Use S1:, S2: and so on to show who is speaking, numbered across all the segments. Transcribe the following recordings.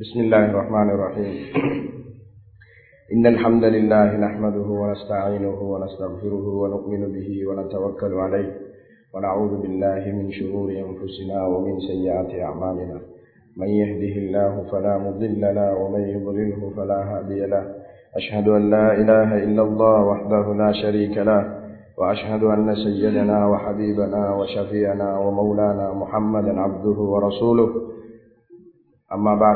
S1: بسم الله الرحمن الرحيم إن الحمد لله نحمده ونستعينه ونستغفره ونؤمن به ونتوكل عليه ونعوذ بالله من شرور أنفسنا ومن سيئات أعمالنا من يهده الله فلا مضل له ومن يضلله فلا هادي له أشهد أن لا إله إلا الله وحده لا شريك له وأشهد أن سيدنا وحبيبنا وشفينا ومولانا محمدا عبده ورسوله أما بعد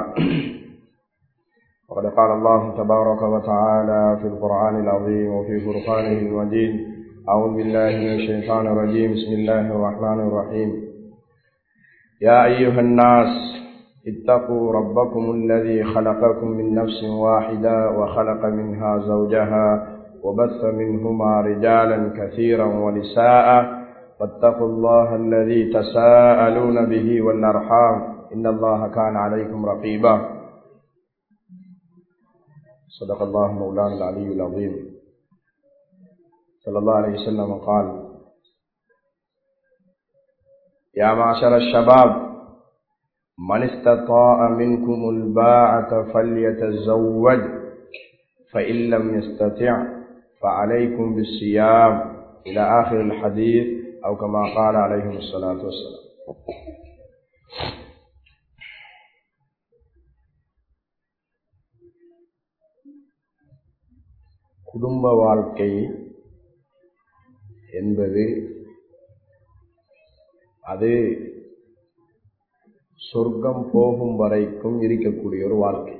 S1: وقد قال الله تبارك وتعالى في القرآن العظيم وفي فرقانه المجيد أعوذ بالله من الشيطان الرجيم بسم الله الرحمن الرحيم يا أيها الناس اتقوا ربكم الذي خلقكم من نفس واحدة وخلق منها زوجها وبث منهما رجالا كثيرا ونساء واتقوا الله الذي تساءلون به والأرحام إن الله كان عليكم رقيبا صدق الله مولانا العلي العظيم صلى الله عليه وسلم قال يا معشر الشباب من استطاع منكم الباعة فليتزوج فإن لم يستطع فعليكم بالصيام إلى آخر الحديث أو كما قال عليهم الصلاة والسلام குடும்ப வாழ்க்கை என்பது அது சொர்க்கம் போகும் வரைக்கும் இருக்கக்கூடிய ஒரு வாழ்க்கை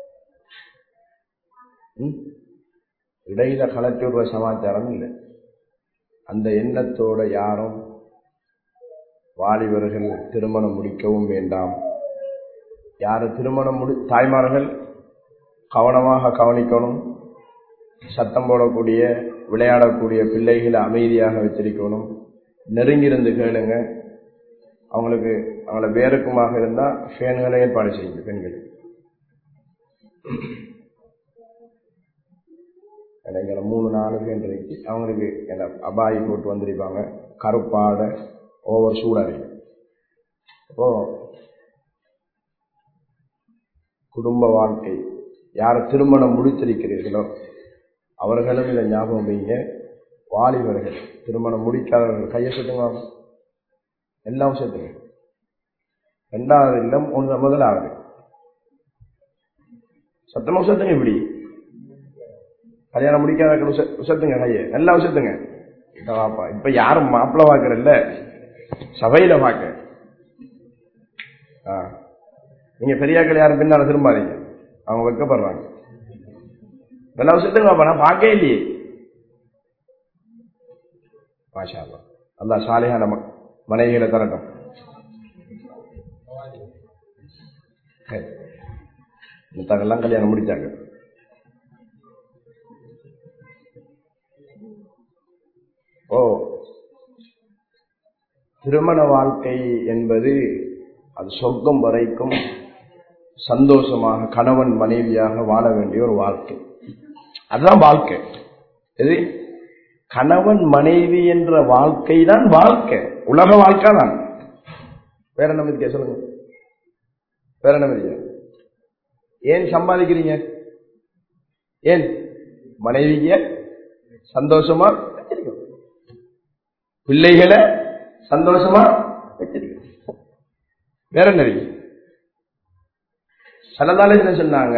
S1: இடையில கலட்டி விடுற சமாச்சாரம் இல்லை அந்த எண்ணத்தோட யாரும் வாலிபர்கள் திருமணம் முடிக்கவும் வேண்டாம் யாரு திருமணம் முடி தாய்மார்கள் கவனமாக கவனிக்கணும் சத்தம் போடக்கூடிய விளையாடக்கூடிய பிள்ளைகளை அமைதியாக வச்சிருக்கணும் நெருங்கியிருந்து கேளுங்க அவங்களுக்கு அவங்கள வேறுக்குமாக இருந்தா ஃபேன்களை ஏற்பாடு செய்யுங்க பெண்கள் இடைங்கிற மூணு நாலு ஃபேன் இருக்கு அவங்களுக்கு என்ன அபாயி போட்டு வந்திருப்பாங்க கருப்பாட ஓவர் சூடாக அப்போ குடும்ப வாழ்க்கை யார் திருமணம் முடித்திருக்கிறீர்களோ அவர்களும் இதை ஞாபகம் வைங்க வாலிபர்கள் திருமணம் முடிக்காதவர்கள் கையை சுட்டுங்க எல்லாம் சேர்த்துங்க ரெண்டாவது இல்லம் ஒன்று முதலாவது சத்தமா உசத்துங்க இப்படி கல்யாணம் முடிக்காத உசத்துங்க கையை எல்லாம் உசத்துங்க வாப்பா இப்ப யாரும் மாப்பிள்ள பாக்குறல்ல சபையில பாக்க நீங்க பெரியாக்கள் யாரும் பின்னால திரும்பாதீங்க அவங்க வைக்கப்படுறாங்க இதெல்லாம் விஷயத்துக்கு பாப்பா நான் பார்க்கவே இல்லையே மாஷா அல்லா சாலையான மனைவிகளை தரட்டும் தங்கெல்லாம் கல்யாணம் முடிச்சாங்க ஓ திருமண வாழ்க்கை என்பது அது சொர்க்கம் வரைக்கும் சந்தோஷமாக கணவன் மனைவியாக வாழ வேண்டிய ஒரு வாழ்க்கை அதுதான் வாழ்க்கை எது கணவன் மனைவி என்ற வாழ்க்கை தான் வாழ்க்கை உலக வாழ்க்கை தான் வேற என்ன மதிக்க சொல்லுங்க வேற என்ன மதிக்க ஏன் சம்பாதிக்கிறீங்க ஏன் மனைவிய சந்தோஷமா வச்சிருக்கோம் பிள்ளைகளை சந்தோஷமா வச்சிருக்கோம் வேற என்ன சலதால என்ன சொன்னாங்க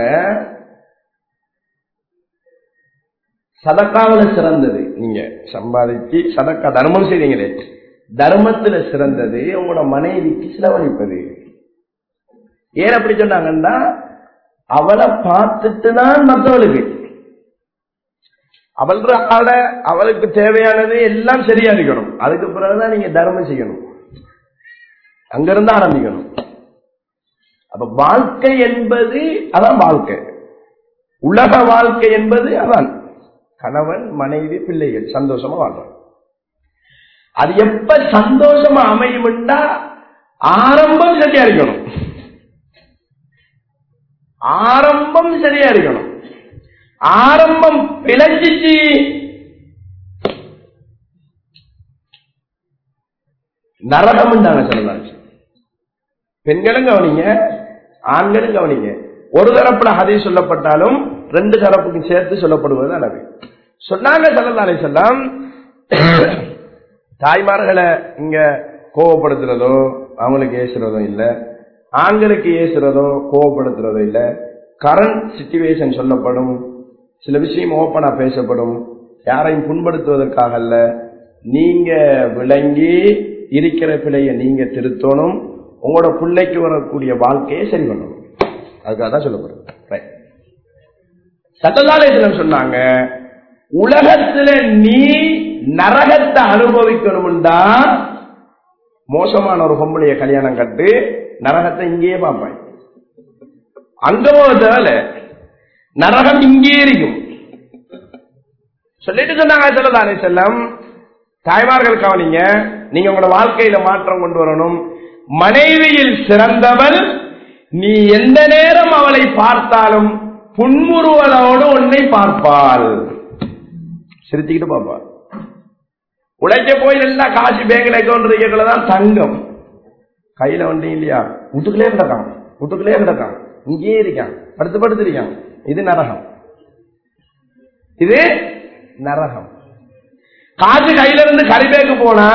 S1: சதக்காவில சிறந்தது நீங்க சம்பாதிச்சு சதக்கா தர்மம் செய்றீங்களே தர்மத்துல சிறந்தது உங்களோட மனைவிக்கு செலவழிப்பது ஏன் அப்படி சொன்னாங்கன்னா அவளை பார்த்துட்டு தான் மற்றவளுக்கு அவள் ஆட அவளுக்கு தேவையானது எல்லாம் சரியா இருக்கணும் அதுக்கு பிறகுதான் நீங்க தர்மம் செய்யணும் அங்கிருந்து ஆரம்பிக்கணும் அப்ப வாழ்க்கை என்பது அதான் வாழ்க்கை உலக வாழ்க்கை என்பது அதான் கணவன் மனைவி பிள்ளைகள் சந்தோஷமா வாழ்றாங்க அது எப்ப சந்தோஷமா அமையும்டா ஆரம்பம் சரியா இருக்கணும் ஆரம்பம் சரியா இருக்கணும் ஆரம்பம் பிழைச்சிச்சு நரகம் சொல்லலாம் பெண்களும் கவனிங்க ஆண்களும் கவனிங்க ஒரு தரப்புல ஹதீஸ் சொல்லப்பட்டாலும் ரெண்டு தரப்புக்கும் சேர்த்து சொல்லப்படுவது அது சொன்னாங்க சல்லல்லாஹு அலைஹி வஸல்லம் தாய்மார்களை இங்க கோவப்படுத்துறதோ அவங்களுக்கு ஏசுறதோ இல்ல ஆண்களுக்கு ஏசுறதோ கோவப்படுத்துறதோ இல்ல கரண்ட் சிச்சுவேஷன் சொல்லப்படும் சில விஷயம் ஓப்பனா பேசப்படும் யாரையும் புண்படுத்துவதற்காக அல்ல நீங்க விளங்கி இருக்கிற பிழைய நீங்க திருத்தணும் உங்களோட பிள்ளைக்கு வரக்கூடிய வாழ்க்கையை சரி பண்ணணும் அதுக்காக தான் சொல்லப்படுறது Right. சட்டதாலயத்தில் சொன்னாங்க உலகத்துல நீ நரகத்தை அனுபவிக்கணும்டா மோசமான ஒரு பொம்பளைய கல்யாணம் கட்டு நரகத்தை இங்கேயே பார்ப்பாய் அங்க போவதால நரகம் இங்கே இருக்கும் சொல்லிட்டு சொன்னாங்க சொல்லதானே செல்லம் தாய்மார்கள் கவனிங்க நீங்க உங்களோட வாழ்க்கையில மாற்றம் கொண்டு வரணும் மனைவியில் சிறந்தவள் நீ எந்த நேரம் அவளை பார்த்தாலும் புன்முறுவலோடு உன்னை பார்ப்பாள் சிரிச்சுக்கிட்டு பார்ப்பாள் உழைக்க போய் நல்லா காசு பேங்க்ல அக்கௌண்ட் இருக்கிறதுல தான் தங்கம் கையில வண்டி இல்லையா வீட்டுக்குள்ளே கிடக்கான் வீட்டுக்குள்ளே கிடக்கான் இங்கேயே இருக்கான் படுத்து படுத்து இருக்கான் இது நரகம் இது நரகம் காசு கையில இருந்து கரிபேக்கு போனா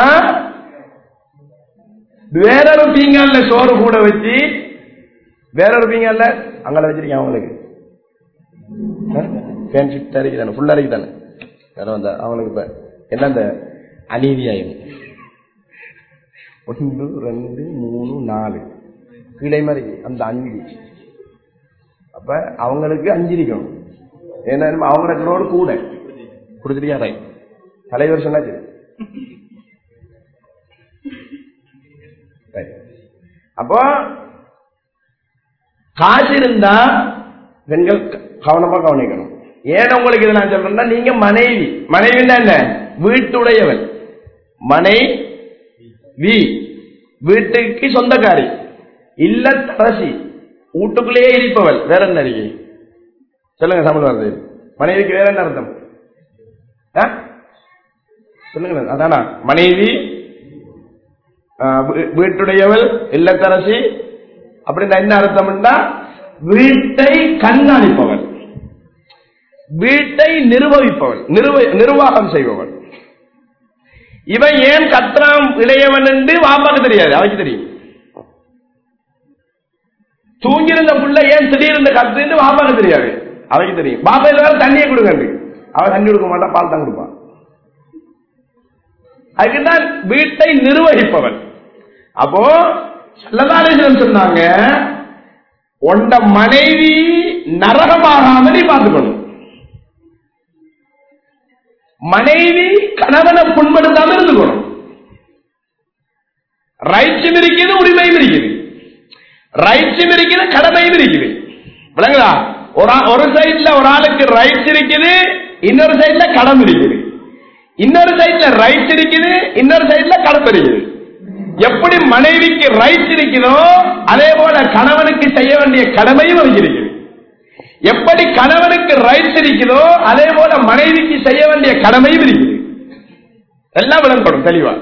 S1: வேறொரு பீங்கான்ல சோறு கூட வச்சு வேறொரு பீங்கான்ல அங்கே வச்சிருக்கேன் அவங்களுக்கு ஃபேன் ஷிஃப்ட் அரைக்குதானே ஃபுல் அரைக்குதானே வேற வந்தா அவங்களுக்கு இப்ப என்ன அந்த அநீதியாயும் ஒன்று ரெண்டு மூணு நாலு கீழே மாதிரி அந்த அஞ்சு அப்ப அவங்களுக்கு அஞ்சு இருக்கணும் ஏன்னா அவங்களோட கூட கொடுத்துட்டியா ரைட் தலைவர் சொன்னாச்சு Right. அப்போ காசு இருந்தா பெண்கள் க- கவனமா கவனிக்கணும் ஏன் உங்களுக்கு இதை நான் சொல்றேன்னா நீங்க மனைவி மனைவின்னா என்ன வீட்டுடையவன் மனை வி வீட்டுக்கு சொந்தக்காரி இல்லத்தரசி வீட்டுக்குள்ளேயே இருப்பவள் வேற என்ன இருக்கு சொல்லுங்க தமிழ் வார்த்தை மனைவிக்கு வேற என்ன அர்த்தம் ஆ? சொல்லுங்க அதானா மனைவி ஆ, வீ- வீட்டுடையவள் இல்லத்தரசி அப்படின்னா என்ன அர்த்தம்னா வீட்டை கண்காணிப்பவள் வீட்டை நிர்வகிப்பவள் நிர்வ- நிர்வாகம் செய்பவள் இவன் ஏன் கத்ராம் இளையவன் என்று வாப்பாக்கு தெரியாது அவருக்கு தெரியும் தூங்கியிருந்த புள்ள ஏன் திடீர்னு கத்துன்னு வாப்பாக்கு தெரியாது அவருக்கு தெரியும் பாப்பா வேற தண்ணியை கொடுங்க அவன் தண்ணி கொடுக்க மாட்டான் பால் தான் கொடுப்பான் அதுக்குதான் வீட்டை நிர்வகிப்பவன் அப்போ சல்லதாரேசன் சொன்னாங்க உண்ட மனைவி நரகமாகாம நீ பார்த்துக்கணும் மனைவி கணவனை புண்படுத்தாம இருந்துக்கணும் ரைட்ஸும் இருக்குது உரிமையும் இருக்குது ரைட்ஸும் இருக்குது கடமையும் இருக்குது விளங்குதா ஒரு ஆ- ஒரு சைட்ல ஒரு ஆளுக்கு ரைட்ஸ் இருக்குது இன்னொரு சைட்ல கடமை இருக்குது இன்னொரு சைட்ல ரைட்ஸ் இருக்குது இன்னொரு சைட்ல கடமை இருக்குது எப்படி மனைவிக்கு ரைட்ஸ் இருக்குதோ அதே போல கணவனுக்கு செய்ய வேண்டிய கடமையும் அவருக்கு இருக்குது எப்படி கணவனுக்கு ரைட்ஸ் இருக்குதோ அதே போல மனைவிக்கு செய்ய வேண்டிய கடமையும் இருக்குது எல்லாம் விளங்கப்படும் தெளிவா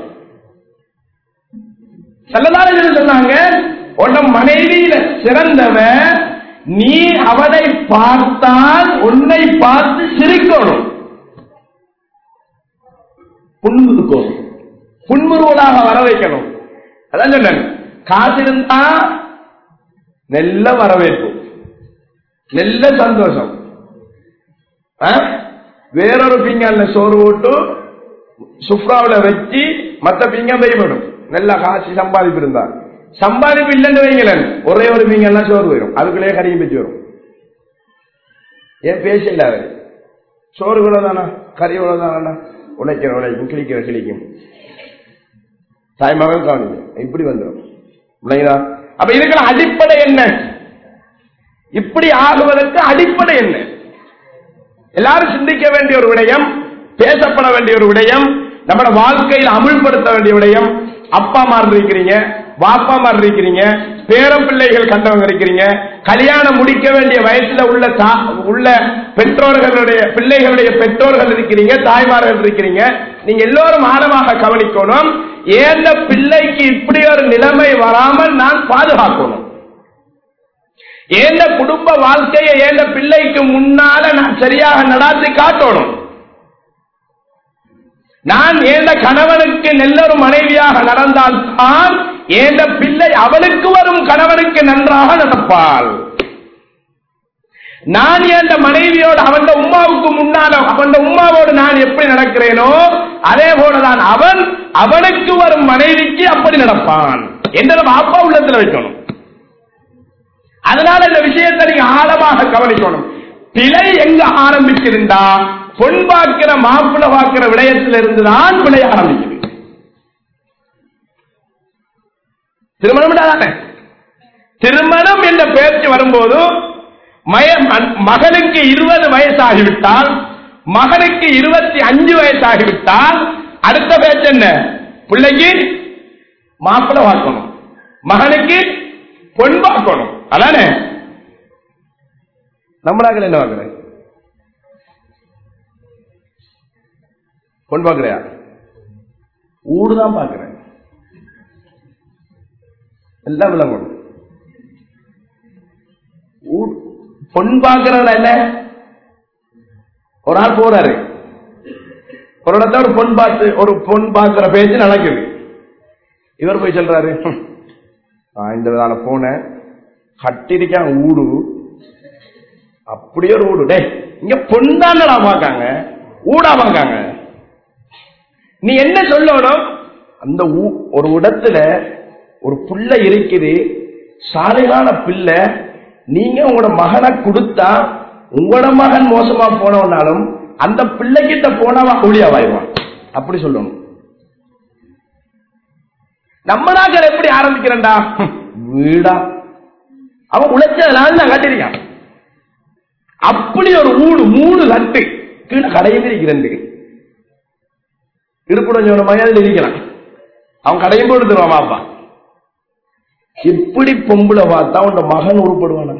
S1: செல்லதாரர்கள் சொன்னாங்க உன்ன மனைவியில சிறந்தவன் நீ அவனை பார்த்தால் உன்னை பார்த்து சிரிக்கணும் புன்முறுக்கணும் புன்முறுவலாக வர வைக்கணும் அதான் சொன்னேன் காசு இருந்தா நல்ல வரவேற்பு நல்ல சந்தோஷம் ஆ? வேறொரு பிங்கல்ல சோறு போட்டு சுப்ராவுல வச்சு மத்த பிங்கம் வைப்படும் நல்ல காசு சம்பாதிப்பு இருந்தா சம்பாதிப்பு இல்லைன்னு வைங்களேன் ஒரே ஒரு பிங்கெல்லாம் சோறு போயிடும் அதுக்குள்ளேயே கறியும் வச்சு வரும் ஏன் பேசல அவரு சோறு இவ்வளவுதானா கறி இவ்வளவுதானா உழைக்கிற உழைக்கும் கிழிக்கிற கிழிக்கும் தாய்மகன் காணுங்க இப்படி வந்துடும் இல்லைங்களா அப்ப இதுக்கு அடிப்படை என்ன இப்படி ஆகுவதற்கு அடிப்படை என்ன எல்லாரும் சிந்திக்க வேண்டிய ஒரு விடயம் பேசப்பட வேண்டிய ஒரு விடயம் நம்மளோட வாழ்க்கையில் அமுல்படுத்த வேண்டிய விடயம் அப்பா மாதிரி இருக்கிறீங்க வாப்பா மாதிரி இருக்கிறீங்க பேரம் பிள்ளைகள் கண்டவங்க இருக்கிறீங்க கல்யாணம் முடிக்க வேண்டிய வயசுல உள்ள தா- உள்ள பெற்றோர்களுடைய பிள்ளைகளுடைய பெற்றோர்கள் இருக்கிறீங்க தாய்மார்கள் இருக்கிறீங்க நீங்க எல்லோரும் ஆழமாக கவனிக்கணும் ஏந்த பிள்ளைக்கு இப்படி ஒரு நிலைமை வராமல் நான் பாதுகாக்கணும் ஏந்த குடும்ப வாழ்க்கையை ஏந்த பிள்ளைக்கு முன்னால நான் சரியாக நடாத்தி காட்டணும் நான் ஏந்த கணவனுக்கு நல்லொரு மனைவியாக நடந்தால் தான் ஏந்த பிள்ளை அவனுக்கு வரும் கணவனுக்கு நன்றாக நடப்பாள் நான் என் மனைவியோடு அவன் உமாவுக்கு முன்னால அவன் உமாவோடு நான் எப்படி நடக்கிறேனோ அதே போலதான் அவன் அவனுக்கு வரும் மனைவிக்கு அப்படி நடப்பான் என்ற நம்ம அப்பா உள்ளத்துல வைக்கணும் அதனால இந்த விஷயத்தை நீங்க ஆழமாக கவனிக்கணும் பிழை எங்க ஆரம்பிச்சிருந்தா பொன் பார்க்கிற மாப்பிள்ள பார்க்கிற விடயத்தில் இருந்துதான் பிழை ஆரம்பிக்குது திருமணம் தானே திருமணம் என்ற பேச்சு வரும்போது மய- ம- மகனுக்கு இருபது வயசாகிவிட்டால் மகனுக்கு இருபத்தி அஞ்சு வயசாகிவிட்டால் அடுத்த பேச்சு என்ன பிள்ளைக்கு மாப்பிள்ளை பார்க்கணும் மகனுக்கு பொன் பார்க்கணும் அதானே நம்மளாக்கள் என்ன பார்க்கிறேன் பொன் பார்க்கிறியா ஊடுதான் பார்க்கிறேன் எல்லாம் விளங்கணும் ஊ- பொன் பார்க்கிறதுல என்ன ஒரு ஆள் போறாரு ஒரு இடத்த ஒரு பொன் பார்த்து ஒரு பொன் பார்க்கிற பேச்சு நடக்குது இவர் போய் சொல்றாரு "ஹம், நான் இந்த விதான போனேன் கட்டிருக்கான் ஊடு அப்படியே ஒரு ஊடு டேய் இங்க பொன் தானடா பார்க்காங்க ஊடா பார்க்காங்க நீ என்ன சொல்லணும் அந்த ஊ- ஒரு இடத்துல ஒரு புள்ள இருக்குது சாலையான பிள்ளை நீங்க உங்களோட மகனை கொடுத்தா உங்களோட மகன் மோசமா போனவனாலும் அந்த பிள்ளைகிட்ட போனவா கூலியாவாய்வான் அப்படி சொல்லணும் நம்ம நாங்கள் எப்படி ஆரம்பிக்கிறேன்டா ஹம், வீடா அவன் உழைச்சதுனால நான் கட்டிருக்கான் அப்படி ஒரு ஊடு மூணு லட்டு கீழே கடையில் இருக்கிறேன் இருப்புடன் மரியாதையில் இருக்கிறான் அவன் கடையும் போட்டு தருவான் பாப்பா இப்படி பொம்பளை பார்த்தா உன் மகன் உருப்படுவான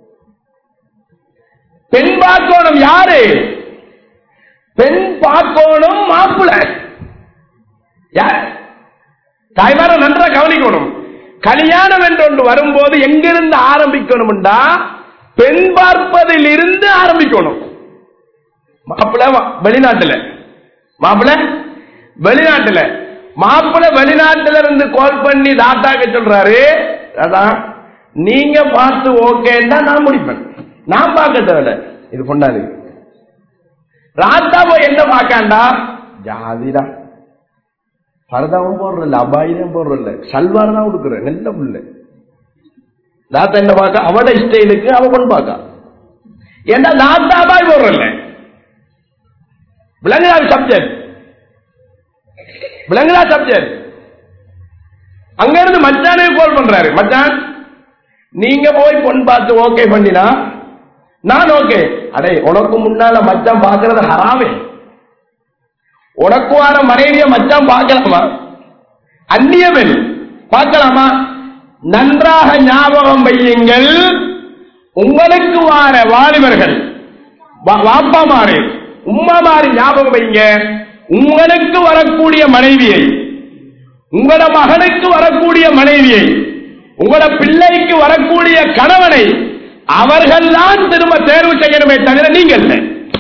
S1: பெண் பார்க்கணும் யாரு பெண் பார்க்கணும் மாப்பிள்ளை யார் தாய்மார நன்றா கவனிக்கணும் கல்யாணம் என்று ஒன்று வரும்போது எங்கிருந்து ஆரம்பிக்கணும்டா பெண் பார்ப்பதில் இருந்து ஆரம்பிக்கணும் மாப்பிள்ளை வ- வெளிநாட்டுல மாப்பிள்ளை வெளிநாட்டுல மாப்பிள்ளை வெளிநாட்டுல இருந்து கால் பண்ணி தாத்தாக்கு சொல்றாரு தாத்தா நீங்க பார்த்து ஓகேன்னா நான் முடிப்பேன் நான் பார்க்க தேவையில்ல இது பொண்ணாது ராத்தா போய் என்ன பார்க்காண்டா ஜாதிடா பரதாவும் போடுறல அபாயுதம் போடுறல சல்வார் தான் கொடுக்குற நல்ல புள்ள தாத்தா என்ன பார்க்க அவட ஸ்டைலுக்கு அவ பொண்ணு பார்க்க ஏன்னா தாத்தா அபாய் போடுறல விலங்குதா சப்ஜெக்ட் விலங்குதா சப்ஜெக்ட் அங்க இருந்து மச்சானே கால் பண்றாரு மச்சான் நீங்க போய் பொன் பார்த்து ஓகே பண்ணினா நான் ஓகே அடே உனக்கு முன்னால மச்சான் பார்க்கறது ஹராமே உனக்கு வார மனைவிய மச்சான் பார்க்கலாமா அந்நிய பெண் பார்க்கலாமா நன்றாக ஞாபகம் வையுங்கள் உங்களுக்கு வார வாலிபர்கள் வா- வாப்பாமாரு உம்மாமாரு ஞாபகம் வைங்க உங்களுக்கு வரக்கூடிய மனைவியை உங்களோட மகனுக்கு வரக்கூடிய மனைவியை உங்களோட பிள்ளைக்கு வரக்கூடிய கணவனை அவர்கள்தான் திரும்ப தேர்வு செய்யணுமே தவிர நீங்கள் இல்லை.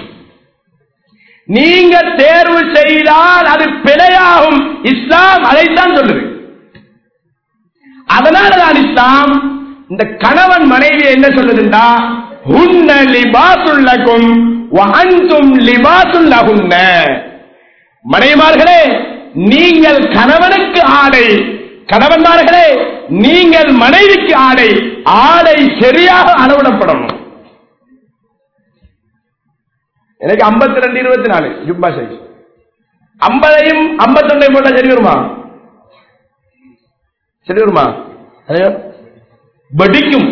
S1: நீங்க தேர்வு செய்தால் அது பிழையாகும் இஸ்லாம் அதைத்தான் சொல்லுது அதனாலதான் இஸ்லாம் இந்த கணவன் மனைவி என்ன சொல்லுதுண்டா ஹுன்ன லிபாசுல்லக்கும் வஅன்தும் லிபாசுல்லஹுன்ன மனைவிமார்களே நீங்கள் கணவனுக்கு ஆடை கணவன்மார்களே நீங்கள் மனைவிக்கு ஆடை ஆடை சரியாக அளவிடப்படணும் எனக்கு 52 ரெண்டு இருபத்தி நாலு ஜுப்பா சைஸ் ஐம்பதையும் ஐம்பத்தொண்டையும் போட்டா சரி வருமா சரி வருமா அதே வெடிக்கும்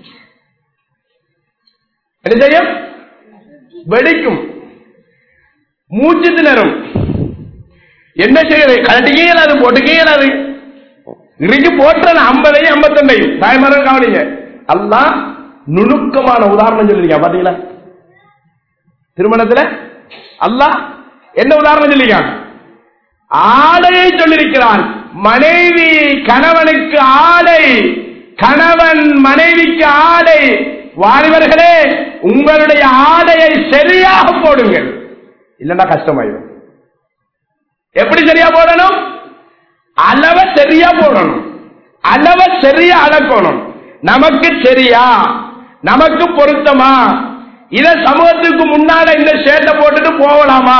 S1: என்ன செய்யும் வெடிக்கும் மூச்சு திணறும் என்ன செய்யறது கழட்டிக்கே இயலாது போட்டுக்கே இயலாது இன்றைக்கு போட்ட ஐம்பதையும் ஐம்பத்தொண்டையும் தாய்மார்கள் கவனிங்க அல்லாஹ் நுணுக்கமான உதாரணம் சொல்லிருக்கா பாத்தீங்களா திருமணத்துல அல்லாஹ் என்ன உதாரணம் சொல்லிருக்கான் ஆடையை சொல்லியிருக்கிறான் மனைவி கணவனுக்கு ஆடை கணவன் மனைவிக்கு ஆடை வாலிபர்களே உங்களுடைய ஆடையை சரியாக போடுங்கள் இல்லன்னா கஷ்டமாயிடும் எப்படி சரியா போடணும் அளவை சரியா போடணும் அளவை சரியா அளக்கணும் நமக்கு சரியா நமக்கு பொருத்தமா இத சமூகத்துக்கு முன்னால இந்த ஷேட்டை போட்டுட்டு போகலாமா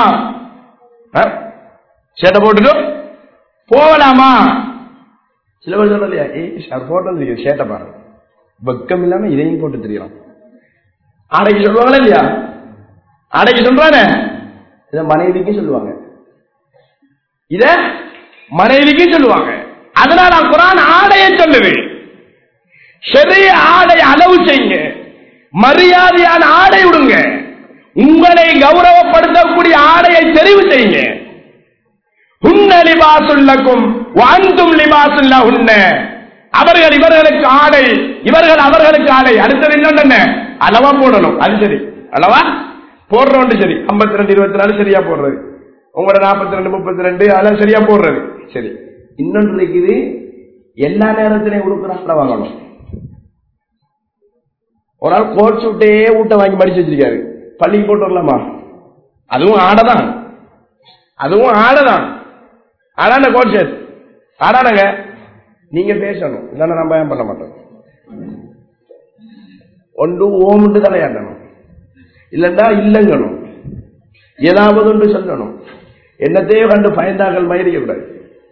S1: ஷேட்டை போட்டுட்டு போகலாமா சில பேர் சொல்லலையா ஏய் போட்டோ தெரியும் ஷேட்டை பாருங்க வெக்கம் இல்லாம இதையும் போட்டு தெரியலாம் ஆடைக்கு சொல்லுவாங்களா இல்லையா ஆடைக்கு சொல்றானே இத மனைவிக்கும் சொல்லுவாங்க இத மனைவிக்கும் சொல்லுவாங்க அதனால குரான் ஆடைய சொல்லுது சரிய ஆடை அளவு செய்யுங்க மரியாதையான ஆடை விடுங்க உங்களை கௌரவப்படுத்தக்கூடிய ஆடையை தெரிவு செய்யுங்க உன்ன லிபாசுல்லக்கும் வாழ்ந்தும் லிபாசுல்ல உன்ன அவர்கள் இவர்களுக்கு ஆடை இவர்கள் அவர்களுக்கு ஆடை அடுத்தது என்ன அளவா போடணும் அது சரி அளவா போடுறோம் சரி ஐம்பத்தி ரெண்டு இருபத்தி நாலு சரியா போடுறது உங்களோட நாற்பத்தி ரெண்டு முப்பத்தி ரெண்டு அதெல்லாம் சரியா போடுறது சரி இன்னொன்று இருக்குது எல்லா நேரத்திலையும் உடுக்கிற வாங்கணும் ஒரு ஆள் கோட் சூட்டே ஊட்ட வாங்கி மடிச்சு வச்சிருக்காரு பள்ளிக்கு போட்டு வரலாமா அதுவும் ஆடைதான் அதுவும் ஆடைதான் ஆடான கோட் ஷர்ட் ஆடானங்க நீங்க பேசணும் இல்லைன்னா நம்ம ஏன் பண்ண மாட்டோம் ஒன்று ஓமுண்டு தலையாடணும் இல்லண்டா இல்லங்கணும் ஏதாவது ஒன்று சொல்லணும் என்னத்தையோ கண்டு பயந்தாக்கள் மயிரிக்க கூடாது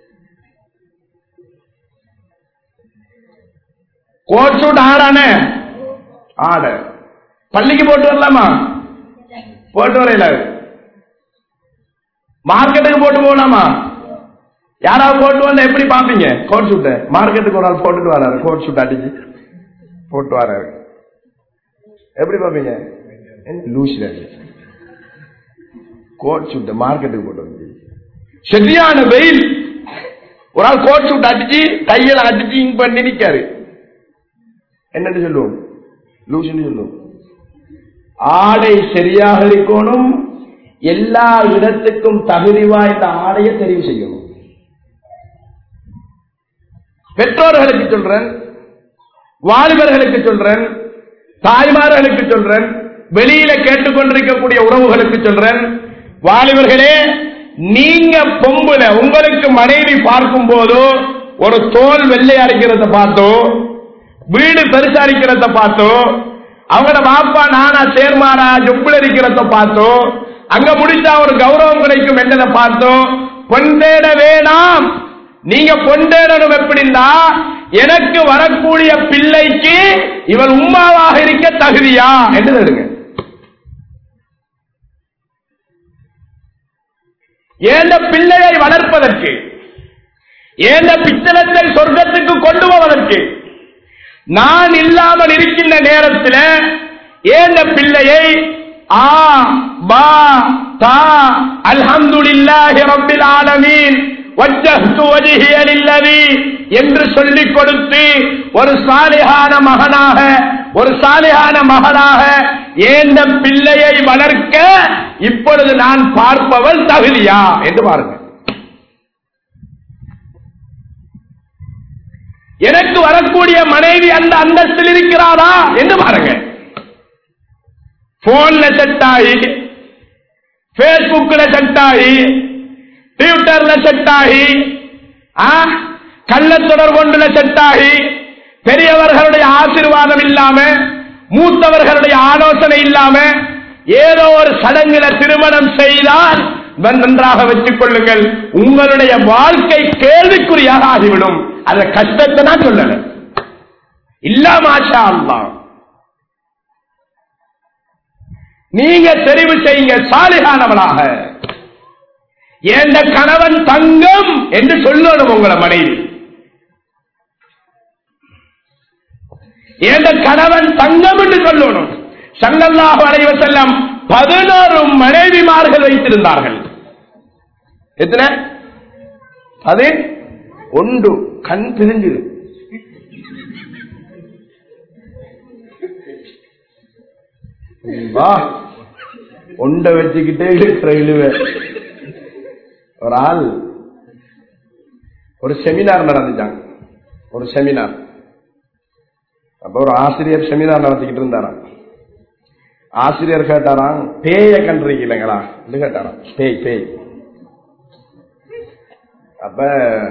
S1: கோட் சூட் ஆடானே ஆட பள்ளிக்கு போட்டு வரலாமா போட்டு வரையில மார்க்கெட்டுக்கு போட்டு போகலாமா யாராவது போட்டு வந்தா எப்படி பாப்பீங்க கோட் சூட்ட மார்க்கெட்டுக்கு ஒரு ஆள் போட்டுட்டு வராரு கோட் சூட் அடிச்சு போட்டு வராரு எப்படி பாப்பீங்க லூசில கோட் சூட்ட மார்க்கெட்டுக்கு போட்டு வந்து சரியான வெயில் ஒரு ஆள் கோட் சூட் அடிச்சு கையில அடிச்சு இங்க பண்ணி நிக்காரு என்னன்னு சொல்லுவோம் லூசுன்னு சொல்லுவோம் ஆடை சரியாக இருக்கணும் எல்லா இடத்துக்கும் தகுதி வாய்ந்த ஆடையை தெரிவு செய்யணும் பெற்றோர்களுக்கு சொல்றேன் வாலிபர்களுக்கு சொல்றேன் தாய்மார்களுக்கு சொல்றேன் வெளியில கேட்டுக்கொண்டிருக்கக்கூடிய உறவுகளுக்கு சொல்றேன் வாலிபர்களே நீங்க பொம்புல உங்களுக்கு மனைவி பார்க்கும் போதோ ஒரு தோல் வெள்ளை அடிக்கிறத பார்த்தோ வீடு பெருசா இருக்கிறத பார்த்தோ அவங்களோட பாப்பா நானா சேர்மானா ஜொப்புல இருக்கிறத பார்த்தோ அங்க முடிச்சா ஒரு கௌரவம் கிடைக்கும் என்றதை பார்த்தோம் பொண்டேட வேணாம் நீங்க பொண்டேடணும் எப்படின்னா எனக்கு வரக்கூடிய பிள்ளைக்கு இவள் உமாவாக இருக்க தகுதியா என்று தேடுங்க ஏந்த பிள்ளையை வளர்ப்பதற்கு ஏந்த பித்தளத்தை சொர்க்கத்துக்கு கொண்டு போவதற்கு நான் இல்லாமல் இருக்கின்ற நேரத்தில் ஏந்த பிள்ளையை ஆ பா தா அல்ஹம்துலில்லாஹி ரப்பில் ஆலமீன் வஜ்ஜஹ்து வஜ்ஹிய லில்லதி என்று சொல்லிக் கொடுத்து ஒரு சாலிஹான மகனாக ஒரு சாலிஹான மகனாக ஏந்த பிள்ளையை வளர்க்க இப்பொழுது நான் பார்ப்பவள் தகுதியா என்று பாருங்க எனக்கு வரக்கூடிய மனைவி அந்த அந்தஸ்தில் இருக்கிறாரா என்று பாருங்க போன்ல செட் ஆகி பேஸ்புக்ல செட் ஆகி ட்விட்டர்ல செட் ஆகி கள்ள தொடர்பொண்டுல செட் ஆகி பெரியவர்களுடைய ஆசீர்வாதம் இல்லாம மூத்தவர்களுடைய ஆலோசனை இல்லாம ஏதோ ஒரு சடங்குல திருமணம் செய்தால் நன்றாக வச்சுக் கொள்ளுங்கள் உங்களுடைய வாழ்க்கை கேள்விக்குறியாக ஆகிவிடும் அந்த கஷ்டத்தை நான் சொல்லல இல்லாமாஷா அல்லா நீங்க தெரிவு செய்யுங்க சாலிகானவளாக எந்த கணவன் தங்கம் என்று சொல்லணும் உங்களை மனைவி எந்த கணவன் தங்கம் என்று சொல்லணும் சங்கல்லாஹு அலைவ செல்லம் பதினோரு மனைவிமார்கள் வைத்திருந்தார்கள் எத்தனை அது ஒன்று கண் பிரிஞ்சு வா ஒண்ட வச்சுக்கிட்டே இருக்கிற இழுவ ஒரு ஆள் ஒரு செமினார் நடந்துச்சாங்க ஒரு செமினார் அப்ப ஒரு ஆசிரியர் செமினார் நடத்திக்கிட்டு இருந்தாராம் ஆசிரியர் கேட்டாராம் பேய கண்டிருக்கீங்களா இது கேட்டாராம் பேய் பேய் அப்ப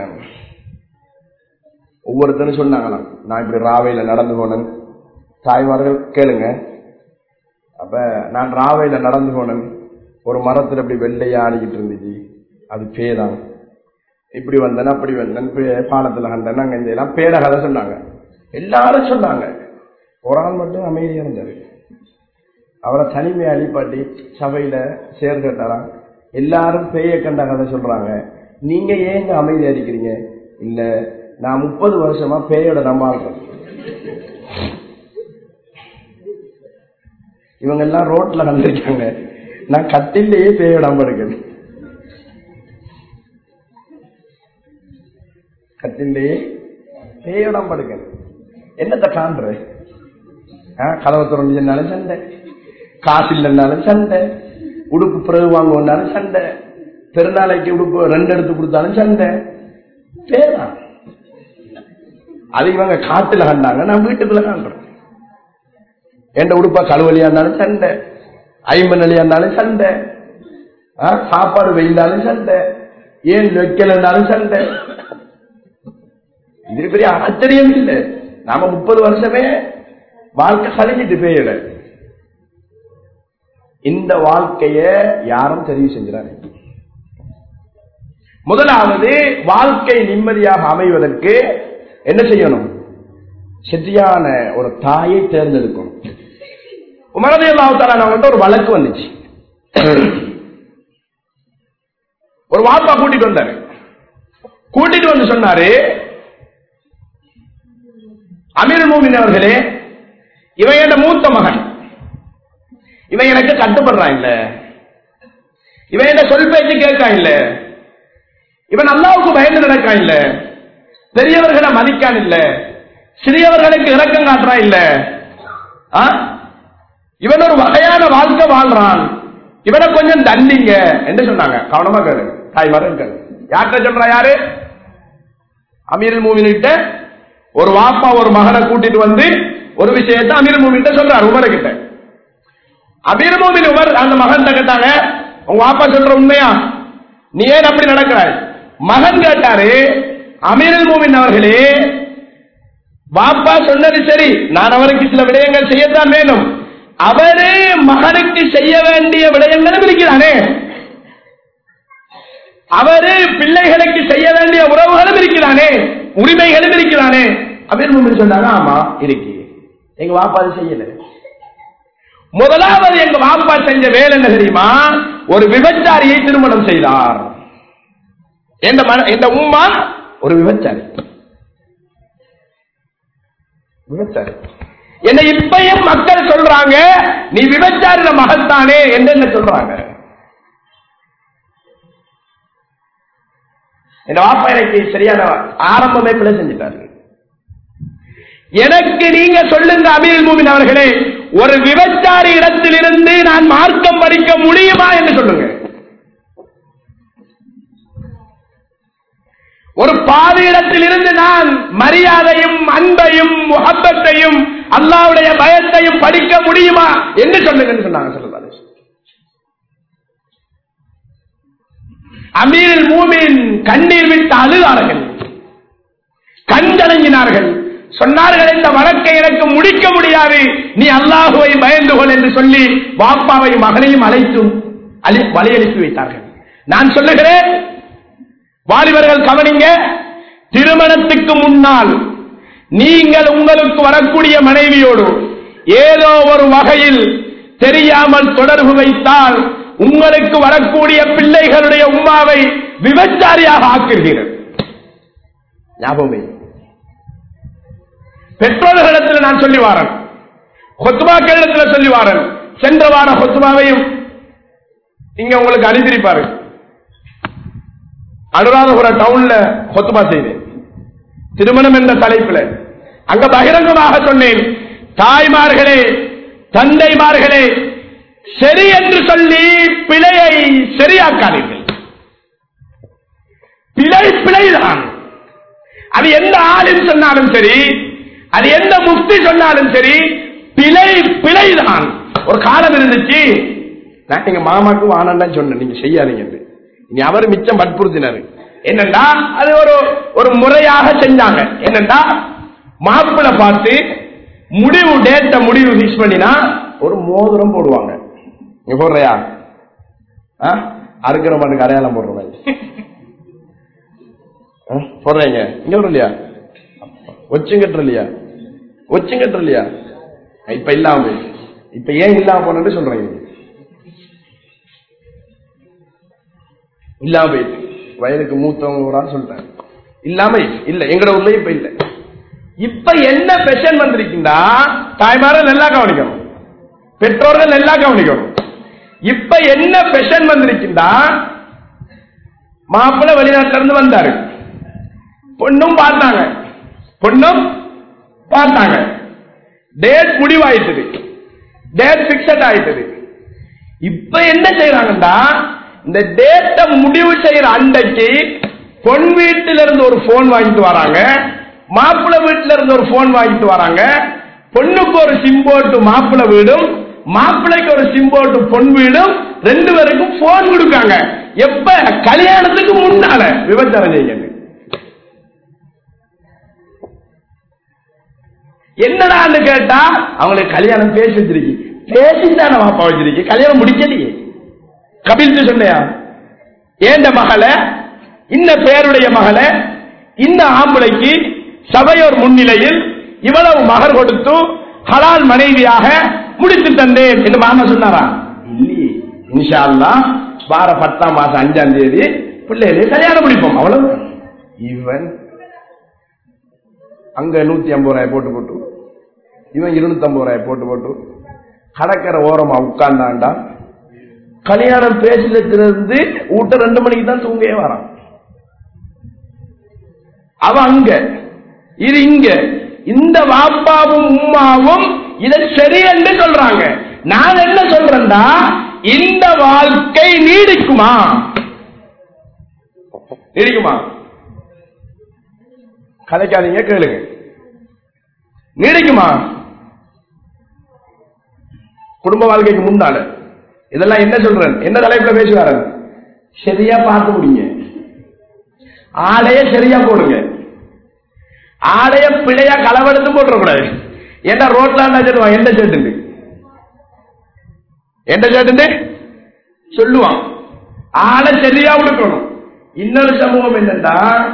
S1: ஒவ்வொருத்தரும் சொன்னாங்களாம் நான் இப்படி ராவையில நடந்து போனேன் தாய்மார்கள் கேளுங்க அப்ப நான் ராவையில நடந்து போனேன் ஒரு மரத்துல இப்படி வெள்ளையா ஆடிக்கிட்டு இருந்துச்சு அது பேதான் இப்படி வந்தேன் அப்படி வந்தேன் பே- பாலத்துல கண்டேன் அங்க இந்த எல்லாம் பேட கதை சொன்னாங்க எல்லாரும் சொன்னாங்க ஒரு ஆள் மட்டும் அமைதியா இருந்தாரு அவரை தனிமையை அழிப்பாட்டி சபையில சேர்ந்துட்டாராம் எல்லாரும் பேய கண்ட கதை சொல்றாங்க நீங்க ஏங்க அமைதி அடிக்கிறீங்க இல்ல நான் முப்பது வருஷமா பேயோட நம்பாடுறேன் இவங்க எல்லாம் ரோட்ல வந்திருக்காங்க நான் கட்டிலேயே பேயோட நம்படுக்கிறேன் கட்டிலேயே பேயோட நம்படுக்கிறேன் என்னத்த காண்ற கதவை திறந்துனாலும் சண்டை காசு இல்லைன்னாலும் சண்டை உடுப்பு பிறகு வாங்குவோம்னாலும் சண்டை பெருநாளைக்கு உடுப்பு ரெண்டு எடுத்து கொடுத்தாலும் சண்டை பேரா அது இவங்க காட்டுல கண்டாங்க நான் வீட்டுக்குள்ள காண்றேன் எந்த உடுப்பா கழுவலியா இருந்தாலும் சண்டை ஐம்பனலியா இருந்தாலும் சண்டை ஆ, சாப்பாடு வெயிலாலும் சண்டை ஏன் வைக்கலன்னாலும் சண்டை இது பெரிய ஆச்சரியம் இல்லை நாம முப்பது வருஷமே வாழ்க்கை கழிஞ்சிட்டு போயிட இந்த வாழ்க்கைய யாரும் தெரிவு செஞ்சாரு முதலாவது வாழ்க்கை நிம்மதியாக அமைவதற்கு என்ன செய்யணும் சரியான ஒரு தாயை தேர்ந்தெடுக்கணும் உமரதி அல்லாவுத்தால ஒரு வழக்கு வந்துச்சு ஒரு வாப்பா கூட்டிட்டு வந்தாரு கூட்டிட்டு வந்து சொன்னாரு அமீர் மூமின் அவர்களே இவன் என் மூத்த மகன் இவன் எனக்கு கட்டுப்படுறான் இல்ல இவன் என்ன சொல் பேச்சு கேட்கான் இல்ல இவன் அல்லாவுக்கு பயந்து நடக்கான் இல்ல பெரியவர்களை மதிக்கான் இல்ல சிறியவர்களுக்கு இரக்கம் காட்டுறான் இல்ல ஆ? இவன் ஒரு வகையான வாழ்க்கை வாழ்றான் இவனை கொஞ்சம் தண்டிங்க என்று சொன்னாங்க கவனமா கேளு தாய்மாரன் கேளு யார்கிட்ட சொல்றா யாரு அமீர் மூமின்கிட்ட ஒரு வாப்பா ஒரு மகனை கூட்டிட்டு வந்து ஒரு விஷயத்தை அமீர் மூமின்கிட்ட சொல்றாரு உமரை கிட்ட அமீர் மூமின் உமர் அந்த மகன் கேட்டாங்க உங்க வாப்பா சொல்ற உண்மையா நீ ஏன் அப்படி நடக்கிறாய் மகன் கேட்டாரு அமீர் மூமின் அவர்களே வாப்பா சொன்னது சரி நான் அவருக்கு சில விடயங்கள் செய்யத்தான் வேணும் அவரே மகனுக்கு செய்ய வேண்டிய விடயங்களும் இருக்கிறானே அவரு பிள்ளைகளுக்கு செய்ய வேண்டிய உறவுகளும் இருக்கிறானே உரிமைகளும் இருக்கிறானே அமீர் மூமின் சொன்னாங்க ஆமா இருக்கு எங்க வாப்பா அது செய்யல முதலாவது எங்க வாப்பா செஞ்ச வேலை என்ன தெரியுமா ஒரு விபச்சாரியை திருமணம் செய்தார் எந்த மன- எந்த உம்மா ஒரு விபச்சாரி விபச்சாரி என்ன இப்பயும் மக்கள் சொல்றாங்க நீ விபச்சாரின மகத்தானே என்று என்ன சொல்றாங்க என் வாப்பா எனக்கு சரியான ஆரம்பமே பிழை செஞ்சுட்டாரு எனக்கு நீங்க சொல்லுங்க அமீர் மூமின் அவர்களே ஒரு விபச்சாரி இடத்திலிருந்து நான் மார்க்கம் படிக்க முடியுமா என்று சொல்லுங்க ஒரு பாதி இடத்திலிருந்து நான் மரியாதையும் அன்பையும் முகப்பத்தையும் அல்லாவுடைய பயத்தையும் படிக்க முடியுமா என்று சொல்லுங்கன்னு சொன்னாங்க சொல்லுங்க அமீரில் மூமின் கண்ணீர் விட்டு அழுதார்கள் கண்கலங்கினார்கள் சொன்னார்கள் இந்த வழக்கை எனக்கு முடிக்க முடியாது நீ அல்லாஹுவை பயந்து கொள் என்று சொல்லி வாப்பாவை மகனையும் அழைத்தும் அழி- வழியனுப்பி வைத்தார்கள் நான் சொல்லுகிறேன் வாலிபர்கள் கவனிங்க திருமணத்துக்கு முன்னால் நீங்கள் உங்களுக்கு வரக்கூடிய மனைவியோடு ஏதோ ஒரு வகையில் தெரியாமல் தொடர்பு வைத்தால் உங்களுக்கு வரக்கூடிய பிள்ளைகளுடைய உமாவை விபச்சாரியாக ஆக்குகிறீர்கள் ஞாபகம் வை. பெற்றோர்களிடத்தில் நான் சொல்லி வாரன் கொத்துமாக்களிடத்தில் சொல்லி வாரன் சென்ற வார கொத்துமாவையும் இங்க உங்களுக்கு அனுப்பியிருப்பாரு அனுராதபுரம் டவுன்ல கொத்துமா செய்தேன் திருமணம் என்ற தலைப்பில் அங்க பகிரங்கமாக சொன்னேன் தாய்மார்களே தந்தைமார்களே சரி என்று சொல்லி பிழையை சரியாக்காதீர்கள் பிழை பிழைதான் அது எந்த ஆளும் சொன்னாலும் சரி அது எந்த முஃப்தி சொன்னாலும் சரி பிழை பிழைதான் ஒரு காலம் இருந்துச்சு நான் எங்க மாமாக்கு வானந்தான் சொன்னேன் நீங்க செய்யாதீங்க என்று. இனி அவர் மிச்சம் வற்புறுத்தினாரு என்னண்டா அது ஒரு ஒரு முறையாக செஞ்சாங்க என்னண்டா மாப்பிளை பார்த்து முடிவு டேட்ட முடிவு பிக்ஸ் பண்ணினா ஒரு மோதிரம் போடுவாங்க நீ போடுறியா ஆ? அறுக்கிற மாட்டுக்கு அடையாளம் போடுற மாதிரி ஆ? போடுறீங்க இங்க வரும் இல்லையா ஒச்சுங்கட்டு இல்லையா ஒச்சுங்கட்டு இல்லையா இப்ப இல்லாம போயிடுச்சு. இப்ப ஏன் இல்லாம போனது சொல்றேன் நீங்க. இல்லாம போயிட்டு வயதுக்கு மூத்தவங்க ஒரு ஆள் சொல்றேன் இல்லாம போயிடுச்சு. இல்ல எங்கட ஊர்ல இப்ப இல்ல இப்ப என்ன பெஷன் வந்திருக்குண்டா தாய்மார்கள் நல்லா கவனிக்கணும் பெற்றோர்கள் நல்லா கவனிக்கணும் இப்ப என்ன பெஷன் வந்திருக்குண்டா மாப்பிள்ளை வெளிநாட்டுல இருந்து வந்தாரு பொண்ணும் பார்த்தாங்க பொண்ணும் பார்த்தாங்க டேட் முடிவாயிட்டது டேட் பிக்சட் ஆயிட்டது இப்ப என்ன செய்யறாங்கன்னா இந்த டேட்டை முடிவு செய்யற அன்றைக்கு பொன் வீட்டில இருந்து ஒரு போன் வாங்கிட்டு வராங்க மாப்பிள்ளை வீட்டுல இருந்து ஒரு போன் வாங்கிட்டு வராங்க பொண்ணுக்கு ஒரு சிம் போட்டு மாப்பிள்ளை வீடும் மாப்பிள்ளைக்கு ஒரு சிம் போட்டு பொன் வீடும் ரெண்டு பேருக்கும் போன் கொடுக்காங்க எப்ப கல்யாணத்துக்கு முன்னால விபச்சாரம் செய்யுங்க என்னடான்னு கேட்டா அவங்களுக்கு கல்யாணம் பேசி வச்சிருக்கு பேசித்தான வாப்பா வச்சிருக்கு கல்யாணம் முடிக்கலையே கபில் சொன்னையா ஏண்ட மகளை இந்த பேருடைய மகளை இந்த ஆம்பளைக்கு சபையோர் முன்னிலையில் இவ்வளவு மகர் கொடுத்து ஹலால் மனைவியாக முடித்து தந்தேன் என்று மாமா சொன்னாரா இல்லையே இன்ஷா அல்லாஹ் வார பத்தாம் மாசம் அஞ்சாம் தேதி பிள்ளைகளே கல்யாணம் முடிப்போம் அவ்வளவு இவன் அங்க நூத்தி ஐம்பது ரூபாய் போட்டு போட்டு இவன் இருநூத்தி ஐம்பது ரூபாய் போட்டு போட்டு கடற்கரை ஓரமா உட்கார்ந்தாண்டா கல்யாணம் பேசிலிருந்து ஊட்ட ரெண்டு மணிக்கு தான் தூங்கவே வரான் அவன் அங்க இது இங்க இந்த வாப்பாவும் உம்மாவும் இதை சரி என்று சொல்றாங்க நான் என்ன சொல்றேன்டா இந்த வாழ்க்கை நீடிக்குமா நீடிக்குமா கதைக்காதீங்க கேளுங்க நீடிக்குமா குடும்ப வாழ்க்கைக்கு முன்னால இதெல்லாம் என்ன சொல்றேன் என்ன தலைப்புல பேசுவாரு சரியா பார்த்து முடிங்க ஆடைய சரியா போடுங்க ஆடைய பிழையா களவெடுத்து போட்டுறக்கூடாது ஏன்னா ரோட்ல சொல்லுவான் எந்த சேட்டு எந்த சேட்டு சொல்லுவான் ஆளை சரியா உடுக்கணும் இன்னொரு சமூகம் என்னன்னா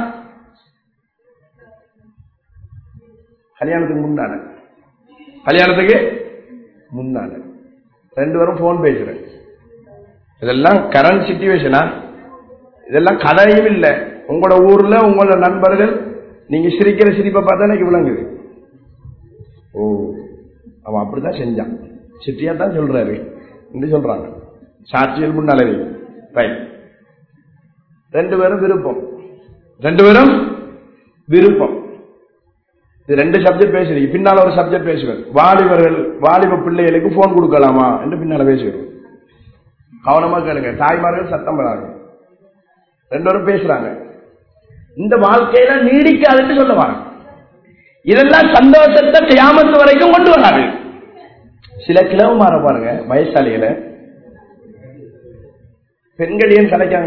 S1: கல்யாணத்துக்கு முன்னால கல்யாணத்துக்கு முன்னால ரெண்டு பேரும் போன் பேசுறேன் இதெல்லாம் கரண்ட் சிச்சுவேஷனா இதெல்லாம் கதையும் இல்லை உங்களோட ஊர்ல உங்களோட நண்பர்கள் நீங்க சிரிக்கிற சிரிப்பை பார்த்தா எனக்கு விளங்குது ஓ அவன் அப்படித்தான் செஞ்சான் சிட்டியா தான் சொல்றாரு என்று சொல்றாங்க சாட்சியல் முன்னாலே ரைட் ரெண்டு பேரும் விருப்பம் ரெண்டு பேரும் விருப்பம் இது ரெண்டு சப்ஜெக்ட் பேசுறீங்க பின்னால ஒரு சப்ஜெக்ட் பேசுவேன் வாலிபர்கள் வாலிப பிள்ளைகளுக்கு போன் கொடுக்கலாமா என்று பின்னால பேசுவேன் கவனமா கேளுங்க தாய்மார்கள் சத்தம் வராங்க ரெண்டு பேரும் பேசுறாங்க இந்த வாழ்க்கையில நீடிக்காதுன்னு சொல்ல வராங்க இதெல்லாம் சந்தோஷத்தை கியாமத்து வரைக்கும் கொண்டு வராது சில கிளவு மாற பாருங்க வயசாலிகளை பெண்கள் ஏன் கிடைக்காங்க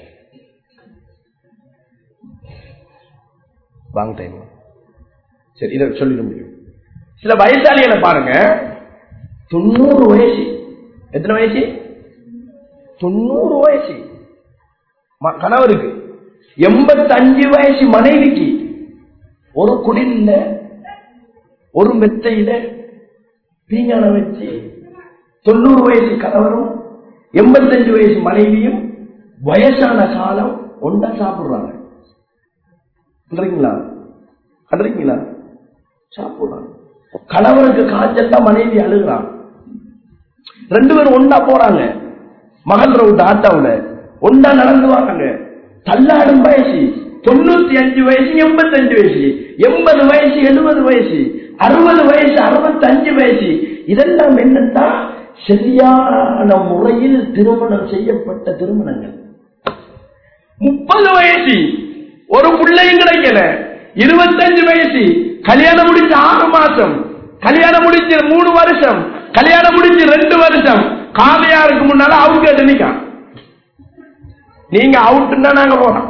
S1: வாங்க டைம் சரி இதை சொல்லிட முடியும் சில வயசாளிகளை பாருங்க தொண்ணூறு வயசு எத்தனை வயசு தொண்ணூறு வயசு ம- கணவருக்கு எண்பத்தஞ்சு வயசு மனைவிக்கு ஒரு குடில்ல ஒரு மெத்தையில பீங்கான வச்சு தொண்ணூறு வயசு கணவரும் எண்பத்தஞ்சு வயசு மனைவியும் வயசான காலம் ஒன்றா சாப்பிடுறாங்க கண்டுறீங்களா கண்டுறீங்களா சாப்பிடுறாங்க கணவருக்கு காய்ச்சல் தான் மனைவி அழுகுறான் ரெண்டு பேரும் ஒண்டா போறாங்க மகள் ரோட்டு ஆட்டாவுல ஒண்டா நடந்து வராங்க தள்ளாடும் வயசு தொண்ணூத்தி அஞ்சு வயசு எண்பத்தஞ்சு வயசு எண்பது வயசு எழுபது வயசு அறுபது வயசு அறுபத்தஞ்சு வயசு இதெல்லாம் என்னன்னா சரியான முறையில் திருமணம் செய்யப்பட்ட திருமணங்கள் முப்பது வயசு ஒரு பிள்ளையும் கிடைக்கல இருபத்தஞ்சு வயசு கல்யாணம் முடிச்சு ஆறு மாசம் கல்யாணம் முடிச்சு மூணு வருஷம் கல்யாணம் முடிச்சு ரெண்டு வருஷம் காலையாருக்கு முன்னால அவுட் கேட்டு நிக்கான் நீங்க அவுட்டுன்னா நாங்க போறோம்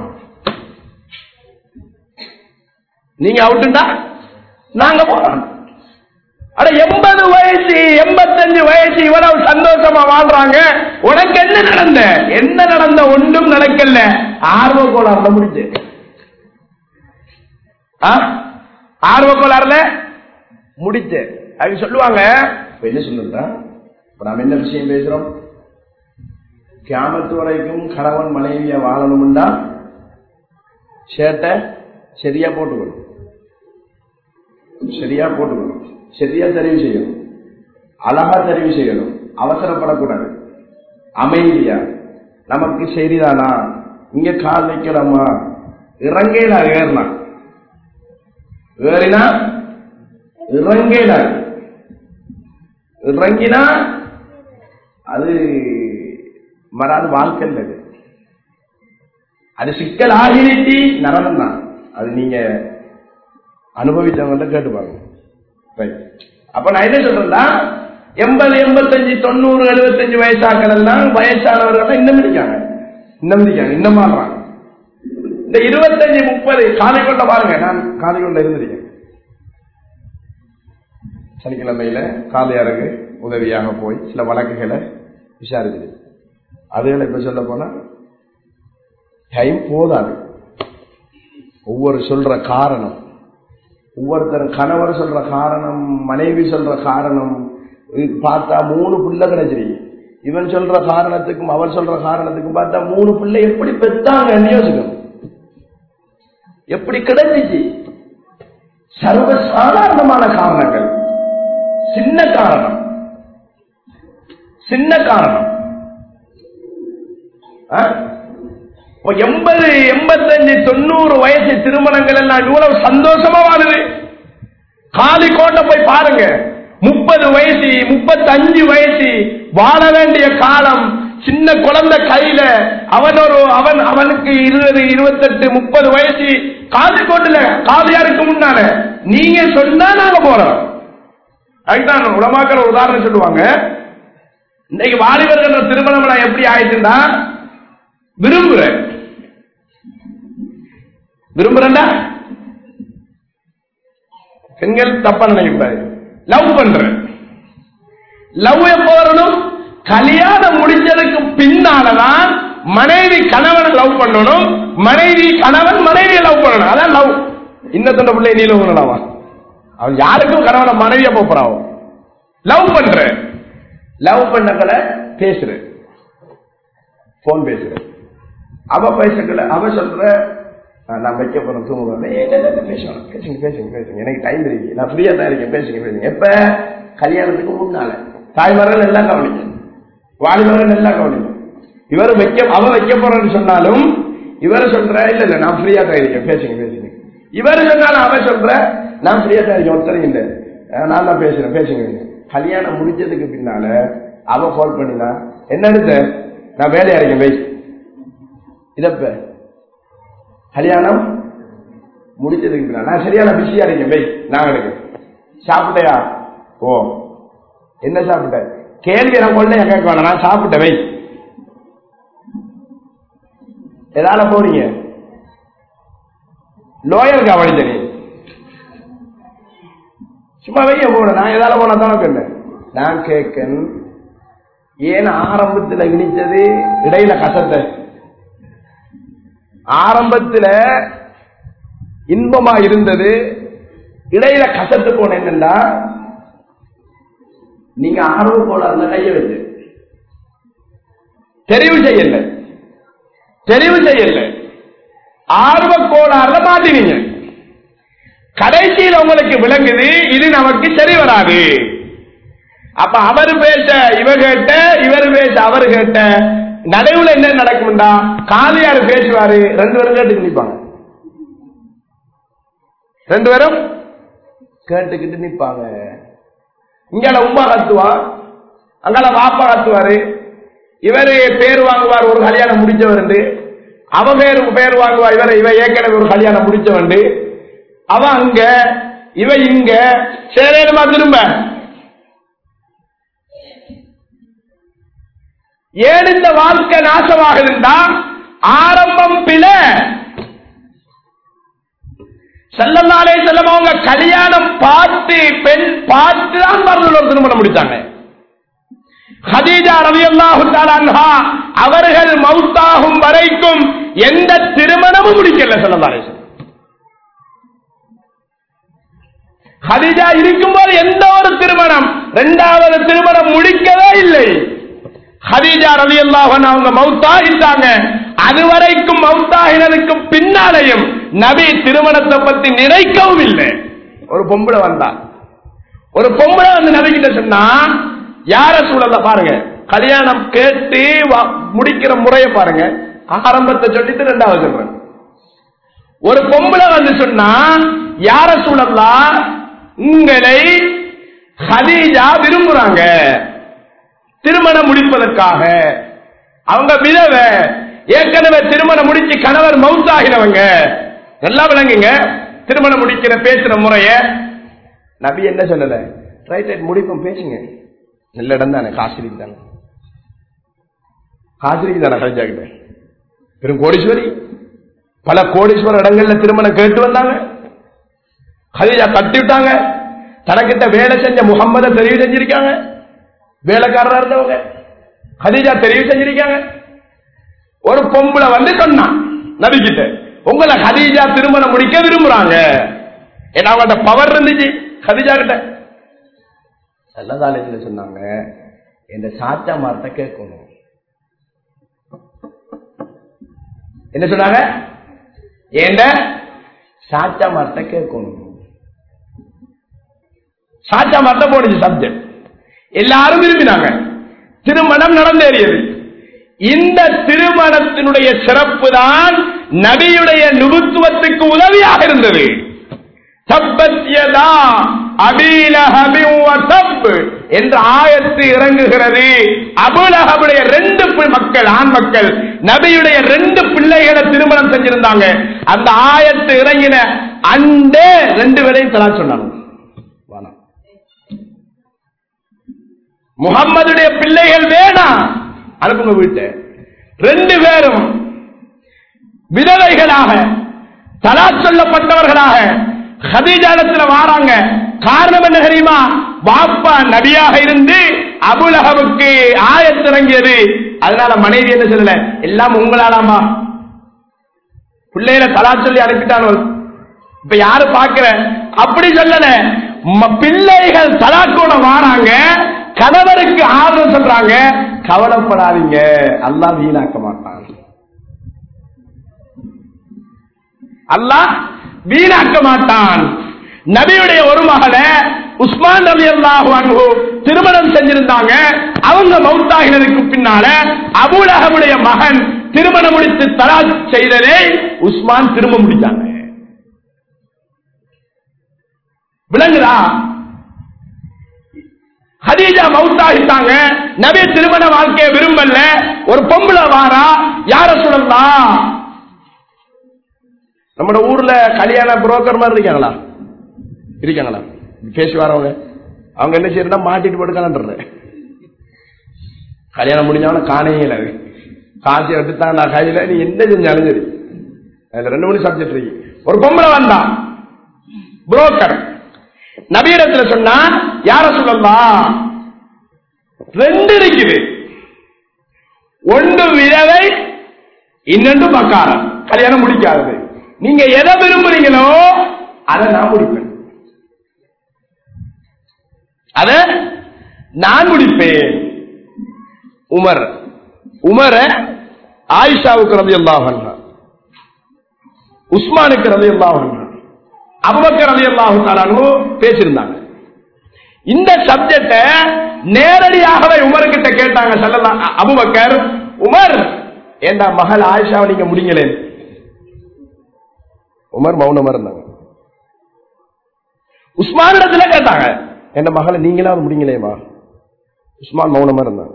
S1: நீங்க அவுட்டுண்டா நாங்க போறோம் அட எண்பது வயசு எண்பத்தஞ்சு வயசு இவ்வளவு சந்தோஷமா வாழ்றாங்க உனக்கு என்ன நடந்த என்ன நடந்த ஒன்றும் நடக்கல ஆர்வ கோளாறுல முடிஞ்சு ஆ? ஆர்வ கோளாறுல முடிச்சு அவங்க சொல்லுவாங்க இப்ப என்ன சொல்லுறா இப்ப நாம என்ன விஷயம் பேசுறோம் கியாமத்து வரைக்கும் கணவன் மனைவிய வாழணும்டா சேட்டை சரியா போட்டுக்கணும் சரியா போட்டுக்கணும் சரியா தெரிவு செய்யணும் அழகா தெரிவு செய்யணும் அவசரப்படக்கூடாது அமைதியா நமக்கு சரிதானா இங்க கால் வைக்கலாமா இறங்கையில ஏறலாம் ஏறினா இறங்கையில இறங்கினா அது மறாது வாழ்க்கை இல்லை அது. அது சிக்கல் ஆகிருச்சு நரகம் தான் அது நீங்க அனுபவிச்சவங்கள்ட்ட கேட்டு பாருங்க Right. அப்ப நான் என்ன சொல்றேன்னா எண்பது எண்பத்தஞ்சு தொண்ணூறு எழுபத்தஞ்சு வயசாக்கள் எல்லாம் வயசானவர்கள் இன்னும் இருக்காங்க இன்னும் இருக்காங்க இன்னும் மாறுறாங்க இந்த இருபத்தஞ்சு முப்பது காலைக்கொண்ட பாருங்க நான் காலைக்கொண்ட இருந்திருக்கேன் சனிக்கிழமையில காலையாருக்கு உதவியாக போய் சில வழக்குகளை விசாரிச்சது அதுகளை இப்ப சொல்ல போனா டைம் போதாது ஒவ்வொரு சொல்ற காரணம் ஒவ்வொருத்தரும் கணவர் சொல்ற காரணம் மனைவி சொல்ற காரணம் இது பார்த்தா மூணு பிள்ளை கிடைச்சிருக்கு இவன் சொல்ற காரணத்துக்கும் அவன் சொல்ற காரணத்துக்கும் பார்த்தா மூணு பிள்ளை எப்படி பெத்தாங்கன்னு யோசிக்கணும் எப்படி கிடைச்சிச்சு சர்வ சாதாரணமான காரணங்கள் சின்ன காரணம் சின்ன காரணம் ஆ? இப்ப எண்பது எண்பத்தஞ்சு தொண்ணூறு வயசு திருமணங்கள் எல்லாம் இவ்வளவு சந்தோஷமா வாழுது காலி கோட்டை போய் பாருங்க முப்பது வயசு முப்பத்தஞ்சு வயசு வாழ வேண்டிய காலம் சின்ன குழந்தை கையில அவன் ஒரு அவன் அவனுக்கு இருபது இருபத்தெட்டு முப்பது வயசு காலி கோட்டுல காலியாருக்கு முன்னால நீங்க சொன்னா நாங்க போறோம் அதுதான் உலமாக்கிற ஒரு உதாரணம் சொல்லுவாங்க இன்னைக்கு வாலிபர்கள் திருமணம் எல்லாம் எப்படி ஆயிடுச்சுன்னா விரும்புறேன் விரும்புறேன்டா பெண்கள் தப்பா நினைக்கக்கூடாது லவ் பண்றேன் லவ் எப்ப வரணும் கல்யாணம் முடிஞ்சதுக்கு பின்னாலதான் மனைவி கணவனை லவ் பண்ணணும் மனைவி கணவன் மனைவியை லவ் பண்ணணும் அதான் லவ் இன்னத்தோட பிள்ளை நீ லவ் பண்ணலாமா அவன் யாருக்கும் கணவனை மனைவியா போறான் லவ் பண்ற லவ் பண்ணக்கல பேசுற போன் பேசுற அவ பேசக்கல அவ சொல்ற "ஆ, நான் வைக்க போறேன் தூங்க போறேன் ஏய், இல்ல, இல்ல, இல்ல, பேசணும் பேசுங்க பேசுங்க பேசுங்க எனக்கு டைம் இருக்கு நான் ஃப்ரீயா தான் இருக்கேன் பேசுங்க பேசுங்க எப்ப கல்யாணத்துக்கு முன்னால தாய்மார்கள் எல்லாம் கவனிக்கும் வாலிபர்கள் எல்லாம் கவனிக்கும் இவர் வைக்க அவ வைக்க போறேன்னு சொன்னாலும் இவர் சொல்ற இல்ல இல்ல நான் ஃப்ரீயா தான் இருக்கேன் பேசுங்க பேசுங்க இவர் சொன்னாலும் அவ சொல்ற நான் ஃப்ரீயா தான் இருக்கேன் ஒருத்தரும் இல்ல அஹ் நான் தான் பேசுறேன் பேசுங்க பேசுங்க. கல்யாணம் முடிஞ்சதுக்கு பின்னால அவ கால் பண்ணினா என்ன எடுத்த நான் வேலையா இருக்கேன் வை இதப்ப கல்யாணம் முடிச்சதுக்கு பின்னால நான் சரியான பிஸியா இருக்கேன் வை நான் எடுக்கேன் சாப்பிட்டையா ஓ என்ன சாப்பிட்ட கேள்வி நான் கொள்ள கேட்க வேணாம் நான் சாப்பிட்டேன் வை எதால போறீங்க லோயர் கவனிச்ச நீ சும்மா வைய போன நான் எதால போனா தானே சொன்னேன் நான் கேட்கன் ஏன் ஆரம்பத்துல இனிச்சது இடையில கசத்தை ஆரம்பத்துல இன்பமா இருந்தது இடையில கசத்து போன என்னண்டா நீங்க ஆர்வ கோளாறுல கைய வச்சு தெரிவு செய்யல தெரிவு செய்யல ஆர்வ கோளாறுல மாட்டினீங்க கடைசியில் உங்களுக்கு விளங்குது இது நமக்கு சரி வராது அப்ப அவர் பேச இவ கேட்ட இவர் பேச அவர் கேட்ட நடுவுல என்ன நடக்கும்டா காலியார் பேசுவாரு ரெண்டு பேரும் கேட்டு நிப்பாங்க ரெண்டு பேரும் கேட்டுக்கிட்டு நிப்பாங்க இங்கால உமா கத்துவா அங்கால வாப்பா கத்துவாரு இவரு பேர் வாங்குவார் ஒரு கல்யாணம் முடிச்சவர் அவ பேரு பேர் வாங்குவா இவரை இவ ஏற்கனவே ஒரு கல்யாணம் முடிச்சவண்டு அவ அங்க இவ இங்க சேரேனுமா திரும்ப ஏன் இந்த வாழ்க்கை நாசமாகுதுண்டா ஆரம்பம் பிழை செல்லந்தாலே செல்லம் அவங்க கல்யாணம் பார்த்து பெண் பார்த்து தான் மருந்து ஒரு திருமணம் முடித்தாங்க ஹதீஜா ரவி அல்லாஹு அவர்கள் மவுத்தாகும் வரைக்கும் எந்த திருமணமும் முடிக்கல செல்லந்தாலே செல்லம் ஹதிஜா இருக்கும்போது எந்த ஒரு திருமணம் இரண்டாவது திருமணம் முடிக்கவே இல்லை ஹதீஜா ரவி அல்லாஹன் அவங்க மவுத்தாகிட்டாங்க அதுவரைக்கும் மவுத்தாகினதுக்கு பின்னாலையும் நபி திருமணத்தை பத்தி நினைக்கவும் இல்லை ஒரு பொம்பளை வந்தா ஒரு பொம்பளை வந்து நபி கிட்ட சொன்னா யார சூழல்ல பாருங்க கல்யாணம் கேட்டு வ- முடிக்கிற முறையை பாருங்க ஆரம்பத்தை சொல்லிட்டு ரெண்டாவது சொல்றேன் ஒரு பொம்பளை வந்து சொன்னா யார சூழல்லா உங்களை ஹதீஜா விரும்புறாங்க திருமணம் முடிப்பதற்காக அவங்க விதவை ஏற்கனவே திருமணம் முடிச்சு கணவர் மவுத்தாகினவங்க எல்லாம் விளங்குங்க திருமணம் முடிக்கிற பேசுற முறைய நபி என்ன சொல்லல ரைட் ரைட் முடிப்போம் பேசுங்க நல்ல இடம் தானே காசிரிக்கு தானே காசிரிக்கு தானே கழிச்சா கிட்ட பெரும் கோடீஸ்வரி பல கோடீஸ்வர இடங்கள்ல திருமணம் கேட்டு வந்தாங்க ஹதீஜா கட்டி விட்டாங்க தனக்கிட்ட வேலை செஞ்ச முகம்மத தெரிவு செஞ்சிருக்காங்க வேலைக்காரரா இருந்தவங்க ஹதீஜா தெரிவு செஞ்சிருக்காங்க ஒரு பொம்பளை வந்து சொன்னான் நபி கிட்ட உங்களை ஹதீஜா திருமணம் முடிக்க விரும்புறாங்க ஏன்னா அவங்கள்ட்ட பவர் இருந்துச்சு ஹதீஜா கிட்ட செல்லதாலேஜில் சொன்னாங்க என் சாத்தா மார்த்த கேட்கணும் என்ன சொன்னாங்க ஏண்ட சாத்தா மார்த்த கேட்கணும் சாத்தா மார்த்த போனுச்சு சப்ஜெக்ட் எல்லாரும் விரும்பினாங்க திருமணம் நடந்தேறியது இந்த திருமணத்தினுடைய சிறப்பு தான் நபியுடைய நுபுத்துவத்துக்கு உதவியாக இருந்தது தப்பத்தியதா அபீலஹபின் என்ற ஆயத்து இறங்குகிறது அபுலஹபுடைய ரெண்டு பி- மக்கள் ஆண் மக்கள் நபியுடைய ரெண்டு பிள்ளைகளை திருமணம் செஞ்சிருந்தாங்க அந்த ஆயத்து இறங்கின அந்த ரெண்டு பேரையும் தலா சொன்னாங்க வேணாம். முகம்மதுடைய பிள்ளைகள் வேணாம் அனுப்புங்க வீட்டை ரெண்டு பேரும் விதவைகளாக தலா சொல்லப்பட்டவர்களாக ஹதீஜாலத்துல வாராங்க காரணம் என்ன தெரியுமா பாப்பா நபியாக இருந்து அபுலகவுக்கு ஆயத்திறங்கியது அதனால மனைவி என்ன சொல்லல எல்லாம் உங்களாலாமா பிள்ளைகளை தலா சொல்லி அனுப்பிட்டானோ இப்ப யாரு பாக்குற அப்படி சொல்லல ம- பிள்ளைகள் தலாக்கோட வாராங்க கணவருக்கு ஆதரவு சொல்றாங்க கவலைப்படாதீங்க அல்லாஹ் வீணாக்க மாட்டான் அல்லாஹ் வீணாக்க மாட்டான் நபியுடைய ஒரு மகளை உஸ்மான் நபி அல்லாஹு திருமணம் செஞ்சிருந்தாங்க அவங்க மௌத்தாகினதுக்கு பின்னால அபுலகமுடைய மகன் திருமணம் முடித்து தலா செய்ததே உஸ்மான் திரும்ப முடிச்சாங்க விளங்குதா ஹதீஜா மவுத்தாகிட்டாங்க நபி திருமண வாழ்க்கையை விரும்பல ஒரு பொம்பளை வாரா யார சொல்லலாம் நம்ம ஊர்ல கல்யாண புரோக்கர் மாதிரி இருக்காங்களா இருக்காங்களா பேசி வரவங்க அவங்க என்ன செய்யறா மாட்டிட்டு படுக்கலான்ற கல்யாணம் முடிஞ்சவன காணையில காசு எடுத்தான் நான் கையில நீ என்ன செஞ்சாலும் சரி அதுல ரெண்டு மணி சப்ஜெக்ட் இருக்கு ஒரு பொம்பளை வந்தா புரோக்கர் நபீரத்துல சொன்னா யார சொல்லலாம் ரெண்டு இருக்குது ஒன்று விதவை இன்னொன்று பக்காரம் கல்யாணம் முடிக்காதது நீங்க எதை விரும்புறீங்களோ அதை நான் முடிப்பேன் அத நான் முடிப்பேன் உமர் உமர ஆயிஷாவுக்கு ரவி அல்லாஹ் உஸ்மானுக்கு ரவி அல்லாஹ் அபுபக்கர் ரவி அல்லாஹு பேசியிருந்தாங்க இந்த சப்ஜெக்ட நேரடியாகவே உமர் கிட்ட கேட்டாங்க சொல்லலாம் அபுபக்கர் உமர் ஏண்டா மகள் ஆயிஷாவை நீங்க முடிங்களேன் உமர் மௌனமா இருந்தாங்க உஸ்மான் இடத்துல கேட்டாங்க என் மகளை நீங்களாவது முடிங்களேமா உஸ்மான் மௌனமா இருந்தாங்க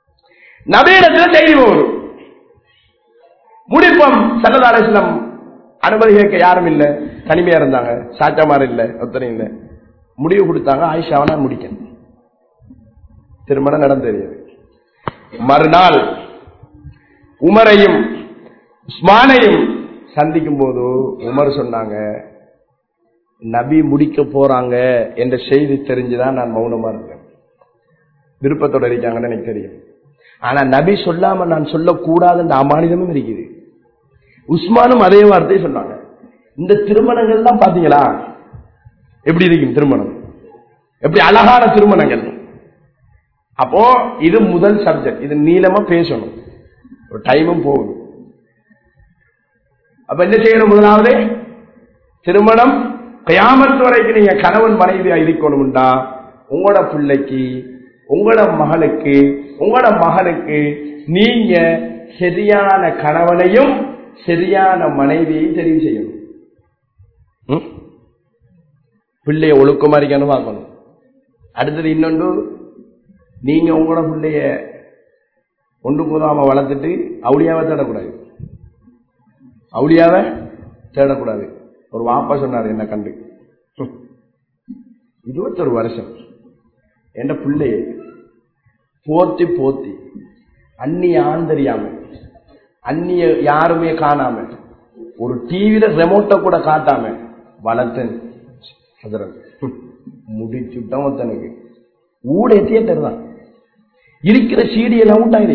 S1: நபீடத்துல செய்தி வரும் முடிப்போம் சல்லதாலேஸ்லம் அனுமதி கேட்க யாரும் இல்ல தனிமையா இருந்தாங்க சாச்சாமார் இல்ல ஒத்தனை இல்ல முடிவு கொடுத்தாங்க ஆயிஷாவை நான் முடிக்கணும் திருமணம் நடந்தது மறுநாள் உமரையும் உஸ்மானையும் சந்திக்கும் போது உமர் சொன்னாங்க நபி முடிக்க போறாங்க என்ற செய்தி தெரிஞ்சுதான் நான் மௌனமா இருக்கேன் விருப்பத்தோட இருக்காங்கன்னு எனக்கு தெரியும் ஆனா நபி சொல்லாம நான் சொல்லக்கூடாதுன்ற அமானிதமும் இருக்குது உஸ்மானும் அதே வார்த்தையை சொன்னாங்க இந்த திருமணங்கள் தான் பாத்தீங்களா எப்படி இருக்கும் திருமணம் எப்படி அழகான திருமணங்கள் அப்போ இது முதல் சப்ஜெக்ட் இது நீளமா பேசணும் ஒரு டைமும் போகுது அப்ப என்ன செய்யணும் முதலாவது திருமணம் கயாமத்து வரைக்கும் நீங்க கணவன் மனைவியா இருக்கணும்டா உங்களோட பிள்ளைக்கு உங்களோட மகளுக்கு உங்களோட மகனுக்கு நீங்க சரியான கணவனையும் சரியான மனைவியையும் தெரிவு செய்யணும் ம்? பிள்ளைய ஒழுக்கமா இருக்கணும் பார்க்கணும் அடுத்தது இன்னொன்று நீங்க உங்களோட பிள்ளைய ஒன்று போதாம வளர்த்துட்டு அவுளியாவை தேடக்கூடாது அவுளியாவை தேடக்கூடாது ஒரு வாப்பா சொன்னார் என்ன கண்டு ஹம். இருபத்தொரு வருஷம் என்ற பிள்ளைய போத்தி போத்தி அந்நிய ஆந்தரியாம அந்நிய யாருமே காணாம ஒரு டிவியில ரெமோட்டை கூட காட்டாம வளர்த்தன் ஹதரத். ஹம். முடிச்சுட்டான் ஒருத்தனுக்கு ஊட தியேட்டர் தான் இருக்கிற சீடியெல்லாம் விட்டாயிரு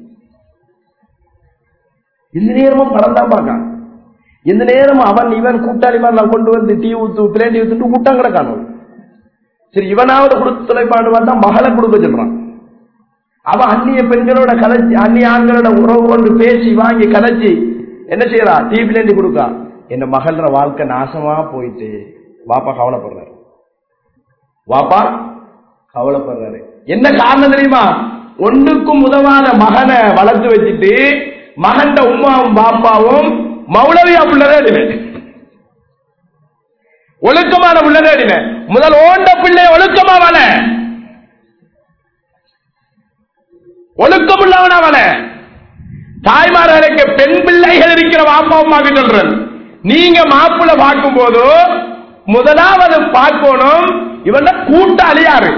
S1: எந்த நேரமும் படம் தான் பார்க்கான் எந்த நேரமும் அவன் இவன் கூட்டாளி மாதிரி நான் கொண்டு வந்து டீ ஊத்து பிளேண்டி ஊத்துட்டு கூட்டம் கிடக்கானு சரி இவனாவது கொடுத்து தொலைப்பாடு வந்தா மகளை கொடுக்க சொல்றான் அவன் அந்நிய பெண்களோட கதைச்சி அந்நிய ஆண்களோட உறவு கொண்டு பேசி வாங்கி கதைச்சி என்ன செய்யறா டீ பிளேண்டி கொடுக்கா என்ன மகளோட வாழ்க்கை நாசமா போயிட்டு வாப்பா கவலைப்படுறாரு வாப்பா கவலைப்படுறாரு என்ன காரணம் தெரியுமா ஒன்றுக்கும் உதவாத மகனை வளர்த்து வச்சுட்டு மகன்ட உமாவும் பாப்பாவும் மௌலவியா பிள்ளைதே ஒழுக்கமான பிள்ளைதே முதல் ஓண்ட பிள்ளை ஒழுக்கமா வள ஒழுக்கம் உள்ளவன் அவன தாய்மார்களுக்கு பெண் பிள்ளைகள் இருக்கிற வாப்பா அம்மாக்கு சொல்றேன் நீங்க மாப்பிள்ள பார்க்கும் போது முதலாவது பார்க்கணும் இவன் கூட்டாளி யாரு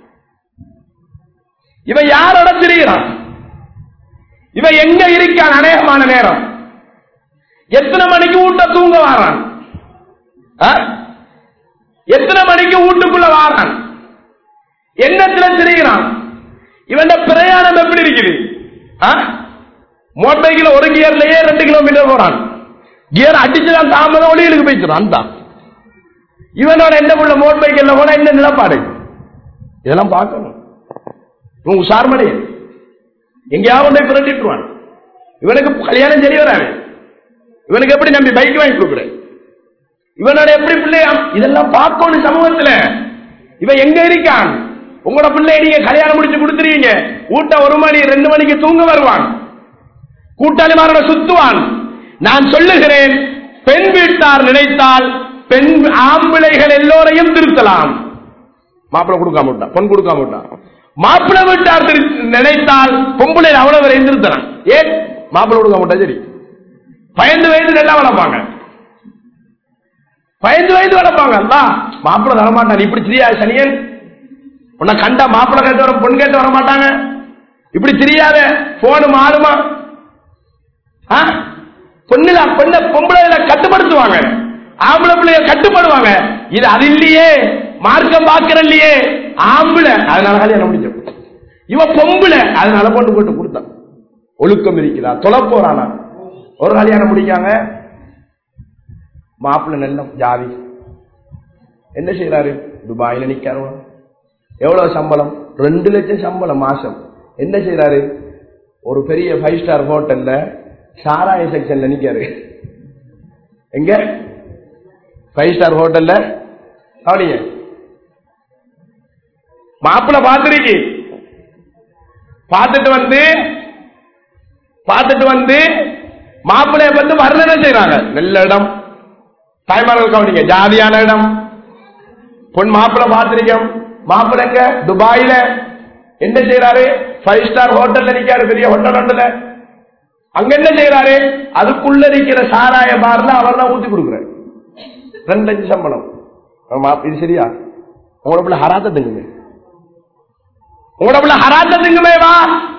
S1: இவன் யாரோட திரிகிறான் இவன் எங்க இருக்கான் அநேகமான நேரம் எத்தனை மணிக்கு வீட்டை தூங்க வாரான் ஆ? எத்தனை மணிக்கு வீட்டுக்குள்ள வாரான் என்னத்துல திரிகிறான் இவன் பிரயாணம் எப்படி இருக்குது மோட்டர் பைக்கில் ஒரு கியர்லயே ரெண்டு கிலோமீட்டர் போறான் கியர் அடிச்சுதான் தாமதம் ஒளிகளுக்கு போயிடுறான் தான் இவனோட என்ன புள்ள மோட்டர் பைக்கில் போனா என்ன நிலப்பாடு இதெல்லாம் பார்க்கணும் இவன் உஷார்மணி எங்கேயாவது கொண்டு போய் புரட்டிட்டுருவான் இவனுக்கு கல்யாணம் சரி வராது இவனுக்கு எப்படி நம்பி பைக் வாங்கி கொடுக்குறேன் இவனோட எப்படி பிள்ளையா இதெல்லாம் பார்க்கணும் சமூகத்துல இவன் எங்க இருக்கான் உங்களோட பிள்ளை நீங்க கல்யாணம் முடிச்சு கொடுத்துருவீங்க ஊட்ட ஒரு மணி ரெண்டு மணிக்கு தூங்க வருவான் கூட்டாளிமாரோட சுத்துவான் நான் சொல்லுகிறேன் பெண் வீட்டார் நினைத்தால் பெண் ஆம்பிளைகள் எல்லோரையும் திருத்தலாம் மாப்பிள்ளை கொடுக்காம விட்டான் பொன் கொடுக்காம விட்டான் மாப்பிள்ளை வீட்டார் திரு- நினைத்தால் பொம்பளை அவ்வளவு வரை திருத்தலாம் ஏன் மாப்பிள்ளை கொடுக்காம விட்டா சரி பயந்து வயது நல்லா வளர்ப்பாங்க பயந்து வயது வளர்ப்பாங்க அல்லா மாப்பிள்ளை தரமாட்டான் இப்படி தெரியா சனியன் உன்னை கண்டா மாப்பிள்ளை கேட்டு வர பொண்ணு கேட்டு வர மாட்டாங்க இப்படி தெரியாத போனு மாறுமா ஆ? பொண்ணுல பொண்ண பொம்பளை கட்டுப்படுத்துவாங்க ஆம்பளை பிள்ளைய கட்டுப்படுவாங்க இது அது இல்லையே மார்க்கம் பாக்குற இல்லையே ஆம்பளை அதனால கல்யாணம் முடிஞ்சோம் இவ பொம்பளை அதனால பொண்ணு போட்டு கொடுத்தான் ஒழுக்கம் இருக்கிறா தொலை போறானா ஒரு கல்யாணம் முடிக்காங்க மாப்பிள்ளை நல்ல ஜாதி என்ன செய்யறாரு துபாயில நிக்காரு எவ்வளவு சம்பளம் ரெண்டு லட்சம் சம்பளம் மாசம் என்ன செய்யறாரு ஒரு பெரிய ஃபைவ் ஸ்டார் ஹோட்டல்ல சாராய செக்ஷன்ல நிக்காரு எங்க ஃபைவ் ஸ்டார் ஹோட்டல்ல கவனிங்க மாப்பிள்ள பாத்துருக்கு பார்த்துட்டு வந்து பார்த்துட்டு வந்து மாப்பிள்ளைய வந்து வர்ணனை செய்யறாங்க நல்ல இடம் தாய்மார்கள் கவனிங்க ஜாதியான இடம் பொன் மாப்பிள்ளை பார்த்திருக்கோம் மாப்பிள்ளைங்க துபாயில என்ன செய்யறாரு ஃபைவ் ஸ்டார் ஹோட்டல்ல நிக்காரு பெரிய ஹோட்டல் ஒன்றுல அங்க என்ன செய்யறாரு அதுக்குள்ள இருக்கிற சாராய பார்ல அவர் தான் ஊத்தி கொடுக்குறாரு ரெண்டு அஞ்சு சம்பளம் ஆமா, இது சரியா உங்களோட பிள்ளை ஹராத்த திங்குமே உங்களோட பிள்ளை ஹராத்த திங்குமே வா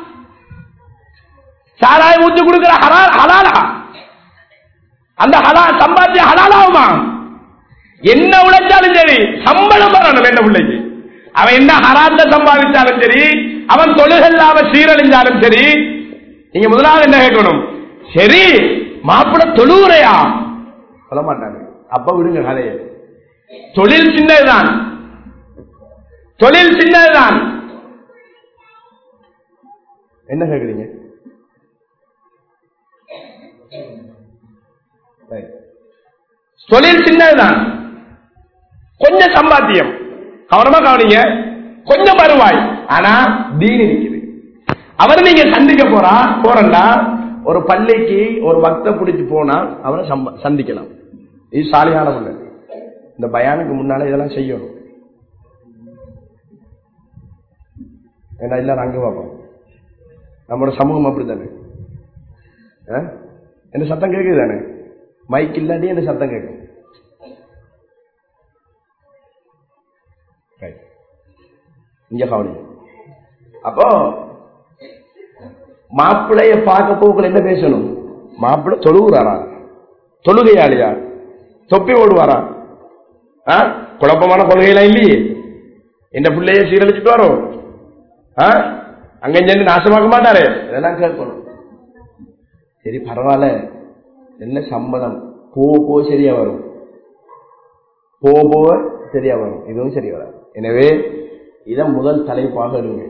S1: சாராயம் ஊத்தி கொடுக்கிற ஹரா ஹலாலா அந்த ஹலா சம்பாத்திய ஹலாலாகுமா என்ன உழைச்சாலும் சரி சம்பளம் வரணும் என்ன பிள்ளைக்கு அவன் என்ன ஹராத்த சம்பாதிச்சாலும் சரி அவன் தொழுகல்லாம சீரழிஞ்சாலும் சரி நீங்க முதலாவது என்ன கேட்கணும் சரி மாப்பிள்ள தொழுவுறையா சொல்ல மாட்டாங்க அப்ப விடுங்க கதையை தொழில் சின்னதுதான் தொழில் சின்னதுதான் என்ன கேக்குறீங்க Right. தொழில் சின்னதுதான் கொஞ்சம் சம்பாத்தியம் கவனமா கவனிங்க கொஞ்சம் வருவாய் ஆனா தீன் இருக்குது அவரை நீங்க சந்திக்க போறா போறா ஒரு பள்ளிக்கு ஒரு பக்த பிடிச்சு போனா அவரை சம்ப- சந்திக்கலாம் இது சாலியான பிள்ளை இந்த பயானுக்கு முன்னால இதெல்லாம் செய்யணும் ஏன்னா இல்ல அங்க பார்ப்போம் நம்மளோட சமூகம் அப்படித்தானே ஆ? என்ன சத்தம் கேக்குது தானே மைக் இல்லாட்டி என்ன சத்தம் கேட்கும் Right. இங்க கவனி அப்போ மாப்பிள்ளைய பார்க்க போக்குள்ள என்ன பேசணும் மாப்பிள்ளை தொழுகிறாரா தொழுகையாளியா தொப்பி ஓடுவாரா ஆ? குழப்பமான கொள்கையெல்லாம் இல்லையே இந்த பிள்ளைய சீரழிச்சுட்டு வரும் ஆ? அங்க சென்று நாசமாக்க மாட்டாரு இதெல்லாம் கேட்கணும் சரி பரவாயில்ல என்ன சம்பளம் போ போ சரியா வரும் போ போ சரியா வரும் இதுவும் சரி வராது எனவே இதை முதல் தலைப்பாக இருங்க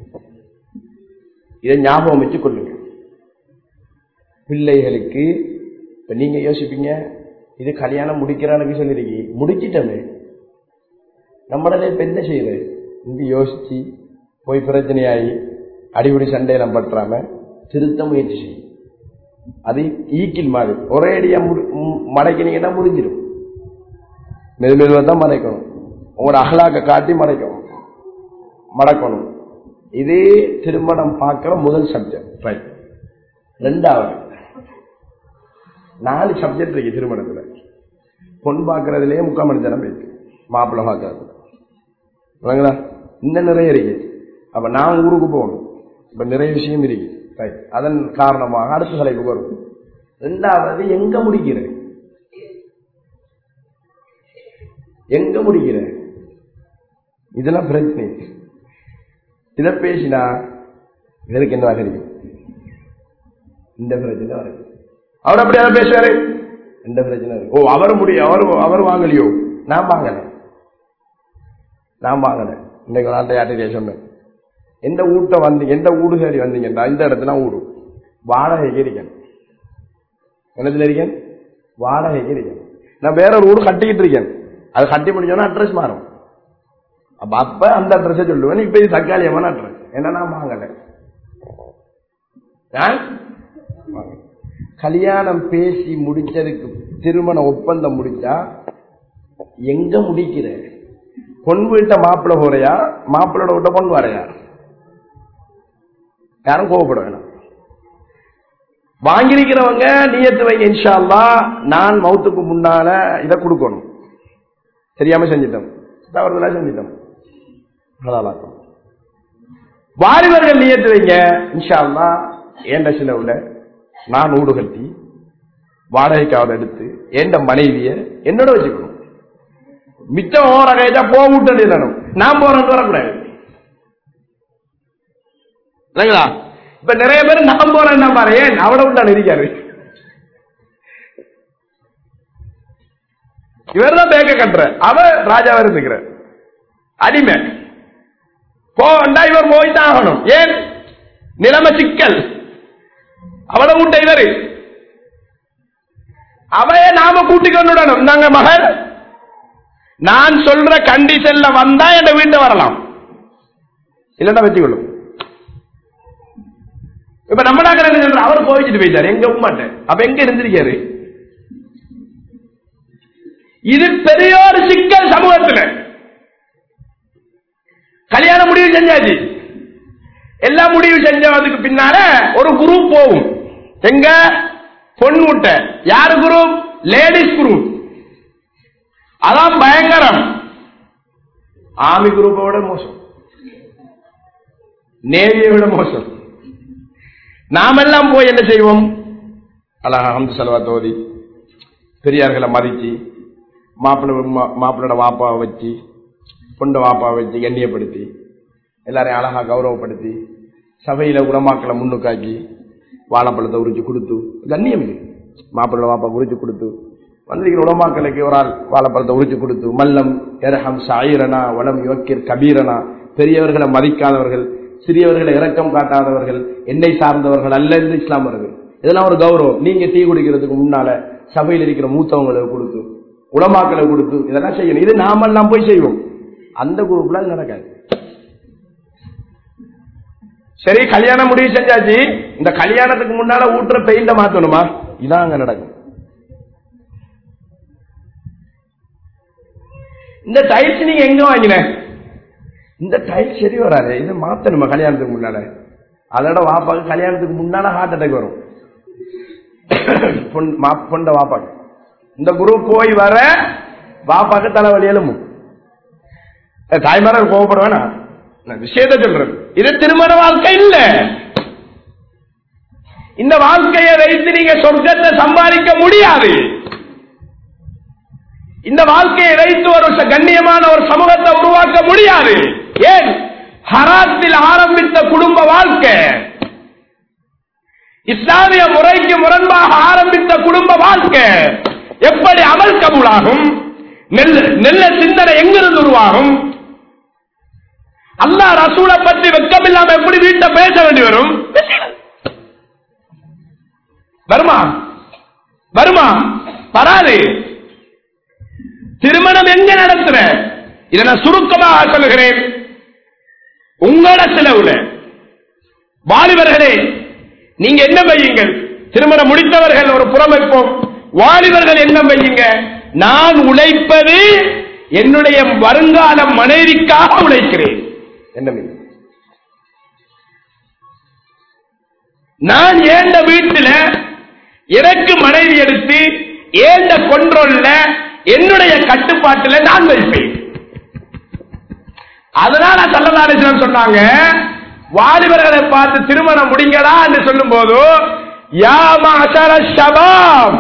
S1: இதை ஞாபகம் வச்சு கொள்ளுங்க பிள்ளைகளுக்கு இப்ப நீங்க யோசிப்பீங்க இது கல்யாணம் முடிக்கிறானுக்கு சொல்லிருக்கீங்க முடிச்சிட்டமே நம்மளே இப்ப என்ன செய்யுது இங்க யோசிச்சு போய் பிரச்சனையாகி அடிப்படை சண்டையெல்லாம் பற்றாம திருத்த முயற்சி செய்யும் அது ஈக்கில் மாதிரி ஒரே அடியா முடி- ம், மடக்கினீங்கன்னா முடிஞ்சிடும் மெது மெதுவா தான் மறைக்கணும் உங்களோட அகலாக்க காட்டி மறைக்கணும் மடக்கணும் இதே திருமணம் பார்க்கிற முதல் சப்ஜெக்ட் ரைட் ரெண்டாவது நாலு சப்ஜெக்ட் இருக்கு திருமணத்துல பொன் பார்க்கறதுலயே முக்கால் மணி நேரம் இருக்கு மாப்பிள்ளை பார்க்கறதுல விளங்குதா இன்னும் நிறைய இருக்கு அப்ப நான் ஊருக்கு போகணும் இப்ப நிறைய விஷயம் இருக்கு ரைட் அதன் காரணமாக அடுத்த தலைப்பு வரும் ரெண்டாவது எங்க முடிக்கிற எங்க முடிக்கிற இதெல்லாம் பிரச்சனை இத பேசினா இதற்கு என்ன கிடைக்கும் இந்த பிரச்சனை வரைக்கும் அவர் அப்படி அதை பேசுவாரு இந்த பிரச்சனை இருக்கு ஓ அவர் முடியும் அவர் அவர் வாங்கலையோ நான் வாங்கல நான் வாங்கல இன்னைக்கு ஒரு ஆட்டை யார்கிட்ட சொன்னேன் எந்த வீட்டை வந்தீங்க எந்த வீடு சரி வந்தீங்கன்னா இந்த இடத்துல வீடு வாடகைக்கு இருக்கேன் என்னத்துல இருக்கேன் வாடகைக்கு இருக்கேன் நான் வேற ஒரு வீடு கட்டிக்கிட்டு இருக்கேன் அது கட்டி முடிஞ்சோன்னா அட்ரஸ் மாறும் அப்ப அப்ப அந்த அட்ரஸை சொல்லுவேன் இப்ப இது தற்காலிகமான அட்ரஸ் என்ன நான் வாங்கல நான் வாங்கல. கல்யாணம் பேசி முடிச்சதுக்கு திருமண ஒப்பந்தம் முடிச்சா எங்க முடிக்கிற பொன் வீட்டை மாப்பிள்ளை போறையா மாப்பிள்ளோட விட்ட பொன் வரையா யாரும் கோவப்பட வேணாம் வாங்கியிருக்கிறவங்க நியத்து வைங்க இன்ஷா அல்லாஹ் நான் மௌத்துக்கு முன்னால இதை கொடுக்கணும் தெரியாம செஞ்சிட்டோம் தவறுதலா செஞ்சிட்டோம் ஹலாலாக்கும் வாலிபர்கள் நியத்து வைங்க இன்ஷா அல்லாஹ் ஏண்ட செலவுல நான் ஊடு கட்டி வாடகைக்காவது எடுத்து ஏண்ட மனைவிய என்னோட வச்சுக்கணும் மிச்சம் ஓர கைதா போ விட்டு இல்லணும் நான் போறேன்னு வரக்கூடாது இல்லைங்களா இப்ப நிறைய பேர் நான் போறேன் பாரு ஏன் அவட விட்டான் இருக்காரு இவர் தான் பேக்க கட்டுற அவ ராஜாவா இருந்துக்கிற அடிமை போண்டா இவர் போய் தான் ஆகணும் ஏன் நிலைமை சிக்கல் அவளை விட்ட இவரு அவைய நாம கூட்டிக் கொண்டுடணும் நாங்க மகள் நான் சொல்ற கண்டிஷன்ல வந்தா என் வீட்டை வரலாம் இல்லன்னா வச்சுக்கொள்ளும் இப்ப நம்ம நாக்கிற என்ன சொல்ற அவர் போயிட்டு போயிட்டாரு எங்க உமாட்ட அப்ப எங்க இருந்திருக்காரு இது பெரிய ஒரு சிக்கல் சமூகத்துல கல்யாணம் முடிவு செஞ்சாச்சு எல்லா முடிவு செஞ்சதுக்கு பின்னால ஒரு குரூப் போகும் எங்க பொன் முட்டை யாரு குரூப் லேடிஸ் குரூப் அதான் பயங்கரம் ஆமி குரூப்பை விட மோசம் நேவியை விட மோசம் நாமெல்லாம் போய் என்ன செய்வோம் அழகா ஹம்து செலவா தோதி பெரியார்களை மதிச்சு மாப்பிள்ளை மாப்பிள்ளோட வாப்பாவை வச்சு பொண்ட வாப்பாவை வச்சு கண்ணியப்படுத்தி எல்லாரையும் அழகா கௌரவப்படுத்தி சபையில உலமாக்களை முன்னுக்காக்கி வாழைப்பழத்தை உரிச்சு கொடுத்து கண்ணியம் இது மாப்பிள்ளை வாப்பா உரிச்சு கொடுத்து வந்திருக்கிற உலமாக்களுக்கு ஒரு ஆள் வாழைப்பழத்தை உரிச்சு கொடுத்து மல்லம் எரஹம் சாயிரனா வளம் யோக்கியர் கபீரனா பெரியவர்களை மதிக்காதவர்கள் சிறியவர்களை இரக்கம் காட்டாதவர்கள் என்னை சார்ந்தவர்கள் அல்ல என்று இஸ்லாம் வருது இதெல்லாம் ஒரு கௌரவம் நீங்க டீ குடிக்கிறதுக்கு முன்னால சபையில் இருக்கிற மூத்தவங்களுக்கு கொடுத்து உலமாக்களை கொடுத்து இதெல்லாம் செய்யணும் இது நாமெல்லாம் போய் செய்வோம் அந்த குரூப்ல அது நடக்காது சரி கல்யாணம் முடிவு செஞ்சாச்சு இந்த கல்யாணத்துக்கு முன்னால ஊட்டுற பெயிண்ட மாத்தணுமா இதான் அங்க நடக்கும் இந்த டைல்ஸ் நீங்க எங்க வாங்கின இந்த டைல்ஸ் சரி வராது இதை மாத்தணுமா கல்யாணத்துக்கு முன்னால அதோட வாப்பாக்கு கல்யாணத்துக்கு முன்னால ஹார்ட் அட்டாக் வரும் பொன்- மா- பொண்ட வாப்பாக்கு இந்த குரூப் போய் வர வாப்பாக்கு தலைவலி எழும்பும் ஏ, தாய்மாரர் கோவப்பட வேணாம் நான் விஷயத்தை சொல்றேன் இது திருமண வாழ்க்கை இல்ல இந்த வாழ்க்கையை வைத்து நீங்க சொர்க்கத்தை சம்பாதிக்க முடியாது இந்த வாழ்க்கையை வைத்து ஒரு ச- கண்ணியமான ஒரு சமூகத்தை உருவாக்க முடியாது ஏன் ஹராத்தில் ஆரம்பித்த குடும்ப வாழ்க்கை இஸ்லாமிய முறைக்கு முரண்பாக ஆரம்பித்த குடும்ப வாழ்க்கை எப்படி அமல் கபூலாகும் நெல் நெல்ல சிந்தனை எங்கிருந்து உருவாகும் அல்லாஹ் ரசூலை பற்றி வெக்கம் இல்லாம எப்படி வீட்டை பேச வேண்டி வரும் வருமா வருமா வராது திருமணம் எங்க நடத்துற இதை நான் சுருக்கமாக சொல்லுகிறேன் உங்களோட செலவுல வாலிபர்களே நீங்க என்ன வையுங்கள் திருமணம் முடித்தவர்கள் ஒரு புறம் வைப்போம் வாலிபர்கள் என்ன வையுங்க நான் உழைப்பது என்னுடைய வருங்கால மனைவிக்காக உழைக்கிறேன் என்ன வையுங்க? நான் ஏண்ட வீட்டுல எனக்கு மனைவி எடுத்து ஏண்ட கொன்றோல்ல என்னுடைய கட்டுப்பாட்டுல நான் வைப்பேன் அதனால சல்லதாரிசனம் சொன்னாங்க வாலிபர்களை பார்த்து திருமணம் முடிங்கடா என்று சொல்லும் போது யா மாசர ஷபாப்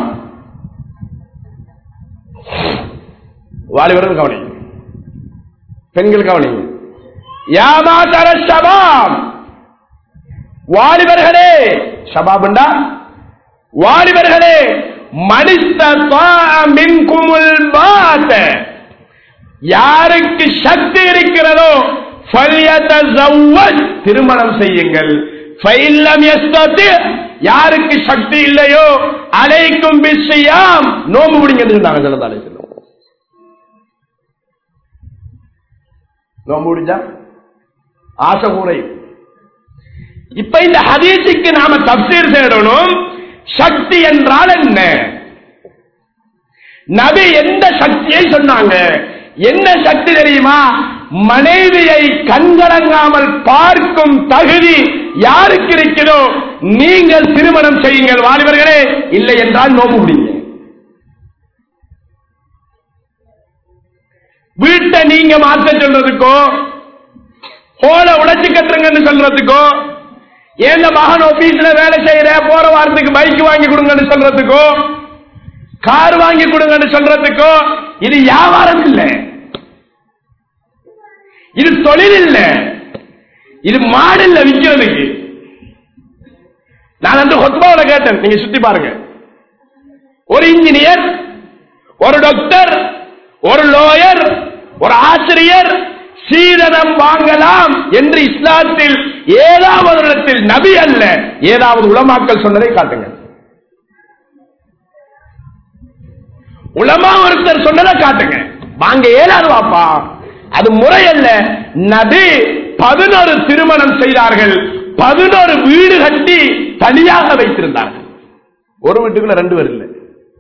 S1: வாலிபர்கள் கவனி பெண்கள் கவனி யா மாசர ஷபாப் வாலிபர்களே ஷபாப்ண்டா வாலிபர்களே மனித குமுல் பாத்த யாருக்கு சக்தி இருக்கிறதோ ஃபல்யதஸவ்வஜ், திருமணம் செய்யுங்கள் ஃபைல்லம் யஸ்ததி, யாருக்கு சக்தி இல்லையோ அலைக்கும் பிஸ்ஸியாம் நோம்பு பிடிங்கிறது சொன்னாங்க ஸல்லல்லாஹு அலைஹி வஸல்லம். நோம்பு பிடிச்சா ஆசை கூரை இப்ப இந்த ஹதீஸுக்கு நாம தப்சீர் தேடணும் சக்தி என்றால் என்ன நபி எந்த சக்தியை சொன்னாங்க என்ன சக்தி தெரியுமா மனைவியை கண்கலங்காமல் பார்க்கும் தகுதி யாருக்கு இருக்கிறதோ நீங்கள் திருமணம் செய்யுங்கள் வாலிபர்களே இல்லை என்றால் நோம்பு முடியுங்க வீட்டை நீங்க மாற்ற சொல்றதுக்கோ ஹோல உடைச்சு கட்டுருங்கன்னு சொல்றதுக்கோ ஏந்த மகன் ஆபீஸ்ல வேலை செய்யற போற வாரத்துக்கு பைக் வாங்கி கொடுங்கன்னு சொல்றதுக்கோ கார் வாங்கி கொடுங்கன்னு சொல்றதுக்கோ இது வியாபாரம் இல்ல இது தொழில் இல்ல இது மாடு இல்ல விற்கிறதுக்கு நான் அந்த ஹொத்மாவில கேட்டேன் நீங்க சுத்தி பாருங்க ஒரு இன்ஜினியர் ஒரு டாக்டர் ஒரு லோயர் ஒரு ஆசிரியர் சீதனம் வாங்கலாம் என்று இஸ்லாத்தில் ஏதாவது ஒரு இடத்தில் நபி அல்ல ஏதாவது உலமாக்கள் சொன்னதை காட்டுங்க உலமா ஒருத்தர் சொன்னதை காட்டுங்க வாங்க ஏழாது வாப்பா அது முறை அல்ல நபி பதினோரு திருமணம் செய்தார்கள் பதினோரு வீடு கட்டி தனியாக வைத்திருந்தார்கள் ஒரு வீட்டுக்குள்ள ரெண்டு பேர் இல்லை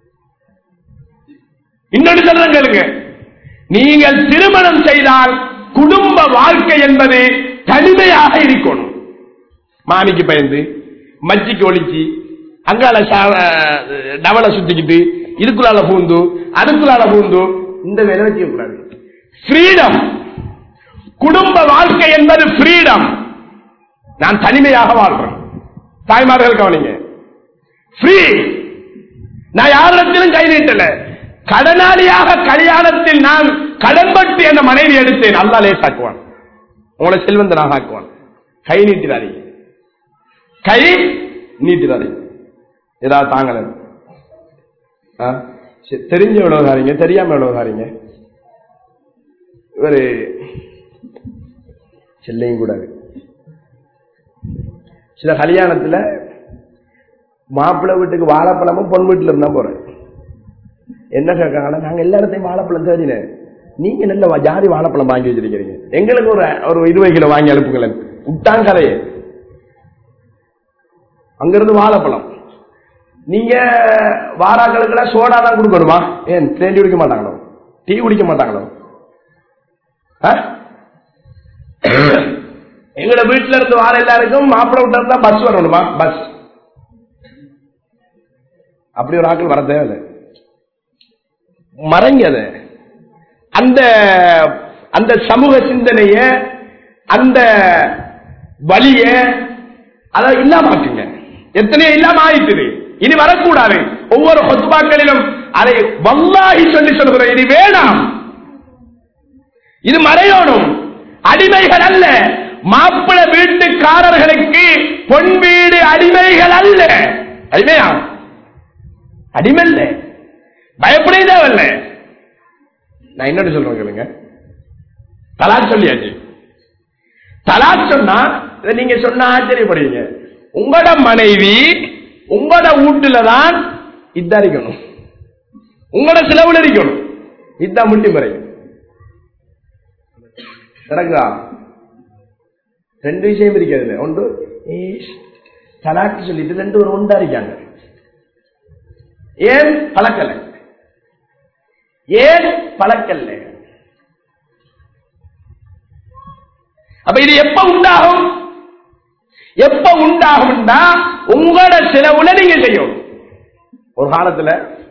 S1: இன்னொரு சொல்றேன் கேளுங்க நீங்கள் திருமணம் செய்தால் குடும்ப வாழ்க்கை என்பது தனிமையாக இருக்கணும் மாமிக்கு பயந்து மச்சிக்கு ஒளிச்சு அங்கால டவலை சுத்திக்கிட்டு இதுக்குள்ளால பூந்து அதுக்குள்ளால பூந்து இந்த வேலை வச்சுக்க கூடாது ஃப்ரீடம் குடும்ப வாழ்க்கை என்பது ஃப்ரீடம் நான் தனிமையாக வாழ்றேன் தாய்மார்கள் கவனிங்க ஃப்ரீ நான் யாரிடத்திலும் கை நீட்டல கடனாளியாக கல்யாணத்தில் நான் கடன்பட்டு என்ற மனைவி எடுத்தேன் அல்லா லேசாக்குவான் உங்களை செல்வந்தனாக ஆக்குவான் கை நீட்டிடாதீங்க கை நீட்டிடாதீங்க ஏதாவது தாங்கல ஆ? சரி, தெரிஞ்ச விவகாரிங்க தெரியாம விவகாரிங்க இவரு செல்லையும் கூடாது சில கல்யாணத்துல மாப்பிள்ளை வீட்டுக்கு வாழைப்பழமும் பொன் வீட்டுல இருந்தா போறேன் என்ன கேட்காங்கன்னா நாங்க எல்லா இடத்தையும் வாழைப்பழம் தேடினேன் நீங்க நல்ல வா- ஜாதி வாழைப்பழம் வாங்கி வச்சிருக்கீங்க எங்களுக்கு ஒரு ஒரு இருபது கிலோ வாங்கி அனுப்புங்களேன் விட்டான் கதையை அங்கிருந்து வாழைப்பழம் நீங்க வாராக்களுக்கெல்லாம் சோடா தான் கொடுக்கணுமா ஏன் தேண்டி குடிக்க மாட்டாங்களோ டீ குடிக்க மாட்டாங்களோ ஆ? எங்கட வீட்டுல இருந்து வார எல்லாருக்கும் மாப்பிள்ளை விட்டு இருந்தா பஸ் வரணுமா பஸ் அப்படி ஒரு ஆட்கள் வர தேவையில்லை மறைங்கத அந்த அந்த சமூக சிந்தனைய அந்த வலிய அதை இல்லாமாக்குங்க எத்தனையோ இல்லாம ஆயிட்டுது இனி வரக்கூடாது ஒவ்வொரு ஹொத்துபாக்களிலும் அதை வல்லாஹி சொல்லி சொல்கிறோம் இனி வேணாம் இது மறையணும் அடிமைகள் அல்ல மாப்பிள வீட்டுக்காரர்களுக்கு பொன் வீடு அடிமைகள் அல்ல அடிமையா அடிமை இல்ல பயப்படவே தேவையில்ல நான் என்ன சொல்றேன் கேளுங்க தலாக் சொல்லியாச்சு தலாக் சொன்னா இதை நீங்க சொன்னா ஆச்சரியப்படுவீங்க உங்களோட மனைவி உங்களோட வீட்டுல தான் இதான் இருக்கணும் உங்களோட செலவுல இருக்கணும் இதுதான் முட்டி முறை நடக்குதா ரெண்டு விஷயம் இருக்கிறது ஒன்று ஈஷ், தலாக்கு சொல்லிட்டு ரெண்டு ஒரு ஒன்றா இருக்காங்க ஏன் பழக்கல ஏன் பழக்கல்ல அப்ப இது எப்ப உண்டாகும் எப்ப உண்டாகும்னா உங்களோட செலவுல நீங்க செய்யும் ஒரு காலத்துல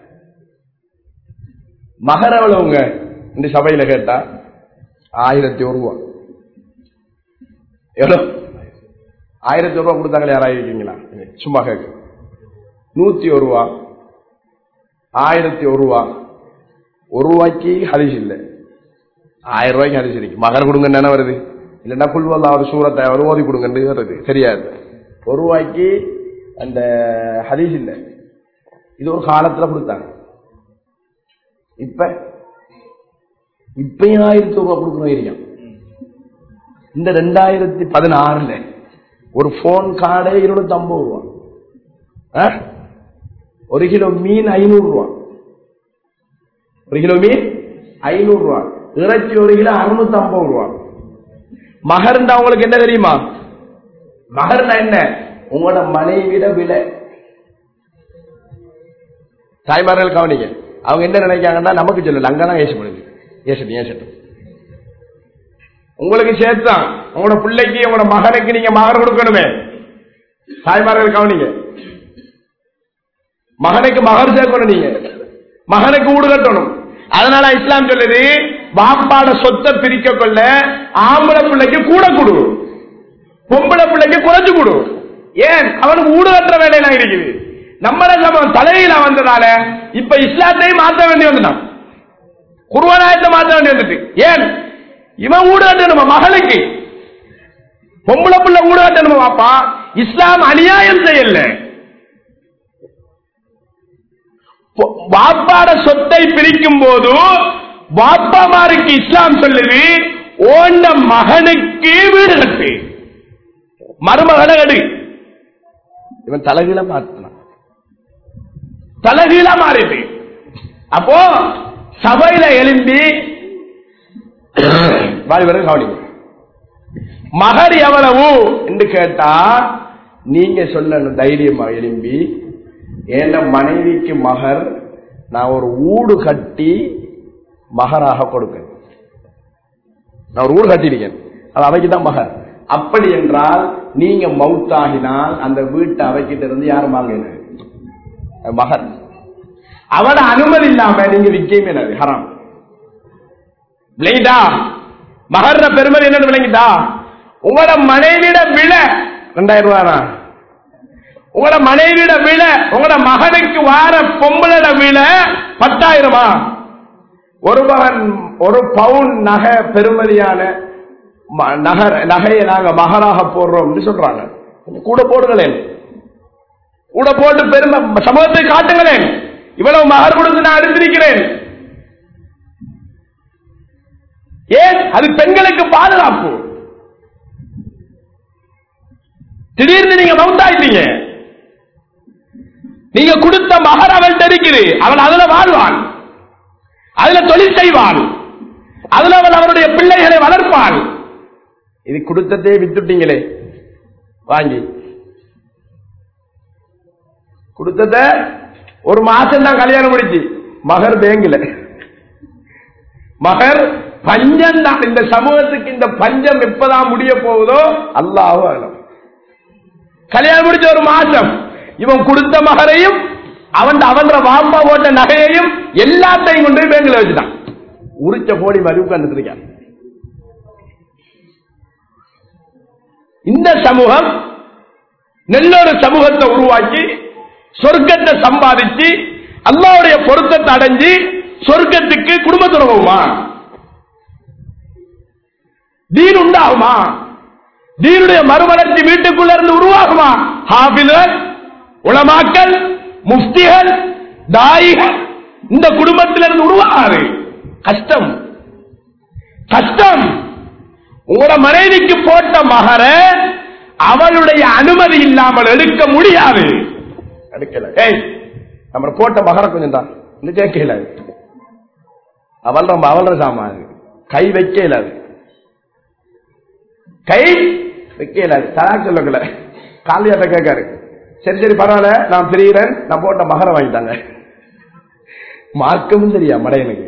S1: மகர எவ்வளவுங்க இந்த சபையில கேட்டா ஆயிரத்தி ஒரு ரூபா எவ்வளவு ஆயிரத்தி ஒரு ரூபா கொடுத்தாங்களே யாராவது இருக்கீங்களா சும்மா கேட்க நூத்தி ஒரு ரூபா ஆயிரத்தி ஒரு ரூபா ஒரு ரூபாய்க்கு ஹரிஸ் இல்லை ஆயிரம் ரூபாய்க்கு ஹரிஸ் இருக்கு மகர கொடுங்க என்ன வருது இல்லைன்னா புல்வல்லா ஒரு சூரத்தை ஒரு ஓதி கொடுங்கன்னு வருது தெரியாது ஒரு ரூபாய்க்கு அந்த ஹரிஸ் இல்லை இது ஒரு காலத்துல கொடுத்தாங்க இப்ப இப்பயும் ஆயிரத்தி ரூபாய் கொடுக்கணும் இருக்கான் இந்த ரெண்டாயிரத்தி பதினாறுல ஒரு போன் கார்டே இருநூத்தி ஐம்பது ரூபா ஆ? ஒரு கிலோ மீன் ஐநூறு ரூபா ஒரு கிலோ மீன் ஐநூறு ரூபா இறைச்சி ஒரு கிலோ அறுநூத்தி ஐம்பது ரூபா மகர்ண்டா உங்களுக்கு என்ன தெரியுமா மகர்னா என்ன உங்களோட மனைவிட விலை தாய்மார்கள் கவனிங்க அவங்க என்ன நினைக்காங்கன்னா நமக்கு சொல்லல அங்கதான் ஏசப்படுது ஏசட்டும் ஏசட்டும் உங்களுக்கு சேர்த்துதான் உங்களோட பிள்ளைக்கு உங்களோட மகனுக்கு நீங்க மகர் கொடுக்கணுமே தாய்மார்கள் கவனிங்க மகனுக்கு மகர் சேர்க்கணும் நீங்க மகனுக்கு ஊடு கட்டணும் அதனால இஸ்லாம் சொல்லுது பாப்பாட சொத்தை பிரிக்க கொள்ள ஆம்பளை பிள்ளைக்கு கூட கொடு பொம்பளை பிள்ளைக்கு குறைச்சு கொடு ஏன் அவனுக்கு ஊடு கட்டுற வேலையெல்லாம் இருக்குது நம்மள சமம் தலையில வந்ததால இப்ப இஸ்லாத்தையும் மாற்ற வேண்டி வந்துட்டான் குருவனாயத்தை மாற்ற வேண்டி வந்துட்டு ஏன் இவன் ஊடு கட்டணுமா மகளுக்கு பொம்பளை பிள்ளை ஊடு கட்டணுமா பாப்பா இஸ்லாம் அநியாயம் செய்யல பொ- வாப்பாட சொத்தை பிரிக்கும் போது வாப்பாமாருக்கு இஸ்லாம் சொல்லுது ஓண்ட மகனுக்கு வீடு கட்டு மருமகனை கடு இவன் தலைகீழ மாத்தினான் தலைகீழ மாறிட்டு அப்போ சபையில எழும்பி வாலிபர்கள் கவனிங்க மகர் எவ்வளவு என்று கேட்டா நீங்க சொல்லணும் தைரியமா எழும்பி என் மனைவிக்கு மகர் நான் ஒரு ஊடு கட்டி மகராக கொடுப்பேன் நான் ஒரு ஊடு கட்டியிருக்கேன் அது அவைக்கு தான் மகர் அப்படி என்றால் நீங்க மவுத்தாகினால் அந்த வீட்டை அவைக்கிட்ட இருந்து யாரும் வாங்கின அது மகர் அவட அனுமதி இல்லாம நீங்க விற்கவும் இயலாது ஹராம் விளங்கிட்டா மகர்ற பெருமதி என்னன்னு விளங்கிட்டா உங்களோட மனைவிட விழ ரெண்டாயிரம் ரூபாயா உங்களோட மனைவிட விழ உங்களோட மகனுக்கு வார பொம்பளோட விழ பத்தாயிரமா ஒரு பவன் ஒரு பவுன் நகை பெருமதியான ம- நகர் நகையை நாங்க மகராக போடுறோம் சொல்றாங்க கொஞ்சம் கூட போடுங்களேன் கூட போட்டு பெருமை சமூகத்தை காட்டுங்களேன் இவ்வளவு மகர் கொடுத்து நான் எடுத்திருக்கிறேன் ஏன் அது பெண்களுக்கு பாதுகாப்பு திடீர்னு நீங்க மவுத்தாயிட்டீங்க நீங்க கொடுத்த மகர் அவள்கிட்ட இருக்குது அவள் அதுல வாழ்வான் அதுல தொழில் செய்வான் அதுல அவள் அவருடைய பிள்ளைகளை வளர்ப்பான் இது கொடுத்ததே வித்துட்டீங்களே வாங்கி கொடுத்தத ஒரு மாசம் தான் கல்யாணம் முடிச்சு மகர் பேங்கில மகர் பஞ்சம் தான் இந்த சமூகத்துக்கு இந்த பஞ்சம் எப்பதான் முடிய போகுதோ அல்லாஹ் அலம் கல்யாணம் முடிச்ச ஒரு மாசம் இவன் கொடுத்த மகரையும் அவன் அவன் வாப்பா போட்ட நகையையும் எல்லாத்தையும் கொண்டு போய் பேங்கில வச்சுட்டான் உரிச்ச போடி மாதிரி உட்கார்ந்துட்டு இருக்கான் இந்த சமூகம் நல்லொரு சமூகத்தை உருவாக்கி சொர்க்கத்தை சம்பாதிச்சு அல்லாவுடைய பொருத்தத்தை அடைஞ்சு சொர்க்கத்துக்கு குடும்பத்தில் போகுமா தீன் உண்டாகுமா தீனுடைய மறுமலர்ச்சி வீட்டுக்குள்ள இருந்து உருவாகுமா ஹாபிலர் உளமாக்கல் முஃப்திகள் தாயிகள் இந்த குடும்பத்திலிருந்து உருவாகாது கஷ்டம் கஷ்டம் உங்களோட மனைவிக்கு போட்ட மகர அவளுடைய அனுமதி இல்லாமல் எடுக்க முடியாது எடுக்கல ஏய் நம்ம போட்ட மகர கொஞ்சம் தான் இன்னும் கேட்கல அவள் ரொம்ப அவள சாமான் கை வைக்கல அது கை வைக்கல அது தரா சொல்லக்கல காலியாட்ட கேட்காரு சரி சரி பரவாயில்ல நான் பிரிகிறேன் நான் போட்ட மகர வாங்கிட்டாங்க மார்க்கமும் தெரியா மடையனுக்கு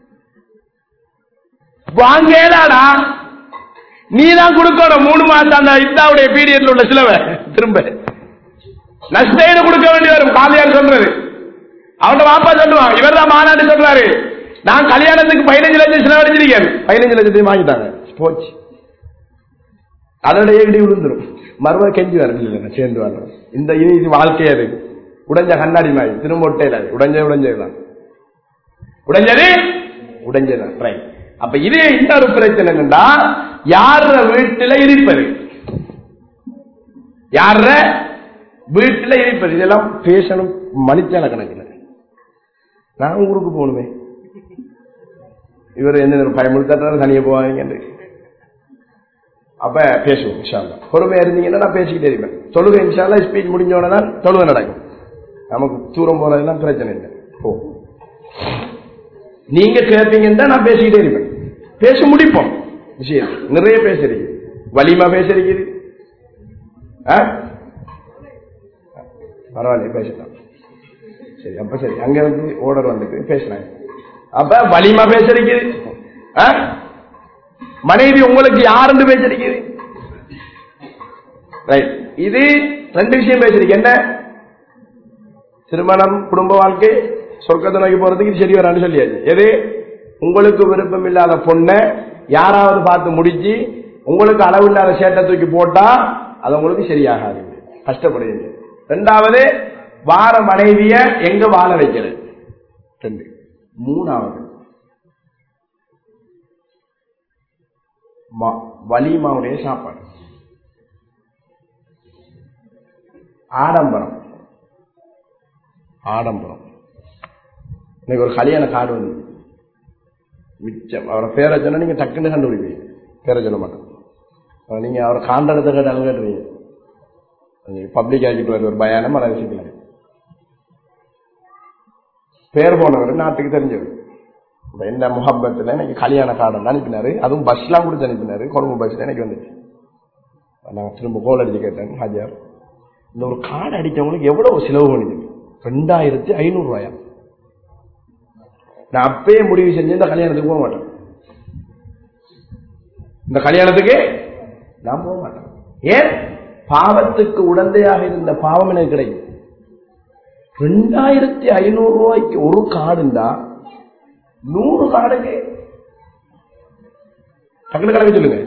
S1: வாங்கலாடா நீ தான் கொடுக்கணும் மூணு மாசம் அந்த இத்தாவுடைய பீரியட்ல உள்ள சிலவை திரும்ப நஷ்டேடு கொடுக்க வேண்டி வரும் காலியார் சொல்றது அவன் வாப்பா சொல்லுவான் இவர் தான் மாநாடு சொல்றாரு நான் கல்யாணத்துக்கு பதினஞ்சு லட்சம் செலவழிச்சிருக்கேன் பதினஞ்சு லட்சத்தையும் வாங்கிட்டாங்க போச்சு அதோட இடி விழுந்துரும் மறுவ கெஞ்சி வரும் இல்லை சேர்ந்து வரணும் இந்த இது இது வாழ்க்கையா இருக்கு உடைஞ்ச கண்ணாடி மாதிரி திரும்ப ஒட்டையில உடைஞ்ச உடைஞ்சதுதான் உடைஞ்சது உடைஞ்சதுதான் ரைட் அப்ப இது இன்னொரு பிரச்சனை என்னன்னா யார வீட்டுல இருப்பது யார வீட்டுல இருப்பது இதெல்லாம் பேசணும் மணித்தான கணக்குல நான் ஊருக்கு போகணுமே இவர் எந்த பயமுறுத்தாரு தனியா போவாங்க அப்ப பேசுவோம் இன்ஷால்லா பொறுமையா இருந்தீங்கன்னா நான் பேசிக்கிட்டே இருப்பேன் தொழுகை இன்ஷால்லா ஸ்பீச் முடிஞ்சோடனே தான் தொழுகை நடக்கும் நமக்கு தூரம் போறதெல்லாம் பிரச்சனை இல்லை போ நீங்க கேட்பீங்கன்னு தான் நான் பேசிக்கிட்டே இருப்பேன் பேச முடிப்போம் விஷயம் நிறைய பேசுறீங்க வலிமா பேசுறீங்க ஆ? பரவாயில்ல பேசலாம் சரி அப்ப சரி அங்க இருந்து ஓர்டர் வந்துட்டு பேசுறாங்க அப்ப வலிமா பேசுறீங்க ஆ? மனைவி உங்களுக்கு யாருன்னு பேசுறீங்க ரைட் இது ரெண்டு விஷயம் பேசுறீங்க என்ன திருமணம் குடும்ப வாழ்க்கை சொர்க்கத்தை நோக்கி போறதுக்கு இது சரி வரான்னு சொல்லியாச்சு எது உங்களுக்கு விருப்பம் இல்லாத பொண்ணை யாராவது பார்த்து முடிச்சு உங்களுக்கு அளவு இல்லாத சேட்டை தூக்கி போட்டா அது உங்களுக்கு சரியாகாது கஷ்டப்படுவீங்க ரெண்டாவது வார மனைவிய எங்க வாழ வைக்கிறது ரெண்டு மூணாவது ம- வலிமாவுடைய சாப்பாடு ஆடம்பரம் ஆடம்பரம் இன்னைக்கு ஒரு கல்யாண கார்டு வந்து மிச்சம் அவரை பேரை சொன்னா நீங்க டக்குன்னு கண்டுபிடிப்பீங்க பேரை சொல்ல மாட்டோம் ஆனா நீங்க அவரை காண்டனத்தை கேட்டாலும் கேட்டுருவீங்க பப்ளிக் ஆக்கிட்டு வர ஒரு பயானம் அதை வச்சுக்கலாம் பேர் போனவர் நாட்டுக்கு தெரிஞ்சவர் இப்ப என்ன முகப்பத்துல எனக்கு கல்யாண கார்டு அனுப்பினாரு அதுவும் பஸ்லாம் கொடுத்து அனுப்பினாரு கொழும்பு பஸ்ல எனக்கு வந்துச்சு நான் திரும்ப கோல் அடிச்சு கேட்டேன் ஹாஜியார் இந்த ஒரு கார்டு அடிச்சவங்களுக்கு எவ்வளவு செலவு பண்ணிது ரெண்டாயிரத்தி ஐநூறு ரூபாயா நான் அப்பயே முடிவு செஞ்சு இந்த கல்யாணத்துக்கு போக மாட்டேன் இந்த கல்யாணத்துக்கு நான் போக மாட்டேன் ஏன் பாவத்துக்கு உடந்தையாக இருந்த பாவம் எனக்கு கிடைக்கும் ரெண்டாயிரத்தி ஐநூறு ரூபாய்க்கு ஒரு காடுண்டா நூறு காடுக்கு டக்குனு கணக்கு சொல்லுங்க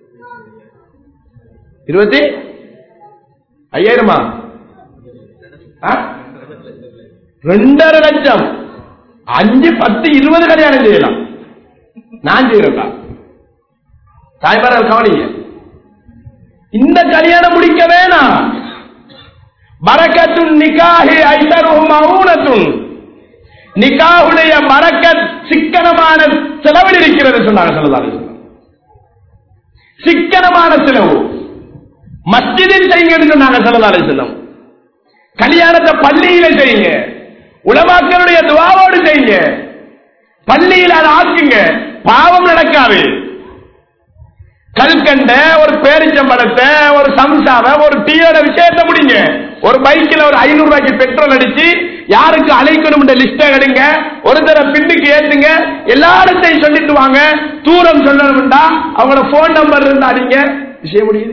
S1: இருபத்தி ஐயாயிரமா ஆ? ரெண்டரை லட்சம் அஞ்சு பத்து இருபது கல்யாணம் செய்யலாம் நான் செய்யறேன்டா தாய்மார்கள் கவனிங்க இந்த கல்யாணம் முடிக்க வேணாம் பரக்கத்துன் நிக்காஹி ஐதருஹும் மவுனத்துன் நிக்காஹுடைய பரக்கத் சிக்கனமான செலவில் இருக்கிறது சொன்னாங்க ஸல்லல்லாஹு அலைஹி வஸல்லம் சிக்கனமான செலவு மஸ்ஜிதில் செய்யுங்கன்னு சொன்னாங்க ஸல்லல்லாஹு அலைஹி வஸல்லம் கல்யாணத்தை பள்ளியில செய்யுங்க உலமாக்களுடைய துவாவோடு செய்யுங்க பள்ளியில் அதை ஆக்குங்க பாவம் நடக்காது கல்கண்ட ஒரு பேரிச்சம்பழத்தை ஒரு சம்சாவை ஒரு டீயோட விஷயத்தை முடிங்க ஒரு பைக்கில் ஒரு ஐநூறு ரூபாய்க்கு பெட்ரோல் அடிச்சு யாருக்கு அழைக்கணும் லிஸ்ட எடுங்க ஒரு தர பின்னுக்கு ஏத்துங்க எல்லாருத்தையும் சொல்லிட்டு வாங்க தூரம் சொல்லணும்டா அவங்களோட போன் நம்பர் இருந்தா அடிங்க விஷயம் முடியுது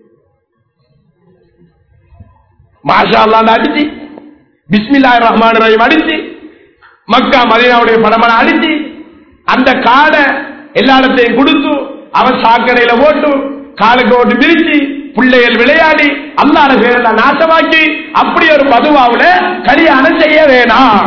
S1: மாஷா அல்லாஹ் அடிச்சு பிஸ்மில்லாஹிர் ரஹ்மான் ரஹீம் அடிச்சு மக்கா மதீனாவுடைய படமனை அடிச்சு அந்த காடை எல்லா இடத்தையும் கொடுத்து அவன் சாக்கடையில ஓட்டு காலுக்கு ஓட்டு பிரிச்சு பிள்ளைகள் விளையாடி அல்லாத பேரல நாசமாக்கி அப்படி ஒரு மதுவாவுல கல்யாணம் செய்ய வேணாம்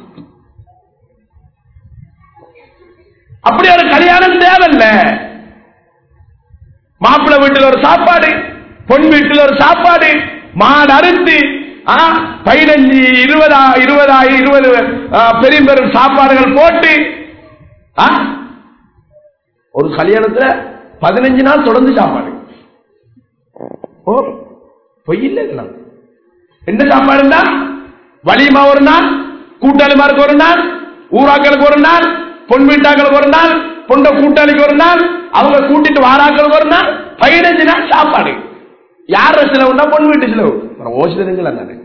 S1: அப்படி ஒரு கல்யாணம் தேவையில்ல மாப்பிள்ளை வீட்டில் ஒரு சாப்பாடு பொன் வீட்டில் ஒரு சாப்பாடு மாடு அறுத்து ஆ, பதினஞ்சு இருபதா இருபதா இருபது ஆ, பெரிய பெரும் சாப்பாடுகள் போட்டு ஆ, ஒரு கல்யாணத்துல பதினஞ்சு நாள் தொடர்ந்து சாப்பாடு ஓ பொய் இல்லை இதெல்லாம். என்ன சாப்பாடுன்னா வலிமா ஒரு நாள் கூட்டாளிமாருக்கு ஒரு நாள் ஊராக்களுக்கு ஒரு நாள் பொன் வீட்டாக்களுக்கு ஒரு நாள் பொண்ட கூட்டாளிக்கு ஒரு நாள் அவங்க கூட்டிட்டு வாராக்களுக்கு ஒரு நாள் பதினஞ்சு நாள் சாப்பாடு யார செலவுன்னா பொன் வீட்டு செலவு ஓசில திங்கலாம் தானே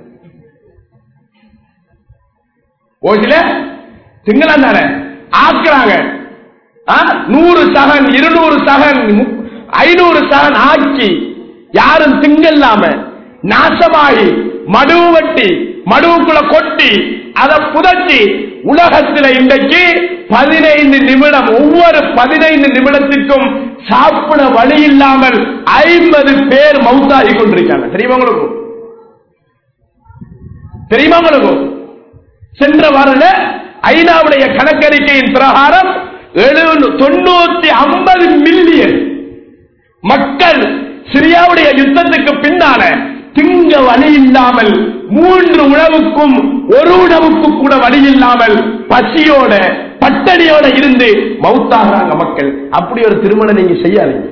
S1: ஓசில திங்கலாம் தானே ஆக்குறாங்க ஆ, நூறு சகன் இருநூறு சகன் மு- ஐநூறு சகன் ஆக்கி யாரும் திங்கல்லாம நாசமாகி மடுவு வெட்டி மடுவுக்குள்ள கொட்டி அதை புதச்சி உலகத்தில் இன்றைக்கு பதினைந்து நிமிடம் ஒவ்வொரு பதினைந்து நிமிடத்திற்கும் சாப்பிட வழி இல்லாமல் ஐம்பது பேர் மவுத்தாகி கொண்டிருக்காங்க தெரியுமா உங்களுக்கு தெரியுமா உங்களுக்கு சென்ற வாரல ஐநாவுடைய கணக்கெடுக்கையின் பிரகாரம் எழுநூ- தொண்ணூத்தி ஐம்பது மில்லியன் மக்கள் சிரியாவுடைய யுத்தத்துக்கு பின்னால திங்க வழி இல்லாமல் மூன்று உணவுக்கும் ஒரு உணவுக்கு கூட வழி இல்லாமல் பசியோட பட்டணியோட இருந்து மவுத்தாகிறாங்க மக்கள் அப்படி ஒரு திருமணம் நீங்க செய்யாதீங்க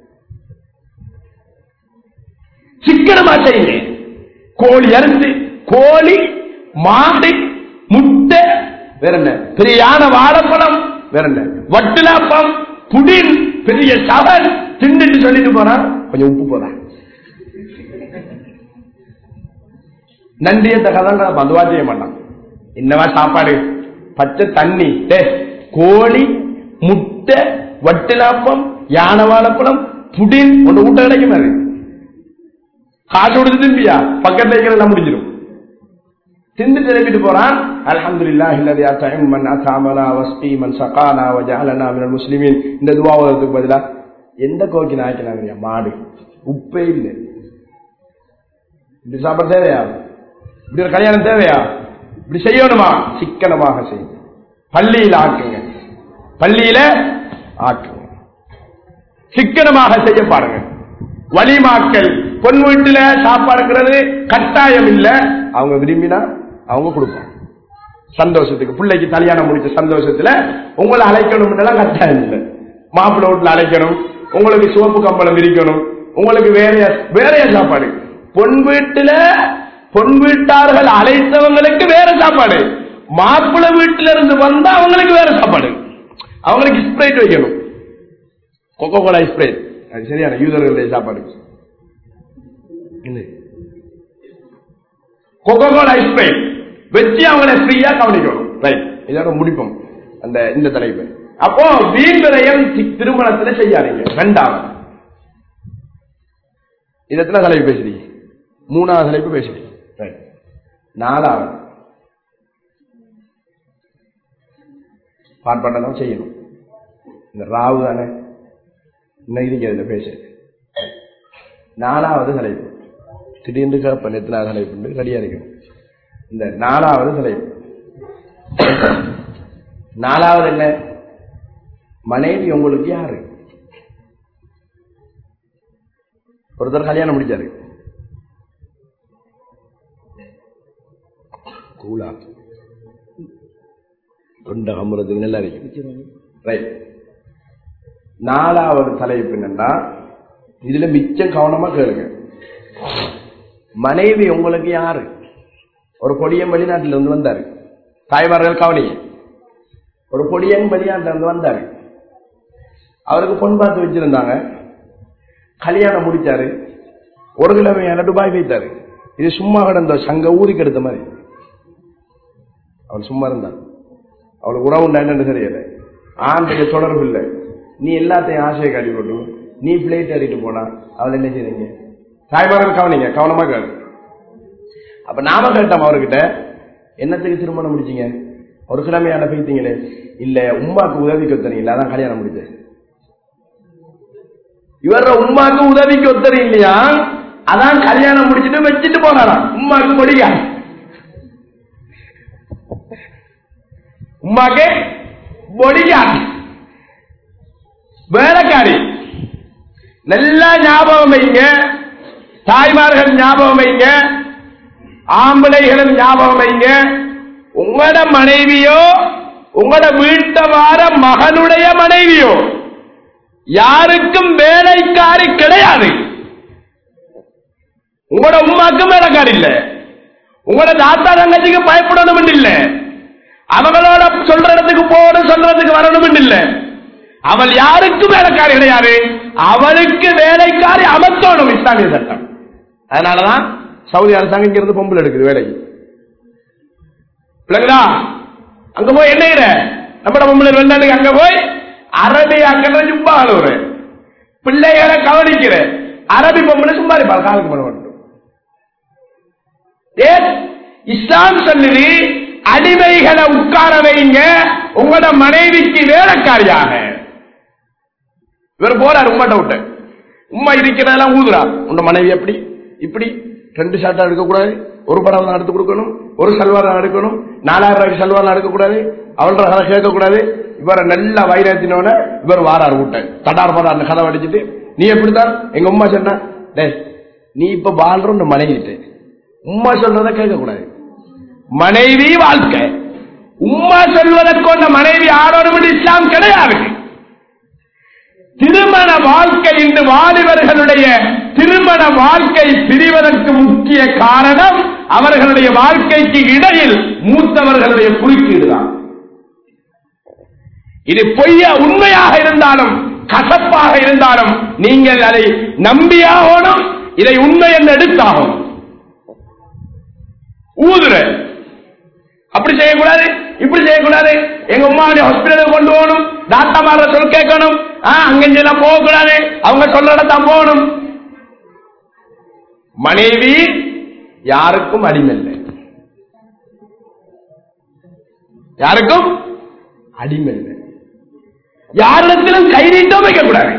S1: சிக்கனமா செய்யுங்க கோழி அறுத்து கோழி மாடு முட்டை வேற என்ன பெரிய யானை வாழைப்பழம் வேற என்ன வட்டிலாப்பம் புடின் பெரிய சவன் தின்னுட்டு சொல்லிட்டு போறான் கொஞ்சம் உப்பு போறான் நன்றியத்த கதை பந்துவா செய்ய மாட்டான் என்னவா சாப்பாடு பச்சை தண்ணி டே கோழி முட்டை வட்டிலாப்பம் யானை வாழைப்பழம் புடின் ஒன்று ஊட்ட கிடைக்கும் அது காசு கொடுத்து திரும்பியா பக்கத்துல இருக்கிறதெல்லாம் முடிஞ்சிடும் திண்டு திரும்பிட்டு போறான் அல்ஹம்துலில்லாஹி அல்லதி அத்அம் மன் அத்அமனா வஸ்கி மன் சகானா வஜஅலனா மினல் முஸ்லிமீன் இந்த துவா ஓதுறதுக்கு பதிலா எந்த கோக்கி நாய்க்கிறாங்க மாடு உப்பே இல்லை இப்படி சாப்பிட தேவையா இப்படி ஒரு கல்யாணம் தேவையா இப்படி செய்யணுமா சிக்கனமாக செய்யுங்க பள்ளியில ஆக்குங்க பள்ளியில ஆக்குங்க சிக்கனமாக செய்ய பாருங்க வலிமாக்கள் பொன் வீட்டுல சாப்பாடுங்கிறது கட்டாயம் இல்ல அவங்க விரும்பினா அவங்க கொடுப்பாங்க சந்தோஷத்துக்கு பிள்ளைக்கு கல்யாணம் முடிச்ச சந்தோஷத்துல உங்களை அழைக்கணும் கட்டாயம் இல்லை மாப்பிள்ளை வீட்டுல அழைக்கணும் உங்களுக்கு சிவப்பு கம்பளம் விரிக்கணும் உங்களுக்கு வேறைய வேறைய சாப்பாடு பொன் வீட்டுல பொன் வீட்டார்கள் அழைத்தவங்களுக்கு வேற சாப்பாடு மாப்பிள்ளை வீட்டுல இருந்து வந்தா அவங்களுக்கு வேற சாப்பாடு அவங்களுக்கு ஸ்ப்ரைட் வைக்கணும் கொக்கோ கோலா ஸ்ப்ரைட் அது சரியான யூதர்களுடைய சாப்பாடு கொக்கோ கோலா ஸ்ப்ரைட் வச்சு அவங்கள ஃப்ரீயா கவனிக்கணும் ரைட் இதோட முடிப்போம் அந்த இந்த தலைப்பு அப்போ வீண்விரயம் தி- திருமணத்துல செய்யாதீங்க ரெண்டாவது இது எத்தனை தலைப்பு பேசுறீங்க மூணாவது தலைப்பு பேசுறீங்க ரைட் நாலாவது பாட் பண்ண தான் செய்யணும் இந்த ராவு தானே இன்னும் இருக்கிறதுல பேச நாலாவது தலைப்பு திடீர்னு கேப்பன் எத்தனாவது தலைப்பு ரெடியா இருக்கணும் இந்த நாலாவது தலைப்பு நாலாவது என்ன மனைவி உங்களுக்கு யாரு ஒருத்தர் கல்யாணம் முடிச்சாரு கூலா தொண்டை கம்புறதுக்கு நல்லா இருக்கும் ரைட் நாலாவது தலைப்பு என்னன்னா இதுல மிச்சம் கவனமா கேளுங்க மனைவி உங்களுக்கு யாரு ஒரு பொடியன் வெளிநாட்டில இருந்து வந்தாரு தாய்மார்கள் கவனிங்க ஒரு பொடியன் வெளிநாட்டில இருந்து வந்தாரு அவருக்கு பொன் பார்த்து வச்சிருந்தாங்க கல்யாணம் முடிச்சாரு ஒரு கிழமை துபாய் வைத்தாரு இது சும்மா கிடந்த சங்க ஊருக்கு எடுத்த மாதிரி அவர் சும்மா இருந்தார் அவளுக்கு உணவு என்னன்னு தெரியல ஆண்டுக்கு தொடர்பு இல்லை நீ எல்லாத்தையும் ஆசையை காட்டி போட்டு நீ பிளேட் ஏறிட்டு போனா அவள் என்ன செய்றீங்க தாய்மார்கள் கவனிங்க கவனமா கேளு அப்ப நாம கேட்டோம் அவர்கிட்ட என்னத்துக்கு திருமணம் முடிச்சீங்க ஒரு கிழமையான பேய்த்தீங்களே இல்ல உமாக்கு உதவிக்கு ஒத்தனீங்களா அதான் கல்யாணம் முடிச்சேன் இவர உமாக்கு உதவிக்கு ஒத்தரி இல்லையா அதான் கல்யாணம் முடிச்சிட்டு வச்சுட்டு போனாராம் உமாக்கு முடியா உமாக்கு பொடியார் வேலைக்காரி நல்லா ஞாபகம் வைங்க தாய்மார்கள் ஞாபகம் வைங்க ஆம்பளைகளும் ஞாபகம் வைங்க உங்களோட மனைவியோ உங்களோட வீட்டை வார மகனுடைய மனைவியோ யாருக்கும் வேலைக்காரி கிடையாது உங்களோட உமாக்கும் வேலைக்காரி இல்ல உங்களோட தாத்தா தங்கச்சிக்கு பயப்படணும் இல்ல அவங்களோட சொல்ற இடத்துக்கு போகணும் சொல்றதுக்கு வரணும் இல்ல அவள் யாருக்கும் வேலைக்காரி கிடையாது அவளுக்கு வேலைக்காரி அமர்த்தணும் இஸ்லாமிய சட்டம் அதனாலதான் சவுதி அரசாங்கம் இங்க இருந்து பொம்பளை எடுக்குது வேலைக்கு பிள்ளைங்களா அங்க போய் என்ன செய்யற? நம்மட பொம்பளை வெளிநாட்டுக்கு அங்க போய் அரபி அக்கற சும்மா அழுவுற பிள்ளைகளை கவனிக்கிற அரபி பொம்பளை சும்மா இருப்பார் காலுக்கு பண்ண வேண்டும் ஏன் இஸ்லாம் சொல்லுது அடிமைகளை உட்கார வைங்க உங்களோட மனைவிக்கு வேலைக்காரியாக இவர் போறார் உம்மட்ட விட்டு உம்மா இருக்கிறதெல்லாம் ஊதுறா உங்க மனைவி எப்படி இப்படி ரெண்டு ஷாட்டா எடுக்கக்கூடாது ஒரு படம் தான் எடுத்து கொடுக்கணும் ஒரு சல்வார் தான் எடுக்கணும் நாலாயிரம் ரூபாய்க்கு சல்வார் தான் எடுக்கக்கூடாது அவள்ற கதை கேட்கக்கூடாது இவரை நல்லா வைரத்தினோட இவர் வாரார் விட்ட தடார் படார் கதை அடிச்சுட்டு நீ எப்படித்தான் எங்க உம்மா சொன்ன டேய் நீ இப்ப வாழ்ற மனைவிட்டு உம்மா சொல்றத கேட்கக்கூடாது மனைவி வாழ்க்கை உம்மா சொல்வதற்கு கொண்ட மனைவி ஆரோடும் இஸ்லாம் கிடையாது திருமண வாழ்க்கை இன்று வாலிபர்களுடைய திருமண வாழ்க்கை பிரிவதற்கு முக்கிய காரணம் அவர்களுடைய வாழ்க்கைக்கு இடையில் மூத்தவர்களுடைய குறுக்கீடுதான் இது பொய்ய உண்மையாக இருந்தாலும் கசப்பாக இருந்தாலும் நீங்கள் அதை நம்பியாகணும் இதை உண்மை என்று எடுத்தாகும் ஊதுற அப்படி செய்யக்கூடாது இப்படி செய்யக்கூடாது எங்க உமாவுடைய ஹாஸ்பிட்டலுக்கு கொண்டு போகணும் டாக்டர் மாற சொல் கேட்கணும் அங்கெல்லாம் போக கூடாது அவங்க சொல்ற இடத்தான் போகணும் மனைவி யாருக்கும் அடிமை இல்லை யாருக்கும் அடிமை இல்லை யாரிடத்திலும் கை நீட்டம் வைக்கக்கூடாது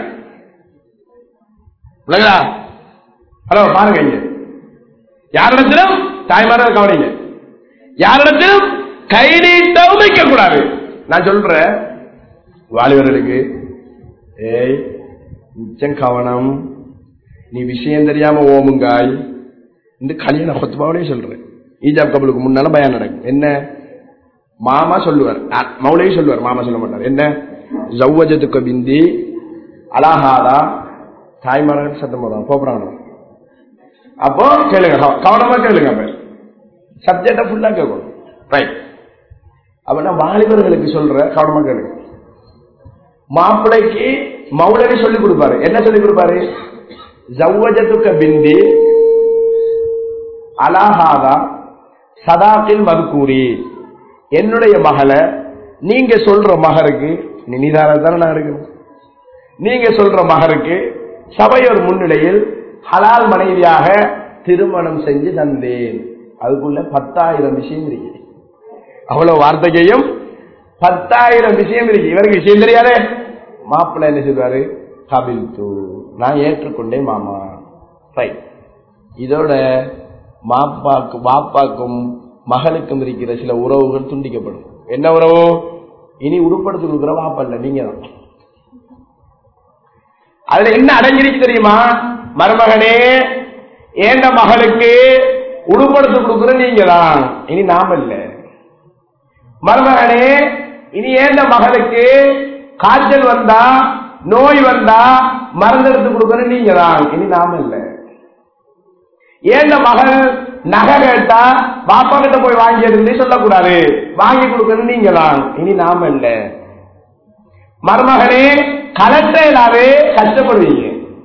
S1: ஹலோ பாருங்க இங்க யாரிடத்திலும் தாய்மார்கள் கவனிங்க யாரிடத்திலும் கை நீட்டவும் வைக்கக்கூடாது நான் சொல்றேன் வாலிபர்களுக்கு ஏய் மிச்சம் கவனம் நீ விஷயம் தெரியாம ஓமுங்காய் இந்த கல்யாண கொத்துமாவனே சொல்றேன் ஈஜாப் கபலுக்கு முன்னால பயம் நடக்கும் என்ன மாமா சொல்லுவார் மௌலையும் சொல்லுவார் மாமா சொல்ல மாட்டார் என்ன ஜவ்வஜத்துக்கு பிந்தி அலாஹாதா தாய்மார்கள் சத்தம் போடுறாங்க போறாங்க அப்போ கேளுங்க கவனமா கேளுங்க அப்ப சப்ஜெக்ட ஃபுல்லா கேட்கணும் ரைட் அப்ப நான் வாலிபர்களுக்கு சொல்ற கவனமா கேளுங்க மாப்பிள்ளைக்கு மௌலவி சொல்லி கொடுப்பாரு என்ன சொல்லி கொடுப்பாரு ஜவ்வஜத்துக்க பிந்தி அலாஹாதா சதாக்கில் மதுக்கூறி என்னுடைய மகளை நீங்க சொல்ற மகருக்கு நிதானம் தானே நான் எடுக்கணும் நீங்க சொல்ற மகருக்கு சபையோர் முன்னிலையில் ஹலால் மனைவியாக திருமணம் செஞ்சு தந்தேன் அதுக்குள்ள பத்தாயிரம் விஷயம் இருக்கு அவ்வளவு வார்த்தைகையும் பத்தாயிரம் விஷயம் இருக்கு இவருக்கு விஷயம் தெரியாதே மாப்பிள்ளை என்ன செய்வாரு கபில் தூ நான் ஏற்றுக்கொண்டேன் மாமா ரைட் இதோட மாப்பாக்கு பாப்பாக்கும் மகளுக்கும் இருக்கிற சில உறவுகள் துண்டிக்கப்படும் என்ன உறவு இனி உருப்படுத்தி கொடுக்குற வாப்பா இல்ல நீங்க தான் அதுல என்ன அடங்கிருக்கு தெரியுமா மருமகனே ஏண்ட மகளுக்கு உடுப்படுத்தி கொடுக்குற நீங்க தான் இனி நாம இல்ல மருமகனே இனி ஏண்ட மகளுக்கு காய்ச்சல் வந்தா நோய் வந்தா மருந்தெடுத்து கொடுக்குற நீங்க தான் இனி நாம இல்ல ஏண்ட மகள் நகை கேட்டா பாப்பா கிட்ட போய் வாங்கியது சொல்லக்கூடாது வாங்கி கொடுக்கணும் நீங்க தான் இனி நாம இல்ல மருமகனே கலெக்டராவே கஷ்டப்படுவீங்க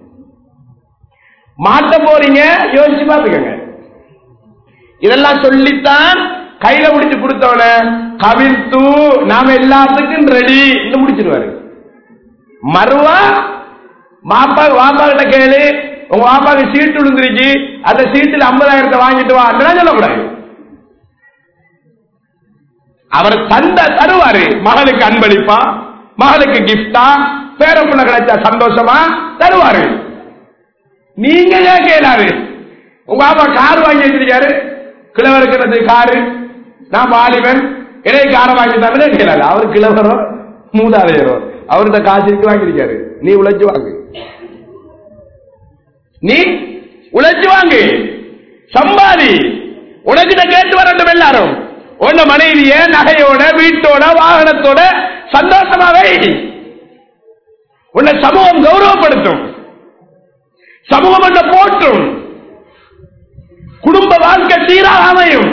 S1: மாட்ட போறீங்க யோசிச்சு பாத்துக்கங்க இதெல்லாம் சொல்லித்தான் கையில முடிச்சு கொடுத்தவன கவிழ்த்து நாம எல்லாத்துக்கும் ரெடி முடிச்சிருவாரு மறுவா மாப்பா வாப்பா கிட்ட கேளு உங்க வாப்பாக்கு சீட்டு விழுந்துருச்சு அந்த சீட்டுல ஐம்பதாயிரத்தை வாங்கிட்டு வா அதெல்லாம் சொல்லக்கூடாது அவர் தந்த தருவாரு மகளுக்கு அன்பளிப்பா மகளுக்கு கிஃப்டா பேரப்புள்ள கிடைச்சா சந்தோஷமா தருவாரு நீங்க ஏன் கேளாரு உங்க அப்பா கார் வாங்கி வச்சிருக்காரு கிழவருக்கிறது காரு நான் வாலிபன் இடையே காரை வாங்கி தரே கேளாரு அவர் கிழவரோ மூதாதையரோ அவர்கிட்ட காசு இருக்கு வாங்கியிருக்காரு நீ உழைச்சு வாங்கு நீ உழைச்சு வாங்கு சம்பாதி உனக்கிட்ட கேட்டு வரட்டும் எல்லாரும் உன்ன மனைவிய நகையோட வீட்டோட வாகனத்தோட சந்தோஷமாவே உன்னை சமூகம் கௌரவப்படுத்தும் சமூகம் என்ன போற்றும் குடும்ப வாழ்க்கை சீராக அமையும்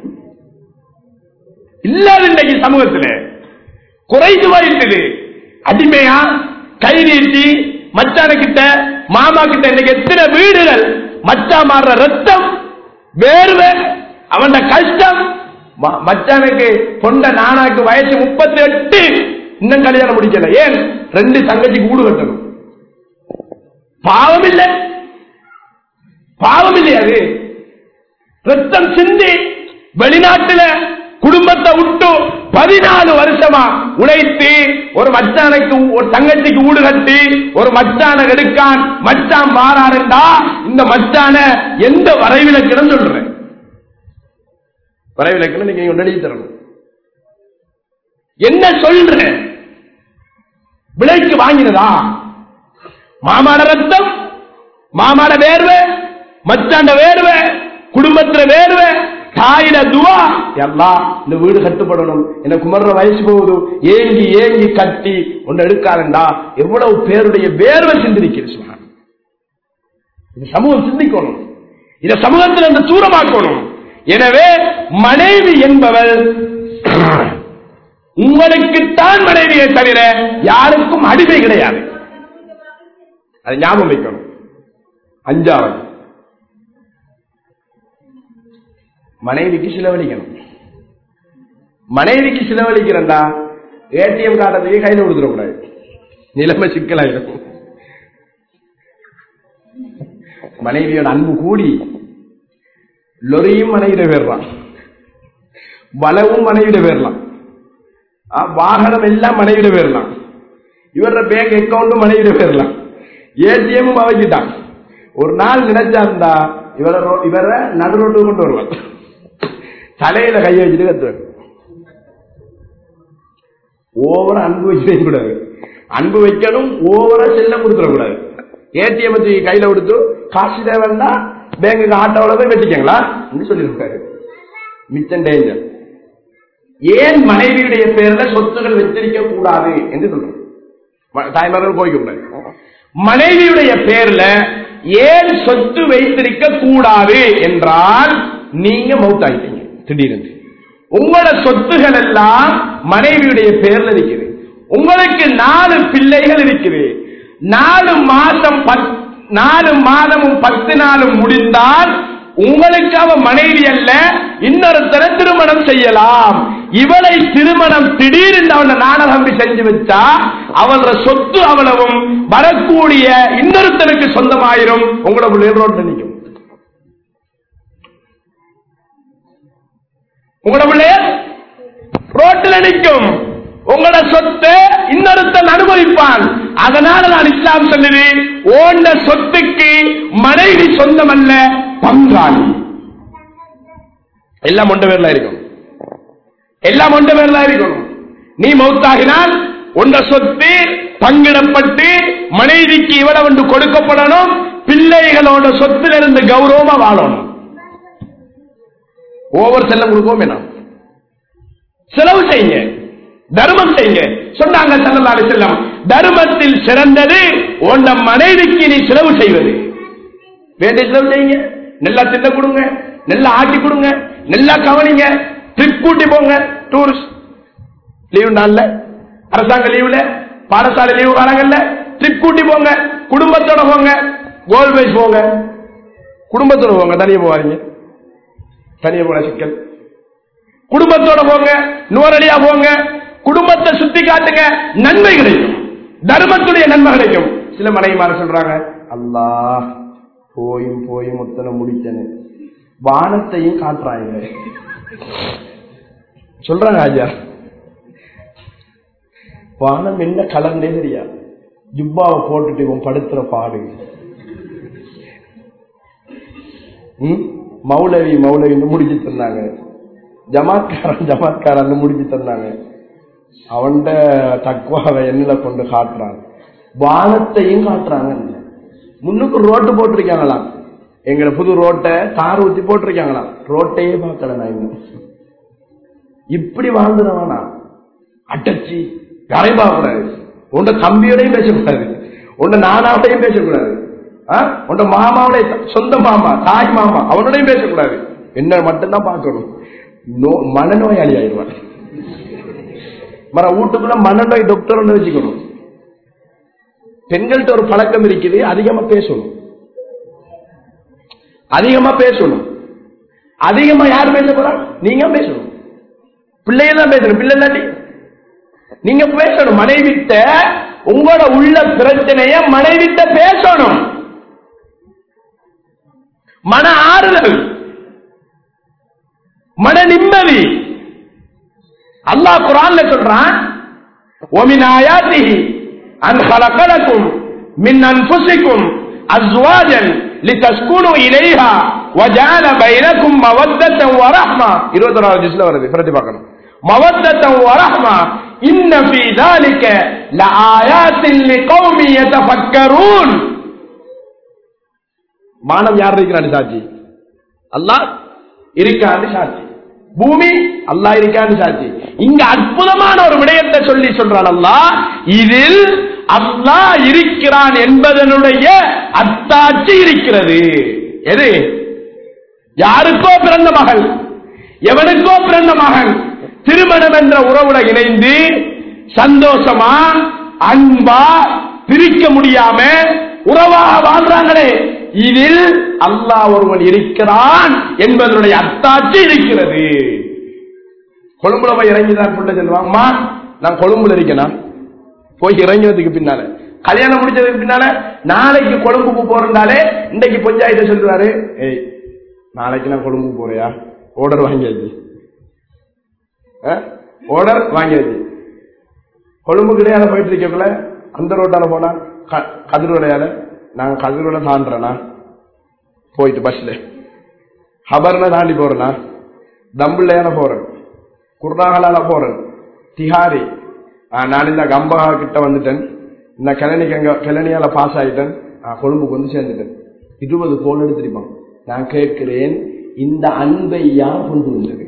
S1: இல்லாத இன்றைக்கு சமூகத்தில் குறைந்து வருகிறது அடிமையா கை நீட்டி மச்சான கிட்ட மாமா கிட்ட இன்னைக்கு எத்தனை வீடுகள் மச்சா மாறுற ரத்தம் வேர்வை அவன் கஷ்டம் ம- மச்சானுக்கு பொண்ட நானாக்கு வயசு முப்பத்தி எட்டு இன்னும் கல்யாணம் முடிக்கல ஏன் ரெண்டு தங்கச்சிக்கு ஊடு கட்டணும் பாவம் இல்லை பாவம் இல்லையா அது ரத்தம் சிந்தி வெளிநாட்டுல குடும்பத்தை விட்டு பதினாலு வருஷமா உழைத்து ஒரு மச்சானுக்கு ஒரு தங்கச்சிக்கு ஊடு கட்டி ஒரு மச்சான எடுக்கான் மச்சான் மாறாருண்டா இந்த மச்சான எந்த வரைவிலக்கணம் சொல்றேன் வரைவிலக்கணம் நீங்க ஒன்று எழுதி தரணும் என்ன சொல்ற விலைக்கு வாங்கினதா மாமாட ரத்தம் மாமாட வேர்வை மச்சாண்ட வேர்வை குடும்பத்துல வேர்வை தாயிட துவா எல்லாம் இந்த வீடு கட்டுப்படணும் என்ன குமர்ற வயசு போகுது ஏங்கி ஏங்கி கட்டி ஒன்னு எடுக்காதண்டா எவ்வளவு பேருடைய வேர்வை சிந்திருக்கிறது சொன்னார் இது சமூகம் சிந்திக்கணும் இத சமூகத்தில் இருந்து தூரமாக்கணும் எனவே மனைவி என்பவள் உங்களுக்குத்தான் மனைவியை தவிர யாருக்கும் அடிமை கிடையாது அதை ஞாபகம் வைக்கணும் அஞ்சாவது மனைவிக்கு செலவழிக்கணும் மனைவிக்கு செலவழிக்கிறண்டா ஏடிஎம் கார்டத்துக்கு கையில கொடுத்துடக்கூடாது நிலைமை சிக்கலாயிரும் மனைவியோட அன்பு கூடி லொரியும் மனைவிட பேரலாம் வளவும் மனைவிட பேரலாம் ஆ, வாகனம் எல்லாம் மனைவிட பேரலாம் இவர பேங்க் அக்கௌண்ட்டும் மனைவிட பேரலாம் ஏடிஎம் அவக்கிட்டான் ஒரு நாள் நினைச்சாந்தா இவர ரோ- இவர நடு ரோட்டு கொண்டு வருவான் தலையில கையை வச்சுட்டு கத்துவேன் ஓவரா அன்பு வச்சு கூடாது அன்பு வைக்கணும் ஓவரா செல்லம் கொடுத்துடக்கூடாது ஏடிஎம் தூக்கி கையில கொடுத்து காசு தேவைன்னா பேங்குக்கு ஆட்டோவில் போய் வெட்டிக்கங்களா சொல்லியிருக்காரு மிச்சம் டேஞ்சர் ஏன் மனைவியுடைய பேர்ல சொத்துகள் வச்சிருக்க கூடாது என்று சொல்றோம் ம- தாய்மார்கள் கோயிக்க கூடாது மனைவியுடைய பேர்ல ஏன் சொத்து வைத்திருக்க கூடாது என்றால் நீங்க மவுத் ஆயிட்டீங்க திடீர்னு உங்களோட சொத்துகள் எல்லாம் மனைவியுடைய பேர்ல இருக்குது உங்களுக்கு நாலு பிள்ளைகள் இருக்குது நாலு மாதம் பத்- நாலு மாதமும் பத்து நாளும் முடிந்தால் உங்களுக்கு அவ மனைவி அல்ல இன்னொருத்தரை திருமணம் செய்யலாம் இவளை திருமணம் திடீரென்று அவளை நாணகம்பி செஞ்சு வச்சா அவளோட சொத்து அவ்வளவும் வரக்கூடிய இன்னொருத்தனுக்கு சொந்தமாயிரும் உங்களோட பிள்ளை ரோட்ல நிற்கும் உங்களோட பிள்ளைய ரோட்டில் நிற்கும்
S2: உங்களோட சொத்தை இன்னொருத்தன் அனுபவிப்பான் அதனால நான் இஸ்லாம் சொல்லுது ஓண்ட சொத்துக்கு மனைவி சொந்தமல்ல பங்காளி எல்லாம் ஒன்ற பேர்ல இருக்கும் எல்லாம் ஒன்ற பேர்ல இருக்கும் நீ மௌத்தாகினால் உண்ட சொத்து பங்கிடப்பட்டு மனைவிக்கு இவ்வளவு ஒன்று கொடுக்கப்படணும் பிள்ளைகளோட சொத்திலிருந்து கௌரவமா வாழணும் ஓவர் செல்லம் கொடுப்போம் வேணாம் செலவு செய்யுங்க தர்மம் செய்யுங்க சொன்னாங்க சல்லல்லாஹு செல்லம் தர்மத்தில் சிறந்தது உன்ன மனைவிக்கு நீ செலவு செய்வது வேண்டிய செலவு செய்யுங்க நல்லா தின்ன கொடுங்க நல்லா ஆக்கி கொடுங்க நல்லா கவனிங்க ட்ரிப் கூட்டி போங்க டூரிஸ்ட் லீவு நாள்ல அரசாங்க லீவுல பாடசாலை லீவு காலங்கள்ல ட்ரிப் கூட்டி போங்க குடும்பத்தோட போங்க கோல் வைஸ் போங்க குடும்பத்தோட போங்க தனியா போவாதீங்க தனியா போன சிக்கல் குடும்பத்தோட போங்க நூறடியா போங்க குடும்பத்தை சுத்தி காட்டுங்க நன்மை கிடைக்கும் தர்மத்துடைய நன்மை கிடைக்கும் சில மனைவிமார சொல்றாங்க அல்லாஹ் போயும் போயும் முத்தனை முடிச்சனு வானத்தையும் காட்டுறாங்க சொல்றாங்க ஐயா வானம் என்ன கலந்தே தெரியாது ஜுப்பாவை போட்டுட்டு இவன் படுத்துற பாடு ம்? மௌலவி மௌலவின்னு முடிச்சு தந்தாங்க ஜமாத்காரன் ஜமாத்காரன் முடிச்சு தந்தாங்க அவன்ட தக்குவாவை எண்ணில கொண்டு காட்டுறான் வானத்தையும் காட்டுறாங்க முன்னுக்கு ரோட்டு போட்டிருக்காங்களாம் எங்க புது ரோட்டை தார் ஊத்தி போட்டிருக்காங்களாம் ரோட்டையே பார்க்கல நான் இன்னும் இப்படி வாழ்ந்துடவானா அட்டச்சி யாரையும் பார்க்கக்கூடாது உண்ட தம்பியோடையும் பேசக்கூடாது உண்ட நானாவோடையும் பேசக்கூடாது ஆ? உண்ட மாமாவுடைய சொந்த மாமா தாய் மாமா அவனோடையும் பேசக்கூடாது என்ன மட்டும்தான் பார்க்கணும் நோ மனநோயாளி ஆயிடுவான் மர வீட்டுக்குள்ள மனநோய் டாக்டர் ஒன்று வச்சுக்கணும் பெண்கள்கிட்ட ஒரு பழக்கம் இருக்குது அதிகமா பேசணும் அதிகமா பேசணும் அதிகமா யார் பேச போறா நீங்க பேசணும் பிள்ளைங்க தான் பேசணும் பிள்ளை இல்லாட்டி நீங்க பேசணும் மனைவிட்ட உங்களோட உள்ள பிரச்சனைய மனைவிட்ட பேசணும் மன ஆறுதல் மன நிம்மதி அல்லாஹ் குரான்ல சொல்றான் ومن آياته أن خلق لكم من أنفسكم أزواجا لتسكنوا إليها وجعل بينكم مودة ورحمة இருபத்தி ஒராவது ஜிஸ்ல வருது பிரதி பார்க்கணும் مودة ورحمة إن في ذلك لآيات لقوم يتفكرون மானம் யார் இருக்கிறான் சாட்சி அல்லாஹ் இருக்கான்னு சாட்சி பூமி அல்லாஹ் இருக்கான்னு சாட்சி இங்க அற்புதமான ஒரு விடயத்தை சொல்லி சொல்றான் அல்லாஹ் இதில் அல்லாஹ் இருக்கிறான் என்பதனுடைய அத்தாட்சி இருக்கிறது எது யாருக்கோ பிறந்த மகள் எவனுக்கோ பிறந்த மகன் திருமணம் என்ற உறவுல இணைந்து சந்தோஷமா அன்பா பிரிக்க முடியாம உறவாக வாழ்றாங்களே இதில் அல்லாஹ் ஒருவன் இருக்கிறான் என்பதனுடைய அத்தாட்சி இருக்கிறது கொழும்புல போய் இறங்கிதான் புள்ள சொல்லுவாங்கம்மா நான் கொழும்புல இருக்கேனா போய் இறங்கினதுக்கு பின்னால கல்யாணம் முடிச்சதுக்கு பின்னால நாளைக்கு கொழும்புக்கு போறேன்டாலே இன்னைக்கு பஞ்சாயத்தை சொல்றாரு ஏய் நாளைக்கு நான் கொழும்புக்கு போறியா ஆர்டர் வாங்கியாச்சு ஆர்டர் வாங்கியாச்சு கொழும்பு கிடையாது போயிட்டு இருக்கக்குள்ள அந்த ரோட்டால போனா க- கதிரோடையால நாங்க கதிரோட தாண்டுறேனா போயிட்டு பஸ்ல ஹபர்ன தாண்டி போறேனா தம்புள்ளையான போறேன் குர்நாகலால போறேன் திஹாரி ஆ, நான் இந்த கம்பா கிட்ட வந்துட்டேன் இந்த கிளனிக்கு அங்க கிளனியால பாஸ் ஆயிட்டேன் ஆ, கொழும்புக்கு வந்து சேர்ந்துட்டேன் இருபது போன் எடுத்திருப்பான் நான் கேட்கிறேன் இந்த அன்பை யார் கொண்டு வந்தது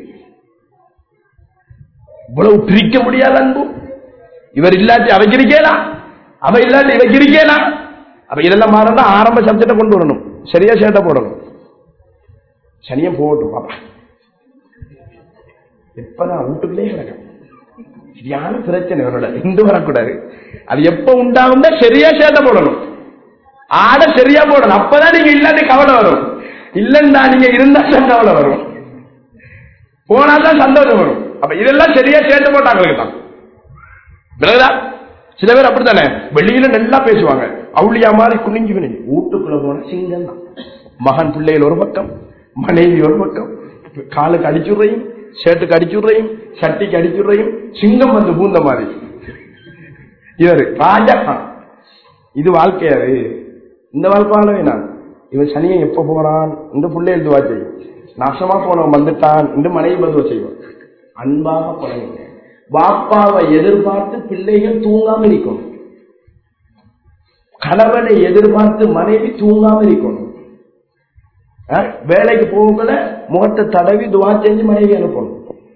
S2: இவ்வளவு பிரிக்க முடியாத அன்பு இவர் இல்லாட்டி அவைக்கு இருக்கேலாம் அவ இல்லாட்டி இவைக்கு இருக்கேலாம் அப்ப இதெல்லாம் மாறா ஆரம்ப சப்ஜெக்ட கொண்டு வரணும் சரியா சேட்டை போடணும் சனியம் போகட்டும் பாப்பா எப்பதான் வீட்டுக்குள்ளே கிடக்கும் சரியான பிரச்சனை இவரோட இந்து வரக்கூடாது அது எப்ப உண்டாகும்னா சரியா சேட்டை போடணும் ஆட சரியா போடணும் அப்பதான் நீங்க இல்லாட்டி கவலை வரும் இல்லன்னா நீங்க இருந்தா தான் கவலை வரும் போனாதான் சந்தோஷம் வரும் அப்ப இதெல்லாம் சரியா சேட்டை போட்டாங்களுக்கு தான் விலகுதா சில பேர் அப்படித்தானே வெளியில நல்லா பேசுவாங்க அவுளியா மாதிரி குனிஞ்சு குனிஞ்சு வீட்டுக்குள்ள போன சிங்கம் தான் மகன் பிள்ளைகள் ஒரு பக்கம் மனைவி ஒரு பக்கம் காலுக்கு அடிச்சுடுறையும் ஷர்ட்டுக்கு அடிச்சுடுறையும் சட்டிக்கு அடிச்சுடுறையும் சிங்கம் வந்து பூந்த மாதிரி இவரு ராஜா இது வாழ்க்கையாரு இந்த வாழ்க்கை வாழ வேணாம் இவன் சனியை எப்ப போறான் இந்த பிள்ளை எழுதுவா செய்யும் நாசமா போனவன் வந்துட்டான் இந்த மனைவி பதுவ செய்வான் அன்பாக பழகுங்க பாப்பாவை எதிர்பார்த்து பிள்ளைகள் தூங்காம இருக்கணும் கணவனை எதிர்பார்த்து மனைவி தூங்காம இருக்கணும் அஹ், வேலைக்கு போகல முகத்தை தடவி துவா செஞ்சு மனைவி அனுப்பணும்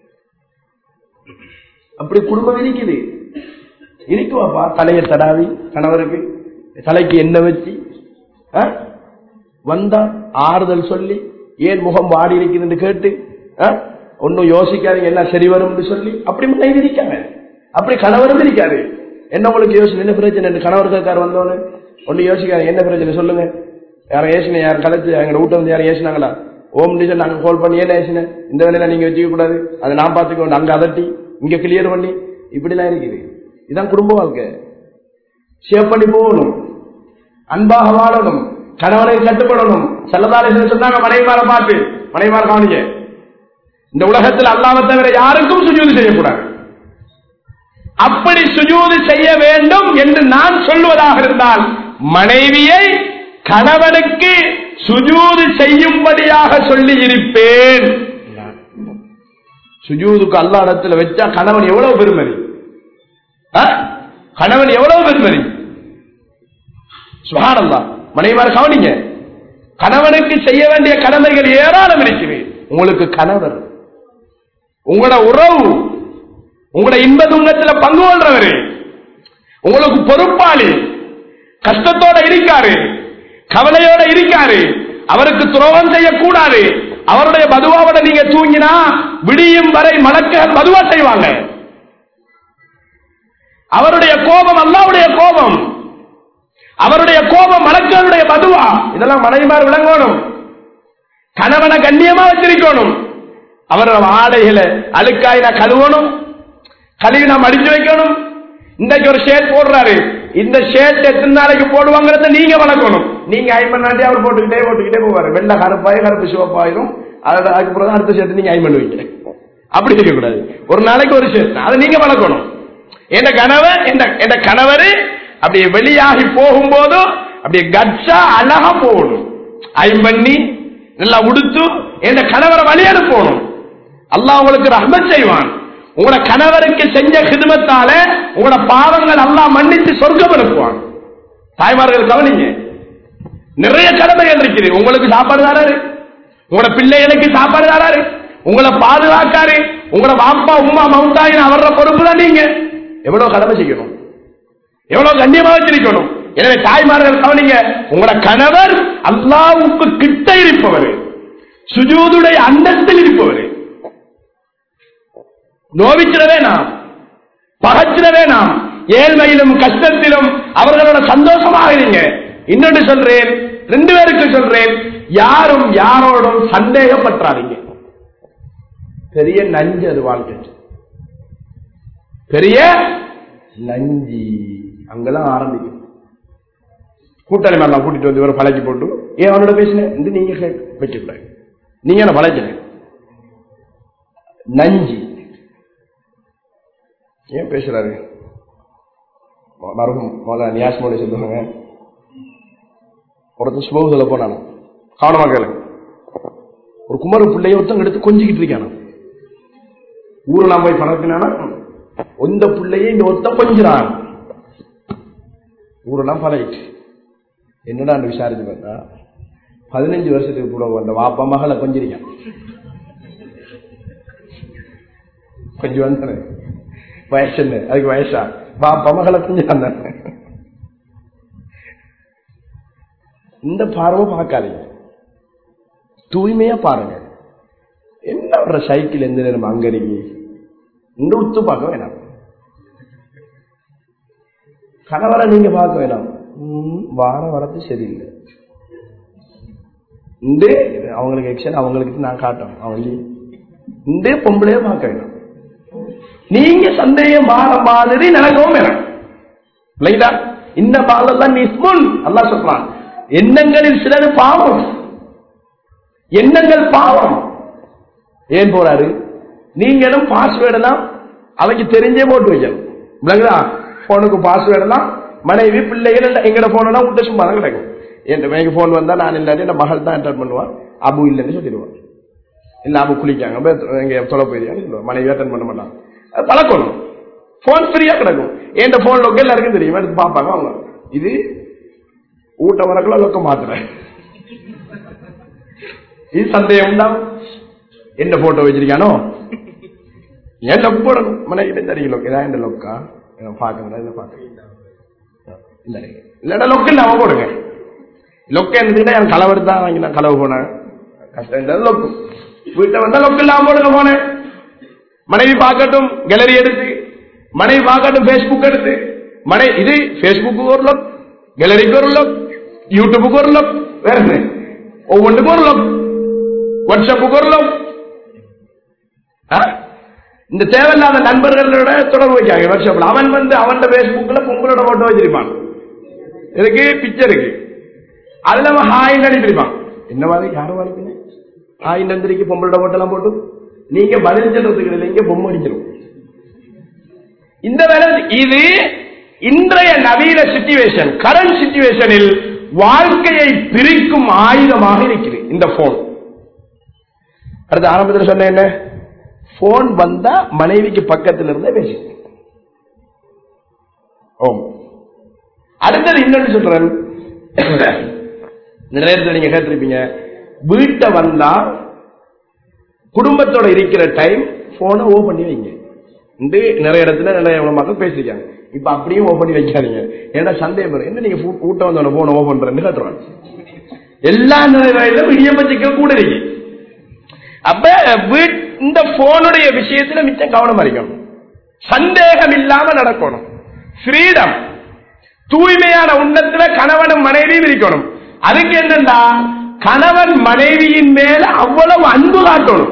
S2: அப்படி குடும்பம் இருக்குது இருக்குவாப்பா தலையை தடாவி கணவருக்கு தலைக்கு எண்ணெய் வச்சு அஹ், வந்தா ஆறுதல் சொல்லி ஏன் முகம் வாடி இருக்குதுன்னு கேட்டு அஹ், ஒன்னும் யோசிக்காதீங்க எல்லாம் சரி வரும்னு சொல்லி அப்படி மனைவி இருக்காங்க அப்படி கணவரும் இருக்காரு என்ன உங்களுக்கு யோசனை என்ன பிரச்சனை என்று கணவர் கேட்காரு வந்தோன்னு ஒண்ணு யோசிக்காது என்ன பிரச்சனை சொல்லுங்க யாரும் ஏசின யாரும் கலைச்சு எங்க வீட்டை வந்து யாரும் ஏசினாங்களா ஓம் டிசன் நாங்க கால் பண்ணி ஏன் ஏசின இந்த வேலையில நீங்க வச்சுக்க கூடாது அதை நான் பாத்துக்கணும் அங்க அதட்டி இங்க கிளியர் பண்ணி இப்படிலாம் இருக்குது இதான் குடும்ப வாழ்க்கை சேவ் பண்ணி போகணும் அன்பாக வாழணும் கணவனை கட்டுப்படணும் செல்லதாரேசன் சொன்னாங்க மனைவிமார பார்த்து மனைவிமார கவனிங்க இந்த உலகத்தில் அல்லாம தவிர யாருக்கும் சுஜூது செய்யக்கூடாது அப்படி சுஜூது செய்ய வேண்டும் என்று நான் சொல்லுவதாக இருந்தால் மனைவியை கணவனுக்கு சுஜூது செய்யும்படியாக சொல்லி இருப்பேன் சுஜூதுக்கு அல்லா இடத்துல வச்சா கணவன் எவ்வளவு பெருமதி ஆ? கணவன் எவ்வளவு பெருமதி சுகானந்தா மனைவிமார கவனிங்க கணவனுக்கு செய்ய வேண்டிய கடமைகள் ஏராளம் இருக்குது உங்களுக்கு கணவர் உங்களோட உறவு உங்களோட இன்ப துன்பத்துல பங்கு கொள்றவரு உங்களுக்கு பொறுப்பாளி கஷ்டத்தோட இருக்காரு கவலையோட இருக்காரு அவருக்கு துரோகம் செய்யக்கூடாது அவருடைய பதுவாவோட நீங்க தூங்கினா விடியும் வரை மலக்குகள் பதுவா செய்வாங்க அவருடைய கோபம் அல்லாவுடைய கோபம் அவருடைய கோபம் மலக்குகளுடைய பதுவா இதெல்லாம் மனைவிமார் விளங்கணும் கணவனை கண்ணியமா வச்சிருக்கணும் அவரோட ஆடைகளை அழுக்காயினா கழுவணும் கழுவி நாம் அடிச்சு வைக்கணும் இன்றைக்கு ஒரு ஷேட் போடுறாரு இந்த ஷேட் எத்தனை நாளைக்கு போடுவாங்கிறத நீங்க வளர்க்கணும் நீங்க ஐம்பது நாட்டி அவர் போட்டுக்கிட்டே போட்டுக்கிட்டே போவாரு வெள்ளை கருப்பாய் கருப்பு சிவப்பாயிரும் அதோட அதுக்கப்புறம் தான் அடுத்த ஷேட் நீங்க ஐம் பண்ணுவீங்க அப்படி செய்ய கூடாது ஒரு நாளைக்கு ஒரு ஷேட் அதை நீங்க வளர்க்கணும் என் கணவர் என் கணவர் அப்படியே வெளியாகி போகும்போது அப்படியே கட்சா அழகா போகணும் ஐம் பண்ணி நல்லா உடுத்து என் கணவரை வழி அனுப்பணும் அல்லாஹ் உங்களுக்கு ரஹ்மத் செய்வான் உங்களோட கணவருக்கு செஞ்ச கிதுமத்தால உங்களோட பாவங்கள் அல்லாஹ் மன்னித்து சொர்க்கம் அனுப்புவான் தாய்மார்கள் கவனிங்க நிறைய கடமைகள் இருக்குது உங்களுக்கு சாப்பாடு தாராரு உங்களோட பிள்ளைகளுக்கு சாப்பாடு தாராரு உங்களை பாதுகாக்காரு உங்களோட பாப்பா உமா மவுண்டாயின் அவரோட பொறுப்பு தான் நீங்க எவ்வளவு கடமை செய்யணும் எவ்வளவு கண்ணியமா வச்சிருக்கணும் எனவே தாய்மார்கள் கவனிங்க உங்களோட கணவர் அல்லாவுக்கு கிட்ட இருப்பவர் சுஜூதுடைய அந்தஸ்தில் இருப்பவர் நோவிச்சிடவே நாம் பகச்சிடவே நாம் ஏழ்மையிலும் கஷ்டத்திலும் அவர்களோட சந்தோஷமாக இருங்க இன்னொன்று சொல்றேன் ரெண்டு பேருக்கு சொல்றேன் யாரும் யாரோடும் சந்தேகப்பற்றாதீங்க பெரிய நஞ்சு அது வாழ்க்கை பெரிய நஞ்சி அங்கெல்லாம் ஆரம்பிக்கும் கூட்டாளி மேலாம் கூட்டிட்டு வந்து இவரை பழக்கி போட்டு ஏன் அவனோட பேசினேன் என்று நீங்க வைக்கக்கூடாது நீங்க என்ன பழக்கின நஞ்சி ஏன் பேசுறாரு மருகும் மோல நியாஸ் மோடி சொல்லுவாங்க ஒருத்தன் சுபம் சொல்ல போனானு கவனமா கேளு ஒரு குமர பிள்ளைய ஒருத்தன் எடுத்து கொஞ்சிக்கிட்டு இருக்கான ஊரெல்லாம் போய் பழக்கினானா இந்த பிள்ளைய இந்த ஒருத்தன் கொஞ்சிறான் ஊரெல்லாம் பழகிட்டு என்னடா விசாரிச்சு பார்த்தா பதினஞ்சு வருஷத்துக்கு கூட அந்த வாப்பா மகளை கொஞ்சிருக்கான் கொஞ்சம் வந்தானே வயசு என்ன அதுக்கு வயசா பாப்பா மகளை கொஞ்சம் வந்தானே இந்த பார்வை பார்க்காதீங்க தூய்மையா பாருங்க என்ன வர்ற சைக்கிள் எந்த நேரம் அங்கடிக்கு இந்த உத்து பார்க்க வேணாம் கணவரை நீங்க பார்க்க வேணாம் ம், வார வரது சரியில்லை இந்த அவங்களுக்கு எக்ஷன் அவங்களுக்கு நான் காட்டணும் அவங்க இந்த பொம்பளையே பார்க்க வேணாம் நீங்க சந்தேகம் வார மாதிரி நடக்கவும் வேணாம் இல்லைங்களா இந்த பாலெல்லாம் நிஸ்முன் அல்லா சொல்றான் எண்ணங்களில் சிலது பாவம் எண்ணங்கள் பாவம் ஏன் போறாரு நீங்களும் பாஸ்வேர்டு எல்லாம் அவங்க தெரிஞ்சே போட்டு வைக்கணும் விளங்குதா போனுக்கு பாஸ்வேர்டு எல்லாம் மனைவி பிள்ளைகள் எல்லாம் எங்கட போன் எல்லாம் விட்டு சும்மா தான் கிடக்கும் என் எனக்கு போன் வந்தா நான் இல்லாட்டி என் மகள் தான் என்டர் பண்ணுவான் அபு இல்லைன்னு சொல்லிடுவான் இல்ல அபு குளிக்காங்க போய் எங்க தொலை போயிருக்காங்க சொல்லுவான் மனைவி அட்டன் பண்ண மாட்டாங்க அது பழக்கணும் போன் ஃப்ரீயா கிடக்கும் என் போன் லொக்க எல்லாருக்கும் தெரியும் எடுத்து பார்ப்பாங்க அவங்க இது ஊட்ட வரக்குள்ள லொக்க மாத்துறேன் இது சந்தேகம் தான் என்ன போட்டோ வச்சிருக்கானோ ஏன் லொக் போடணும் மனைவி தெரியும் லொக் இதான் இந்த லொக்கா பாக்கணும் இதை பாக்க இல்லடா லொக்கு இல்லாம போடுங்க லொக்க இருந்துச்சுன்னா என் கலவர் தான் வாங்கி நான் கலவு போனேன் கஷ்டம் இல்லை லொக்கு வீட்டை வந்தா லொக்கு இல்லாம போடுங்க போனேன் மனைவி பார்க்கட்டும் கேலரி எடுத்து மனைவி பார்க்கட்டும் பேஸ்புக் எடுத்து மனை இது பேஸ்புக்கு ஒரு லொக் கேலரிக்கு ஒரு லொக் யூடியூபுக்கு ஒரு லொக் வேற என்ன ஒவ்வொன்றுக்கும் ஒரு லொக் வாட்ஸ்அப்புக்கு ஒரு லொக் ஆ? இந்த தேவையில்லாத நண்பர்களோட தொடர்பு வைக்காங்க வாட்ஸ்அப்ல அவன் வந்து அவன் பேஸ்புக்ல பொங்கலோட போட்டோ வச்சிருப்பான் இதுக்கு பிக்சருக்கு அதுல அவன் ஹாய் அனுப்பியிருப்பான் என்ன மாதிரி யாரும் அனுப்பின ஹாய் நந்திரிக்கு பொம்பளோட போட்டோ எல்லாம் போட்டு நீங்க பதில் சொல்றதுக்கு இல்லை இங்க பொம்மை அடிச்சிடும் இந்த வேலை இது இன்றைய நவீன சிச்சுவேஷன் கரண்ட் சிச்சுவேஷனில் வாழ்க்கையை பிரிக்கும் ஆயுதமாக இருக்கிறது இந்த போன் அடுத்து ஆரம்பத்தில் சொன்ன என்ன போன் வந்தா மனைவிக்கு பக்கத்தில் இருந்தே பேசி ஓம் அடுத்தது இன்னொன்று சொல்றேன் நிறைய இடத்துல நீங்க கேட்டிருப்பீங்க வீட்டை வந்தா குடும்பத்தோட இருக்கிற டைம் போனை ஓ பண்ணி வைங்க இந்த நிறைய இடத்துல நிறைய மக்கள் பேசிருக்காங்க இப்ப அப்படியும் ஓ பண்ணி வைக்காதீங்க ஏன்னா சந்தேகம் வரும் என்ன நீங்க கூட்ட வந்தோட போன ஓ பண்றேன்னு கேட்டுருவாங்க எல்லா நிலையிலும் இடியம்பச்சிக்கல் கூட இருக்கு அப்ப வீட்- இந்த போனுடைய விஷயத்துல மிச்சம் கவனம் இருக்கணும் சந்தேகம் இல்லாம நடக்கணும் ஃப்ரீடம் தூய்மையான உன்னத்துல கணவனும் மனைவியும் இருக்கணும் அதுக்கு என்னன்னா கணவன் மனைவியின் மேல அவ்வளவு அன்பு காட்டணும்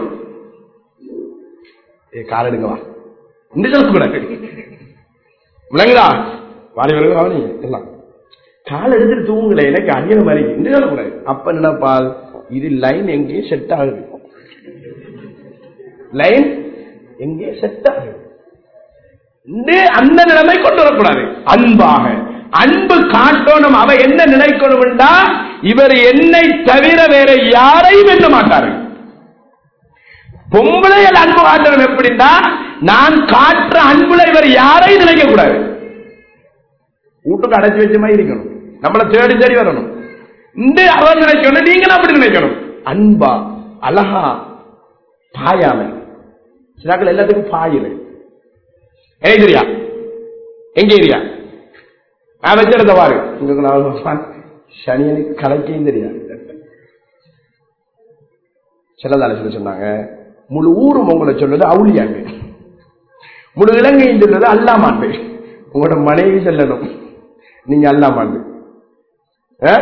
S2: ஏ கால் எடுங்க வா இந்த சொல்லக்கூடாது விளங்குதா வாரி வருங்க கவனி எல்லாம் கால் எடுத்துட்டு தூங்கல எனக்கு அடிக்கிற மாதிரி இந்த சொல்லக்கூடாது அப்ப நினைப்பால் இது லைன் எங்கேயும் செட் ஆகுது லைன் எங்கே செட் ஆகுது இந்த அந்த நிலைமை கொண்டு வரக்கூடாது அன்பாக அன்பு காட்டணும் அவ என்ன நினைக்கணும்டா இவர் என்னை தவிர வேற யாரையும் எண்ண மாட்டாரு பொம்பளைகள் அன்பு காட்டணும் எப்படின்னா நான் காட்டுற அன்புல இவர் யாரையும் நினைக்க கூடாது வீட்டுக்கு அடைச்சு வச்ச மாதிரி இருக்கணும் நம்மளை தேடி தேடி வரணும் இந்த அவர் நினைக்கணும் நீங்களும் அப்படி நினைக்கணும் அன்பா அழகா பாயாமை சிலாக்கள் எல்லாத்துக்கும் பாயுது ஏரியா எங்க ஏரியா நான் வச்சிருந்த பாரு உங்களுக்கு நான் சனியனுக்கு கலைக்கையும் தெரியாது சிலதால சொல்ல சொன்னாங்க முழு ஊரும் உங்களை சொல்றது அவுளியாங்க முழு இலங்கையும் சொல்றது அல்லாமாண்டு உங்களோட மனைவி சொல்லணும் நீங்க அல்லாமாண்டு ஆ?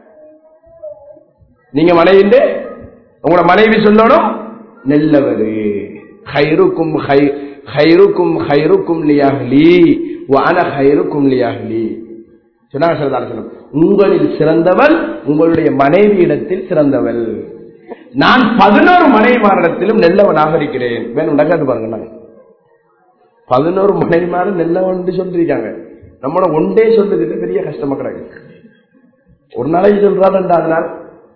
S2: நீங்க மனைவி உங்களோட மனைவி சொல்லணும் நெல்லவரு ஹைருக்கும் ஹை- ஹைருக்கும் ஹைருக்கும் லியாஹ்லி வான ஹைருக்கும் லியாஹ்லி சொன்னாங்க சிறந்தாலும் சொல்லும் உங்களில் சிறந்தவள் உங்களுடைய மனைவி இடத்தில் சிறந்தவள் நான் பதினோரு மனைவிமாரிடத்திலும் நெல்லவனாக இருக்கிறேன் வேணும் நடக்காது பாருங்க நாங்க பதினோரு மனைவிமாரும் நெல்லவன் சொல்லிருக்காங்க நம்மளோட ஒன்றே சொல்றது இது பெரிய கஷ்டமா கிடக்கு ஒரு நாளைக்கு சொல்றா ரெண்டாவது நாள்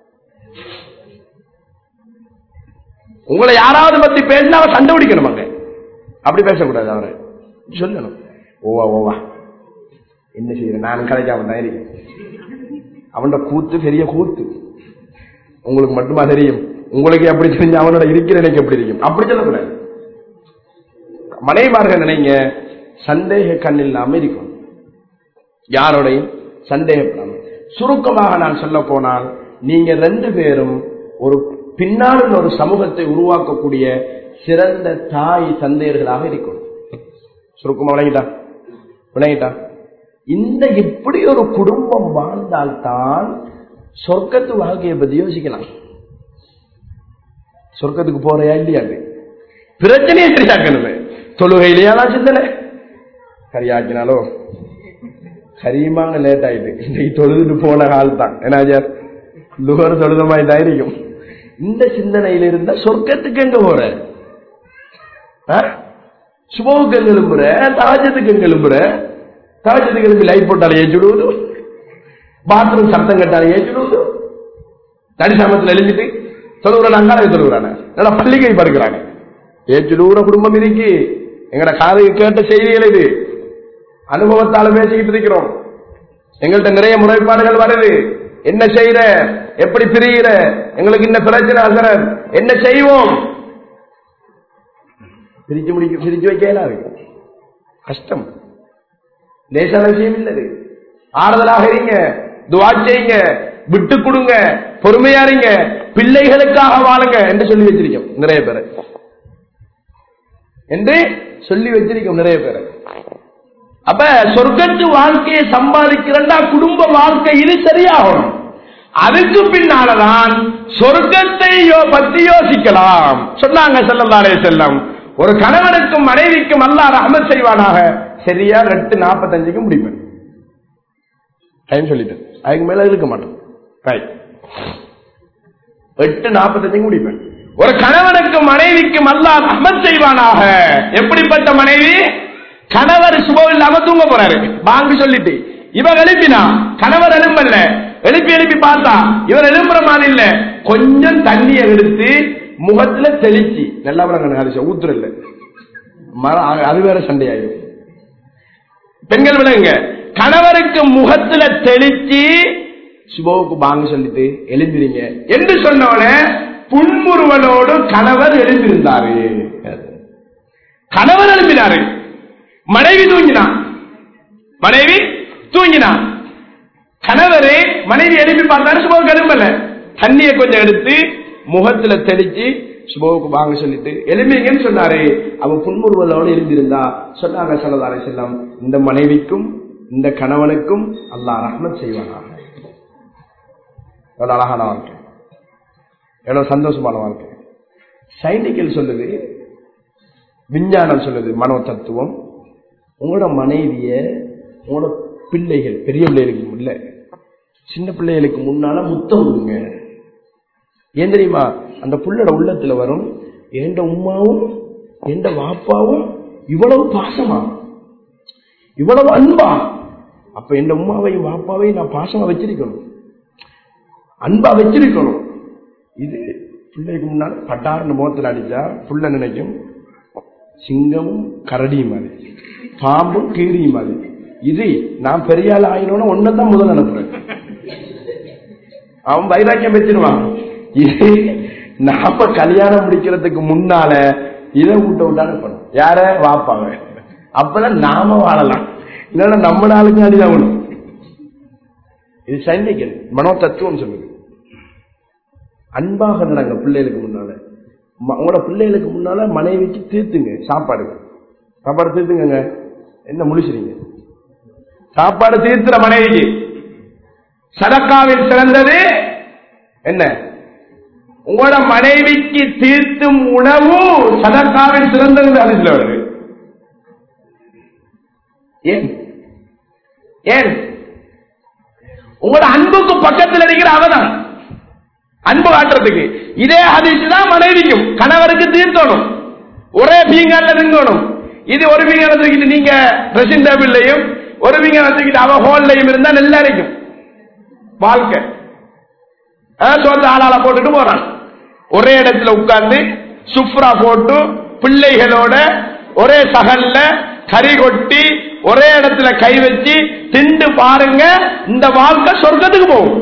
S2: உங்களை யாராவது பத்தி பேசினா அவன் சண்டை பிடிக்கணும் அங்க அப்படி பேசக்கூடாது அவரை சொல்லணும் ஓவா ஓவா என்ன செய்யற நானும் கிடைக்காம தான் இருக்கேன் அவனோட கூத்து பெரிய கூத்து உங்களுக்கு மட்டுமா தெரியும் உங்களுக்கு எப்படி தெரிஞ்சு அவனோட இருக்கிற எனக்கு எப்படி தெரியும் அப்படி சொல்லக்கூடாது மனைவார்கள் நினைங்க சந்தேக கண் இல்லாம இருக்கும் யாரோடையும் சந்தேகப்படாம சுருக்கமாக நான் சொல்ல போனால் நீங்க ரெண்டு பேரும் ஒரு பின்னால் உள்ள ஒரு சமூகத்தை உருவாக்கக்கூடிய சிறந்த தாய் தந்தையர்களாக இருக்கணும் சுருக்கமா விளங்கிட்டா விளங்கிட்டா இந்த இப்படி ஒரு குடும்பம் வாழ்ந்தால்தான் சொர்க்கத்து வாழ்க்கையை பத்தி யோசிக்கலாம் சொர்க்கத்துக்கு போறையா இல்லையாண்டு பிரச்சனையே சரியாக்கணுமே தொழுகையிலேயா நான் சிந்தனை சரியாக்கினாலோ கரியுமாங்க லேட் ஆயிட்டு இன்னைக்கு தொழுதுட்டு போன கால் தான் ஏன்னா லுகர் தொழுதமாய் தான் இருக்கும் இந்த சிந்தனையில இருந்தா சொர்க்கத்துக்கு எங்க போற ஆ? சுபவுக்கு எங்க எழும்புற தாஜத்துக்கு எங்க எழும்புற தவச்சத்துக்கு எழுப்பி லைட் போட்டாலும் ஏற்றி விடுவது பாத்ரூம் சத்தம் கேட்டாலும் ஏற்றி விடுவது தடிசாமத்தில் எழுதிட்டு தொழுகிறான் அங்காலே தொழுகிறாங்க நல்லா பள்ளிக்கை படுக்கிறாங்க ஏற்றி விடுற குடும்பம் இருக்கு எங்கட காதுக்கு கேட்ட செய்திகள் இது அனுபவத்தால பேசிக்கிட்டு இருக்கிறோம் எங்கள்கிட்ட நிறைய முறைப்பாடுகள் வருது என்ன செய்யற எப்படி பிரியிற எங்களுக்கு இந்த பிரச்சனை அசரன் என்ன செய்வோம் பிரிச்சு முடிக்க பிரிச்சு வைக்கலாம் இருக்கு கஷ்டம் லேசான விஷயம் இல்லை இது. ஆறுதலாக இருங்க துவா செய்யுங்க விட்டு கொடுங்க பொறுமையா இருங்க பிள்ளைகளுக்காக வாழுங்க என்று சொல்லி வச்சிருக்கோம் நிறைய பேரை என்று சொல்லி வச்சிருக்கோம் நிறைய பேரை அப்ப சொர்க்கத்து வாழ்க்கையை சம்பாதிக்கிறா குடும்ப வாழ்க்கை இது சரியாகணும் அதுக்கு பின்னாலதான் சொர்க்கத்தை யோ- பத்தி யோசிக்கலாம் சொன்னாங்க செல்லந்தாரே செல்லம் ஒரு கணவனுக்கும் மனைவிக்கும் அல்லா ரஹமத் செய்வானாக சரியா ரெட்டு நாற்பத்தஞ்சுக்கு முடிப்பேன் டைம் சொல்லிட்டேன் அதுக்கு மேல இருக்க மாட்டோம் ரைட் எட்டு நாற்பத்தஞ்சுக்கு முடிப்பேன் ஒரு கணவனுக்கு மனைவிக்கும் அல்லாஹ் ரஹ்மத் செய்வானாக எப்படிப்பட்ட மனைவி கணவர் சுபம் இல்லாம தூங்க போறாரு வாங்கி சொல்லிட்டு இவன் எழுப்பினா கணவர் எழும்பல்ல எழுப்பி எழுப்பி பார்த்தா இவர் எழும்புற மாதிரி இல்ல கொஞ்சம் தண்ணியை எடுத்து முகத்துல தெளிச்சு நல்லா விளங்க ஹரிசா ஊத்துற இல்ல மர- அது வேற சண்டையாயிரும் பெண்கள் விளங்க கணவருக்கு முகத்துல தெளிச்சு சுபவுக்கு பாங்க சொல்லிட்டு எழுந்திரீங்க என்று சொன்னவன புன்முறுவலோடு கணவர் எழுந்திருந்தாரு கணவர் எழுப்பினாரு மனைவி தூங்கினான் மனைவி தூங்கினான் கணவரு மனைவி எழுப்பி பார்த்தாரு சுபவுக்கு எழும்பல தண்ணியை கொஞ்சம் எடுத்து முகத்துல தெளிச்சு சுபவுக்கு வாங்க சொல்லிட்டு எழுப்பீங்கன்னு சொன்னாரு அவன் புன்முறுவலோடு எழுந்திருந்தா சொன்னாங்க சொல்லதாரே செல்லம் இந்த மனைவிக்கும் இந்த கணவனுக்கும் அல்லாஹ் ரஹ்மத் செய்வானாக எவ்வளவு அழகான வாழ்க்கை எவ்வளவு சந்தோஷமான வாழ்க்கை சைனிக்கல் சொல்லுது விஞ்ஞானம் சொல்லுது மனோ தத்துவம் உங்களோட மனைவிய உங்களோட பிள்ளைகள் பெரிய பிள்ளைகளுக்கு இல்ல சின்ன பிள்ளைகளுக்கு முன்னால முத்தம் கொடுங்க ஏன் தெரியுமா அந்த புள்ளோட உள்ளத்துல வரும் எந்த உமாவும் எந்த வாப்பாவும் இவ்வளவு பாசமா இவ்வளவு அன்பா அப்ப எந்த உமாவையும் வாப்பாவையும் நான் பாசமா வச்சிருக்கணும் அன்பா வச்சிருக்கணும் இது பிள்ளைக்கு முன்னால் பட்டார்னு முகத்தில் அடிச்சா புள்ள நினைக்கும் சிங்கமும் கரடியும் மாதிரி பாம்பும் கீரியும் மாதிரி இது நான் பெரிய ஆள் ஆயினோன்னு ஒன்னதான் முதல் அனுப்புறேன் அவன் வைராக்கியம் வச்சிருவான் இது நாம கல்யாணம் முடிக்கிறதுக்கு முன்னால இதை விட்ட விட்டு அனுப்பணும் யார வாப்பாங்க அப்பதான் நாம வாழலாம் இல்லைன்னா நம்ம நாளுக்கு அடிதான் வேணும் இது சைனிக்கல் மனோ தத்துவம் சொல்லுது அன்பாக நடங்க பிள்ளைகளுக்கு முன்னால ம- உங்களோட பிள்ளைகளுக்கு முன்னால மனைவிக்கு தீர்த்துங்க சாப்பாடு சாப்பாடு தீர்த்துங்க என்ன முடிச்சுறீங்க சாப்பாடு தீர்த்துற மனைவிக்கு சதக்காவில் சிறந்தது என்ன உங்களோட மனைவிக்கு தீர்த்தும் உணவு சதக்காவில் சிறந்தது அதில் வருது ஏன் ஏன் உங்களோட அன்புக்கு பக்கத்தில் இருக்கிற அவதான் அன்பு காட்டுறதுக்கு இதே ஹதீஸ் தான் மனைவிக்கும் கணவருக்கு தீர்த்தணும் ஒரே பீங்கான்ல திங்கணும் இது ஒரு பீங்கான தூக்கிட்டு நீங்க ட்ரெஸ்ஸிங் டேபிள்லையும் ஒரு பீங்கான தூக்கிட்டு அவ ஹோல்லையும் இருந்தா நல்லா இருக்கும் வாழ்க்கை ஆ, சொந்த ஆளால போட்டுட்டு போறான் ஒரே இடத்துல உட்கார்ந்து சுப்ரா போட்டு பிள்ளைகளோட ஒரே சகல்ல கறி கொட்டி ஒரே இடத்துல கை வச்சு திண்டு பாருங்க இந்த வாழ்க்கை சொர்க்கத்துக்கு போகும்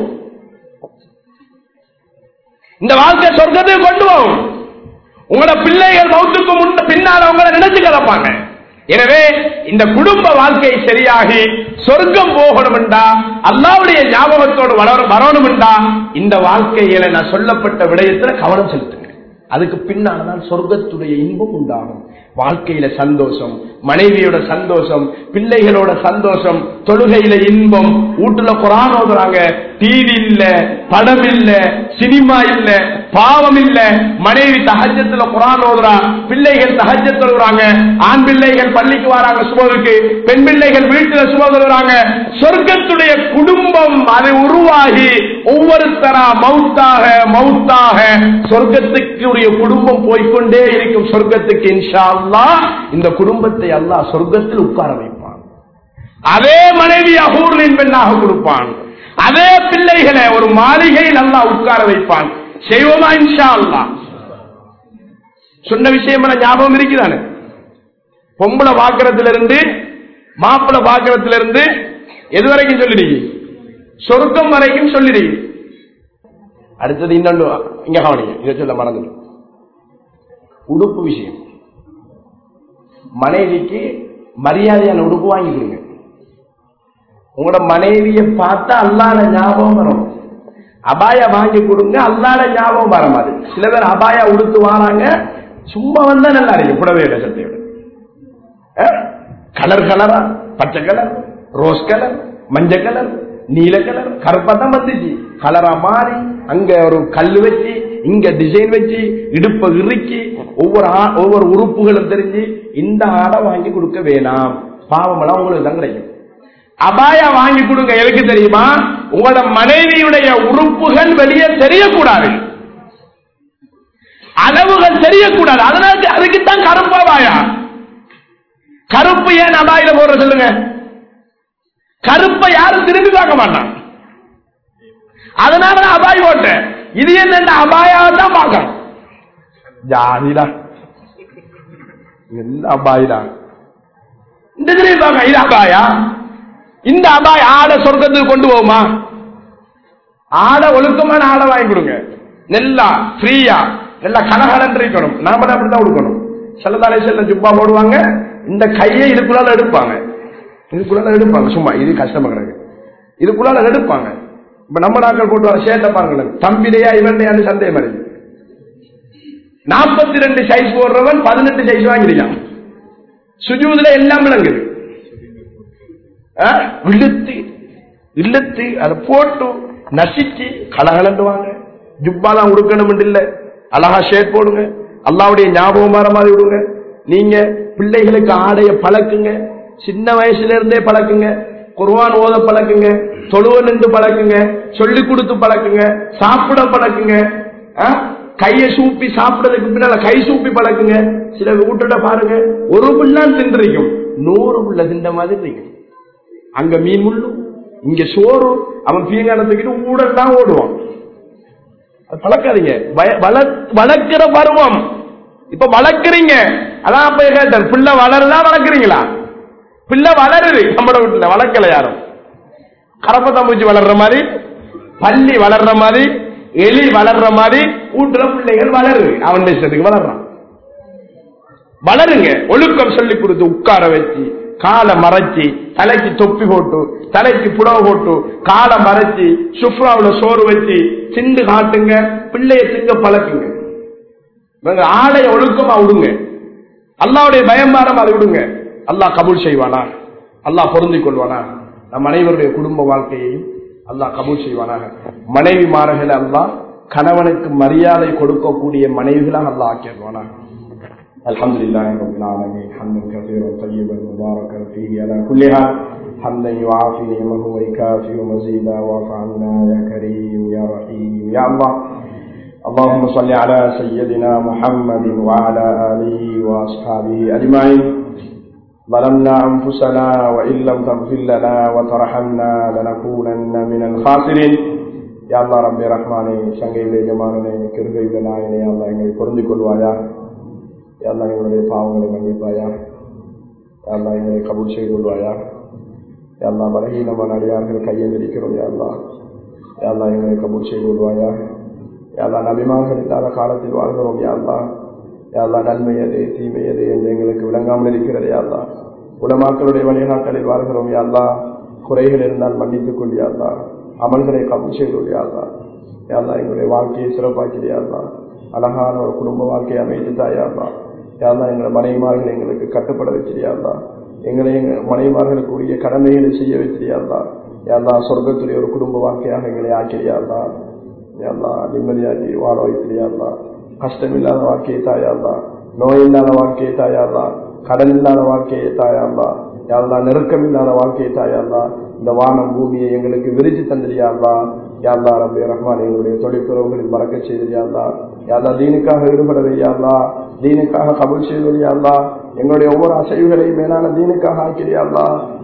S2: இந்த வாழ்க்கை சொர்க்கத்துக்கு கொண்டு போகும் உங்களோட பிள்ளைகள் மௌத்துக்கு முன்ன பின்னால் உங்களை நினைச்சு கிடப்பாங்க எனவே இந்த குடும்ப வாழ்க்கை சரியாகி சொர்க்கம் போகணும்டா அல்லாவுடைய ஞாபகத்தோடு வளர வரணும்டா இந்த வாழ்க்கையில நான் சொல்லப்பட்ட விடயத்துல கவனம் செலுத்துங்க அதுக்கு பின்னால்தான் சொர்க்கத்துடைய இன்பம் உண்டாகும் வாழ்க்கையில சந்தோஷம் மனைவியோட சந்தோஷம் பிள்ளைகளோட சந்தோஷம் தொழுகையில இன்பம் வீட்டுல குரான் ஓதுறாங்க டிவி இல்ல படம் இல்ல சினிமா இல்ல பாவம் இல்ல மனைவி தகஜத்துல குரான் ஓதுறா பிள்ளைகள் தகஜ தொழுறாங்க ஆண் பிள்ளைகள் பள்ளிக்கு வராங்க சுபகுக்கு பெண் பிள்ளைகள் வீட்டுல சுப தொழுறாங்க சொர்க்கத்துடைய குடும்பம் அது உருவாகி ஒவ்வொருத்தரா மவுத்தாக மவுத்தாக சொர்க்கத்துக்குரிய குடும்பம் போய்க்கொண்டே இருக்கும் சொர்க்கத்துக்கு இன்ஷா அல்லாஹ் இந்த குடும்பத்தை அல்லாஹ் சொர்க்கத்தில் உட்கார வைப்பான் அதே மனைவி அகூர்லின் பெண்ணாக கொடுப்பான் அதே பிள்ளைகளை ஒரு மாளிகையில் அல்லாஹ் உட்கார வைப்பான் செய்வோமா இன்ஷா அல்லாஹ் சொன்ன விஷயம் எல்லாம் ஞாபகம் இருக்குதானே பொம்பளை பாக்குறதுல இருந்து மாப்பிளை பாக்குறதுல இருந்து எது வரைக்கும் சொல்லிடுங்க சொருக்கம் வரைக்கும் சொல்லிடுங்க அடுத்தது இன்னொன்று இங்க கவனிங்க இதை சொல்ல மறந்து உடுப்பு விஷயம் மனைவிக்கு மரியாதையான உடுப்பு வாங்கி கொடுங்க உங்களோட மனைவியை பார்த்தா அல்லாத ஞாபகம் வரும் அபாயா வாங்கி கொடுங்க அல்லாத ஞாபகம் வர மாதிரி சில பேர் அபாயா உடுத்து வாராங்க சும்மா வந்தா நல்லா இருக்கு புடவையோட சட்டையோட கலர் கலரா பச்சை கலர் ரோஸ் கலர் மஞ்சள் கலர் நீல கலர் கருப்பா தான் வந்துச்சு கலரா மாறி அங்க ஒரு கல் வச்சு இங்க டிசைன் வச்சு இடுப்ப இறுக்கி ஒவ்வொரு ஆ- ஒவ்வொரு உறுப்புகளும் தெரிஞ்சு இந்த ஆடை வாங்கி கொடுக்க வேணாம் பாவமெல்லாம் உங்களுக்கு தான் கிடைக்கும் அபாயா வாங்கி கொடுங்க எதுக்கு தெரியுமா உங்களோட மனைவியுடைய உறுப்புகள் வெளியே தெரியக்கூடாது அளவுகள் தெரியக்கூடாது அதனால அதுக்குத்தான் கருப்பு அபாயா கருப்பு ஏன் அபாயில போடுற சொல்லுங்க கருப்பை யாரும் திரும்பி பார்க்க மாட்டான் அதனால நான் அபாய் போட்டேன் இது என்ன அபாயாவை தான் பார்க்கணும் ஜாதிடா என்ன அபாயிடா இந்த திரும்பி பார்க்க இது அபாயா இந்த அபாய் ஆடை சொர்க்கத்துக்கு கொண்டு போகுமா ஆடை ஒழுக்கமான ஆடை வாங்கி கொடுங்க நெல்லா ஃப்ரீயா நல்லா கலகலன்னு இருக்கணும் நாம தான் அப்படித்தான் கொடுக்கணும் செல்லதாலே செல்ல ஜுப்பா போடுவாங்க இந்த கையை இதுக்குள்ளால எடுப்பாங்க இதுக்குள்ளால எடுப்பாங்க சும்மா இது கஷ்டமா கிடக்கு இதுக்குள்ளால எடுப்பாங்க இப்ப நம்ம நாட்கள் போட்டு வர சேட்டை பாருங்களேன் தம்பிலையா இவன்டையான்னு சந்தேகம் வருது நாற்பத்தி ரெண்டு சைஸ் போடுறவன் பதினெட்டு சைஸ் வாங்கிருக்கான் சுஜூதுல எல்லாம் விளங்குது ஆ? இழுத்து இழுத்து அதை போட்டு நசிச்சு கலகலண்டுவாங்க ஜுப்பாலாம் உடுக்கணும் இல்ல அழகா ஷேட் போடுங்க அல்லாவுடைய ஞாபகம் வர மாதிரி விடுங்க நீங்க பிள்ளைகளுக்கு ஆடைய பழக்குங்க சின்ன வயசுல இருந்தே பழக்குங்க குர்வான் ஓத பழக்குங்க தொழுவ நின்று பழக்குங்க சொல்லி கொடுத்து பழக்குங்க சாப்பிட பழக்குங்க ஆ? கையை சூப்பி சாப்பிடறதுக்கு பின்னால கை சூப்பி பழக்குங்க சில வீட்டுல பாருங்க ஒரு பிள்ளான் தின்றிருக்கும் நூறு பிள்ளை தின்ற மாதிரி இருக்கும் அங்க மீன் முள்ளும் இங்க சோறு அவன் பீங்கானத்துக்கிட்டு ஊடல் தான் ஓடுவான் அது பழக்காதீங்க வய- வள- வளர்க்கிற பருவம் இப்ப வளர்க்குறீங்க அதான் அப்ப கேட்டேன் பிள்ளை வளருதா வளர்க்குறீங்களா பிள்ளை வளருது நம்மளோட வீட்டுல வளர்க்கல யாரும் கரப்பத்தம்பூச்சி வளர்ற மாதிரி பள்ளி வளர்ற மாதிரி எலி வளர்ற மாதிரி வீட்டுல பிள்ளைகள் வளருது அவன் இஷ்டத்துக்கு வளர்றான் வளருங்க ஒழுக்கம் சொல்லி கொடுத்து உட்கார வச்சு காலை மறைச்சி தலைக்கு தொப்பி போட்டு தலைக்கு புடவை போட்டு காலை மறைச்சி சுப்ராவுல சோறு வச்சு சிண்டு காட்டுங்க பிள்ளைய திங்க பழக்குங்க இவங்க ஆடைய ஒழுக்கமா விடுங்க அல்லாவுடைய பயம்பாரம் அதை விடுங்க அல்லாஹ் கபூல் செய்வானா அல்லாஹ் பொருந்திக் கொள்வானா நம் அனைவருடைய குடும்ப வாழ்க்கையையும் அல்லாஹ் கபூல் செய்வானாக மனைவி மாறுகளை அல்லாஹ் கணவனுக்கு மரியாதை கொடுக்கக்கூடிய மனைவிகளாக அல்லாஹ் ஆக்கிடுவானா الحمد لله رب العالمين حمدا كثيرا طيبا مباركا فيه على كل حال حمدا يعافي نعمه ويكافئ مزيدا واعف عنا يا كريم يا رحيم يا الله اللهم صل على سيدنا محمد وعلى اله واصحابه اجمعين ظلمنا انفسنا وان لم تغفر لنا وترحمنا لنكونن من الخاسرين يا الله رب رحمانே சங்கையிலே ஜமானே கிருபையுள்ள நாயனே அல்லாஹ் எங்களை பொருந்திக் கொள்வாயா யாழ்லா எங்களுடைய பாவங்களை மன்னிப்பாயா யாழ்லா எங்களை கபூல் செய்து கொள்வாயா யாழ்லா பலகீனமான அடியார்கள் கையை இருக்கிறோம் யாழ்லா யாழ்லா எங்களை கபூல் செய்து கொள்வாயா யாழ்லா நபிமார்கள் இல்லாத காலத்தில் வாழ்கிறோம் யாழ்லா யாழ்லா நன்மை எது தீமை எது என்று எங்களுக்கு விளங்காமல் இருக்கிறது யாழ்லா உலமாக்களுடைய வழிகாட்டலில் வாழ்கிறோம் யாழ்லா குறைகள் இருந்தால் மன்னித்துக் கொள் யாழ்லா அமல்களை கபூல் செய்து கொள் யாழ்லா யாழ்லா எங்களுடைய வாழ்க்கையை சிறப்பாக்கிறியாள்லா அழகான ஒரு குடும்ப வாழ்க்கையை அமைத்து தாயாள்லா யாழ்லா எங்கள் மனைவிமார்கள் எங்களுக்கு கட்டுப்பட வச்சிருயாள்லா எங்களை எங்கள் மனைவிமார்களுக்கு உரிய கடமைகளை செய்ய வச்சிருயாள்லா யாழ்லா சொர்க்கத்துடைய ஒரு குடும்ப வாழ்க்கையாக எங்களை ஆக்கிறியாள்லா யாழ்லா நிம்மதியாகி வாழ வைத்திரியாள்லா கஷ்டம் இல்லாத வாழ்க்கையை தாயாள்லா நோய் இல்லாத வாழ்க்கையை தாயாள்லா கடன் இல்லாத வாழ்க்கையை தாயாள்லா யாழ்லா நெருக்கம் இல்லாத வாழ்க்கையை தாயாள்லா இந்த வானம் பூமியை எங்களுக்கு விரிச்சு தந்திரியாள்லா யாழ்லா ரபி ரஹ்மான் எங்களுடைய தொழிற்புறவுகளில் மறக்க செய்தியாள்லா யாழ்லா தீனுக்காக ஈடுபட வையாள்லா தீனுக்காக கபூல் செய்து யாழ்லா எங்களுடைய ஒவ்வொரு அசைவுகளையும் மேலான தீனுக்காக ஆக்கிறியாள்லா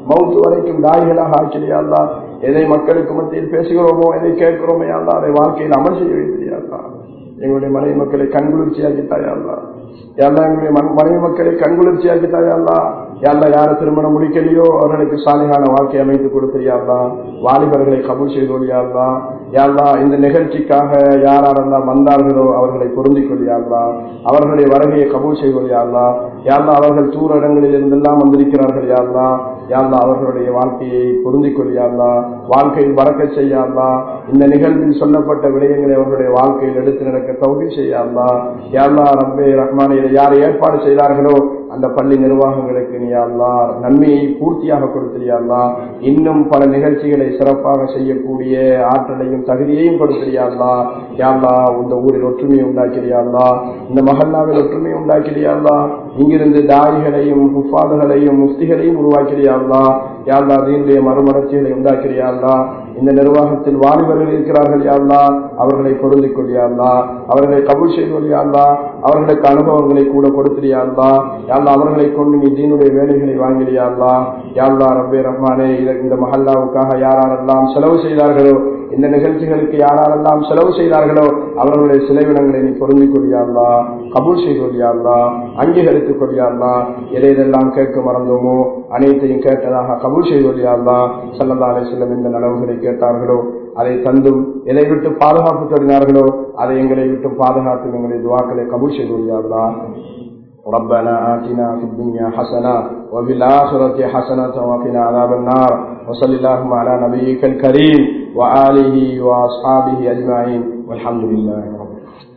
S1: மவுத்து வரைக்கும் தாய்களாக ஆக்கிறியா அல்லா எதை மக்களுக்கு மத்தியில் பேசுகிறோமோ எதை கேட்கிறோமே அல்லா அதை வாழ்க்கையில் அமல் செய்ய வைத்தியா அல்லா எங்களுடைய மனைவி மக்களை கண்குளிர்ச்சியாக்கி தாயல்லா யாரா எங்களுடைய மனைவி மக்களை கண்குளிர்ச்சியாக்கி தாயல்லா யாரா யார திருமணம் முடிக்கலையோ அவர்களுக்கு சாலையான வாழ்க்கை அமைத்து கொடுத்தியாங்களா வாலிபர்களை கபூல் செய்தோழியாங்களா யாரா இந்த நிகழ்ச்சிக்காக யாரெல்லாம் வந்தார்களோ அவர்களை பொருந்திக் கொள்ளியாங்களா அவர்களுடைய வருகையை கபூல் செய்தோழியாங்களா யாரா அவர்கள் தூர இடங்களில் இருந்தெல்லாம் வந்திருக்கிறார்கள் யாரா யாரா அவர்களுடைய வாழ்க்கையை பொருந்திக் கொள்ளியாங்களா வாழ்க்கையில் வரக்க செய்யாங்களா இந்த நிகழ்வில் சொல்லப்பட்ட விடயங்களை அவர்களுடைய வாழ்க்கையில் எடுத்து நடக்க தௌகி செய்யாங்களா யாரா ரப்பே ரஹ்மான் இதை யார் ஏற்பாடு செய்தார்களோ அந்த பள்ளி நிர்வாகங்களுக்கு நீ அல்லா நன்மையை பூர்த்தியாக கொடுத்திரியாங்களா இன்னும் பல நிகழ்ச்சிகளை சிறப்பாக செய்யக்கூடிய ஆற்றலையும் தகுதியையும் கொடுத்திரியாங்களா யாழ்லா இந்த ஊரில் ஒற்றுமையை உண்டாக்கிறியாங்களா இந்த மகல்லாவில் ஒற்றுமையை உண்டாக்கிறியாங்களா இங்கிருந்து தாய்களையும் முஃபாதுகளையும் முஃப்திகளையும் உருவாக்கிறியாங்களா யாழ்லா தீனுடைய மறுமலர்ச்சிகளை உண்டாக்கிறியாங்களா இந்த நிர்வாகத்தில் வாலிபர்கள் இருக்கிறார்கள் யாழ்லா அவர்களை பொருந்திக் கொள்ளியாங்களா அவர்களை கபூல் செய்வதியாங்களா அவர்களுக்கு அனுபவங்களை கூட கொடுத்திரியாங்களா யாழ்லா அவர்களை கொண்டு நீ தீனுடைய வேலைகளை வாங்கிறியாங்களா யாழ்லா ரப்பே ரஹ்மானே இந்த மஹல்லாவுக்காக யாரெல்லாம் செலவு செய்தார்களோ இந்த நிகழ்ச்சிகளுக்கு யாரெல்லாம் செலவு செய்தார்களோ அவர்களுடைய சிலைவிடங்களை நீ பொருந்திக் கொள்ளியாங்களா கபூல் செய்து கொள்ளியாங்களா அங்கீகரித்துக் கொள்ளியாங்களா எதையெல்லாம் கேட்க மறந்தோமோ அனைத்தையும் கேட்டதாக கபூல் செய்து கொள்ளியாங்களா சல்லல்லா அலை செல்லம் இந்த நலவுகளை கேட்டார்களோ அதை தந்தும் எதை விட்டு பாதுகாப்பு தொடங்கினார்களோ அதை எங்களை விட்டு பாதுகாத்து எங்களுடைய துவாக்களை கபூல் செய்து கொள்ளியாங்களா ربنا آتنا في الدنيا حسنة وفي الآخرة حسنة وقنا عذاب النار وصل اللهم على نبيك الكريم وآله وأصحابه أجمعين والحمد لله رب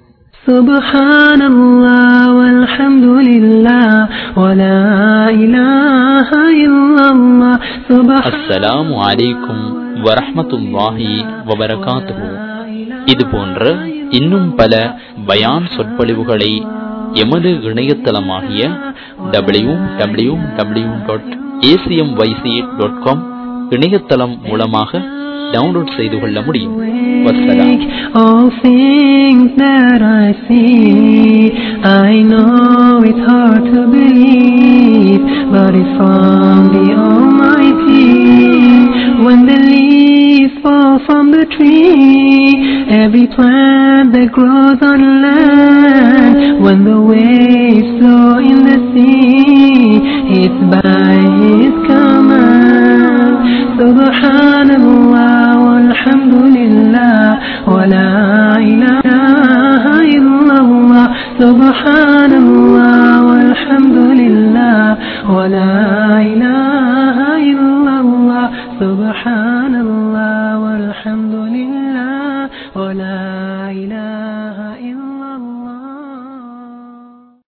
S3: سبحان الله والحمد لله ولا إله إلا الله سبحان
S4: அஸ்ஸலாமு அலைக்கும் வரஹ்மத்துல்லாஹி வபரகாத்துஹு இது போன்ற இன்னும் பல பயான் சொற்பொழிவுகளை எமது இணையதளமாகிய W W W dot A C M Y C dot com இணையதளம் மூலமாக டவுன்லோட் செய்து கொள்ள முடியும் வசலாம்
S3: All things that I see, I know it's hard to believe, but it's from the Almighty. When the leaves fall from the tree, every plant that grows on land, when the waves flow in the sea, it's by His command. Subhanallah, walhamdulillah, wa la ilaha illallah. Subhanallah, walhamdulillah, wa la ilaha illallah. Subhanallah, walhamdulillah, wa la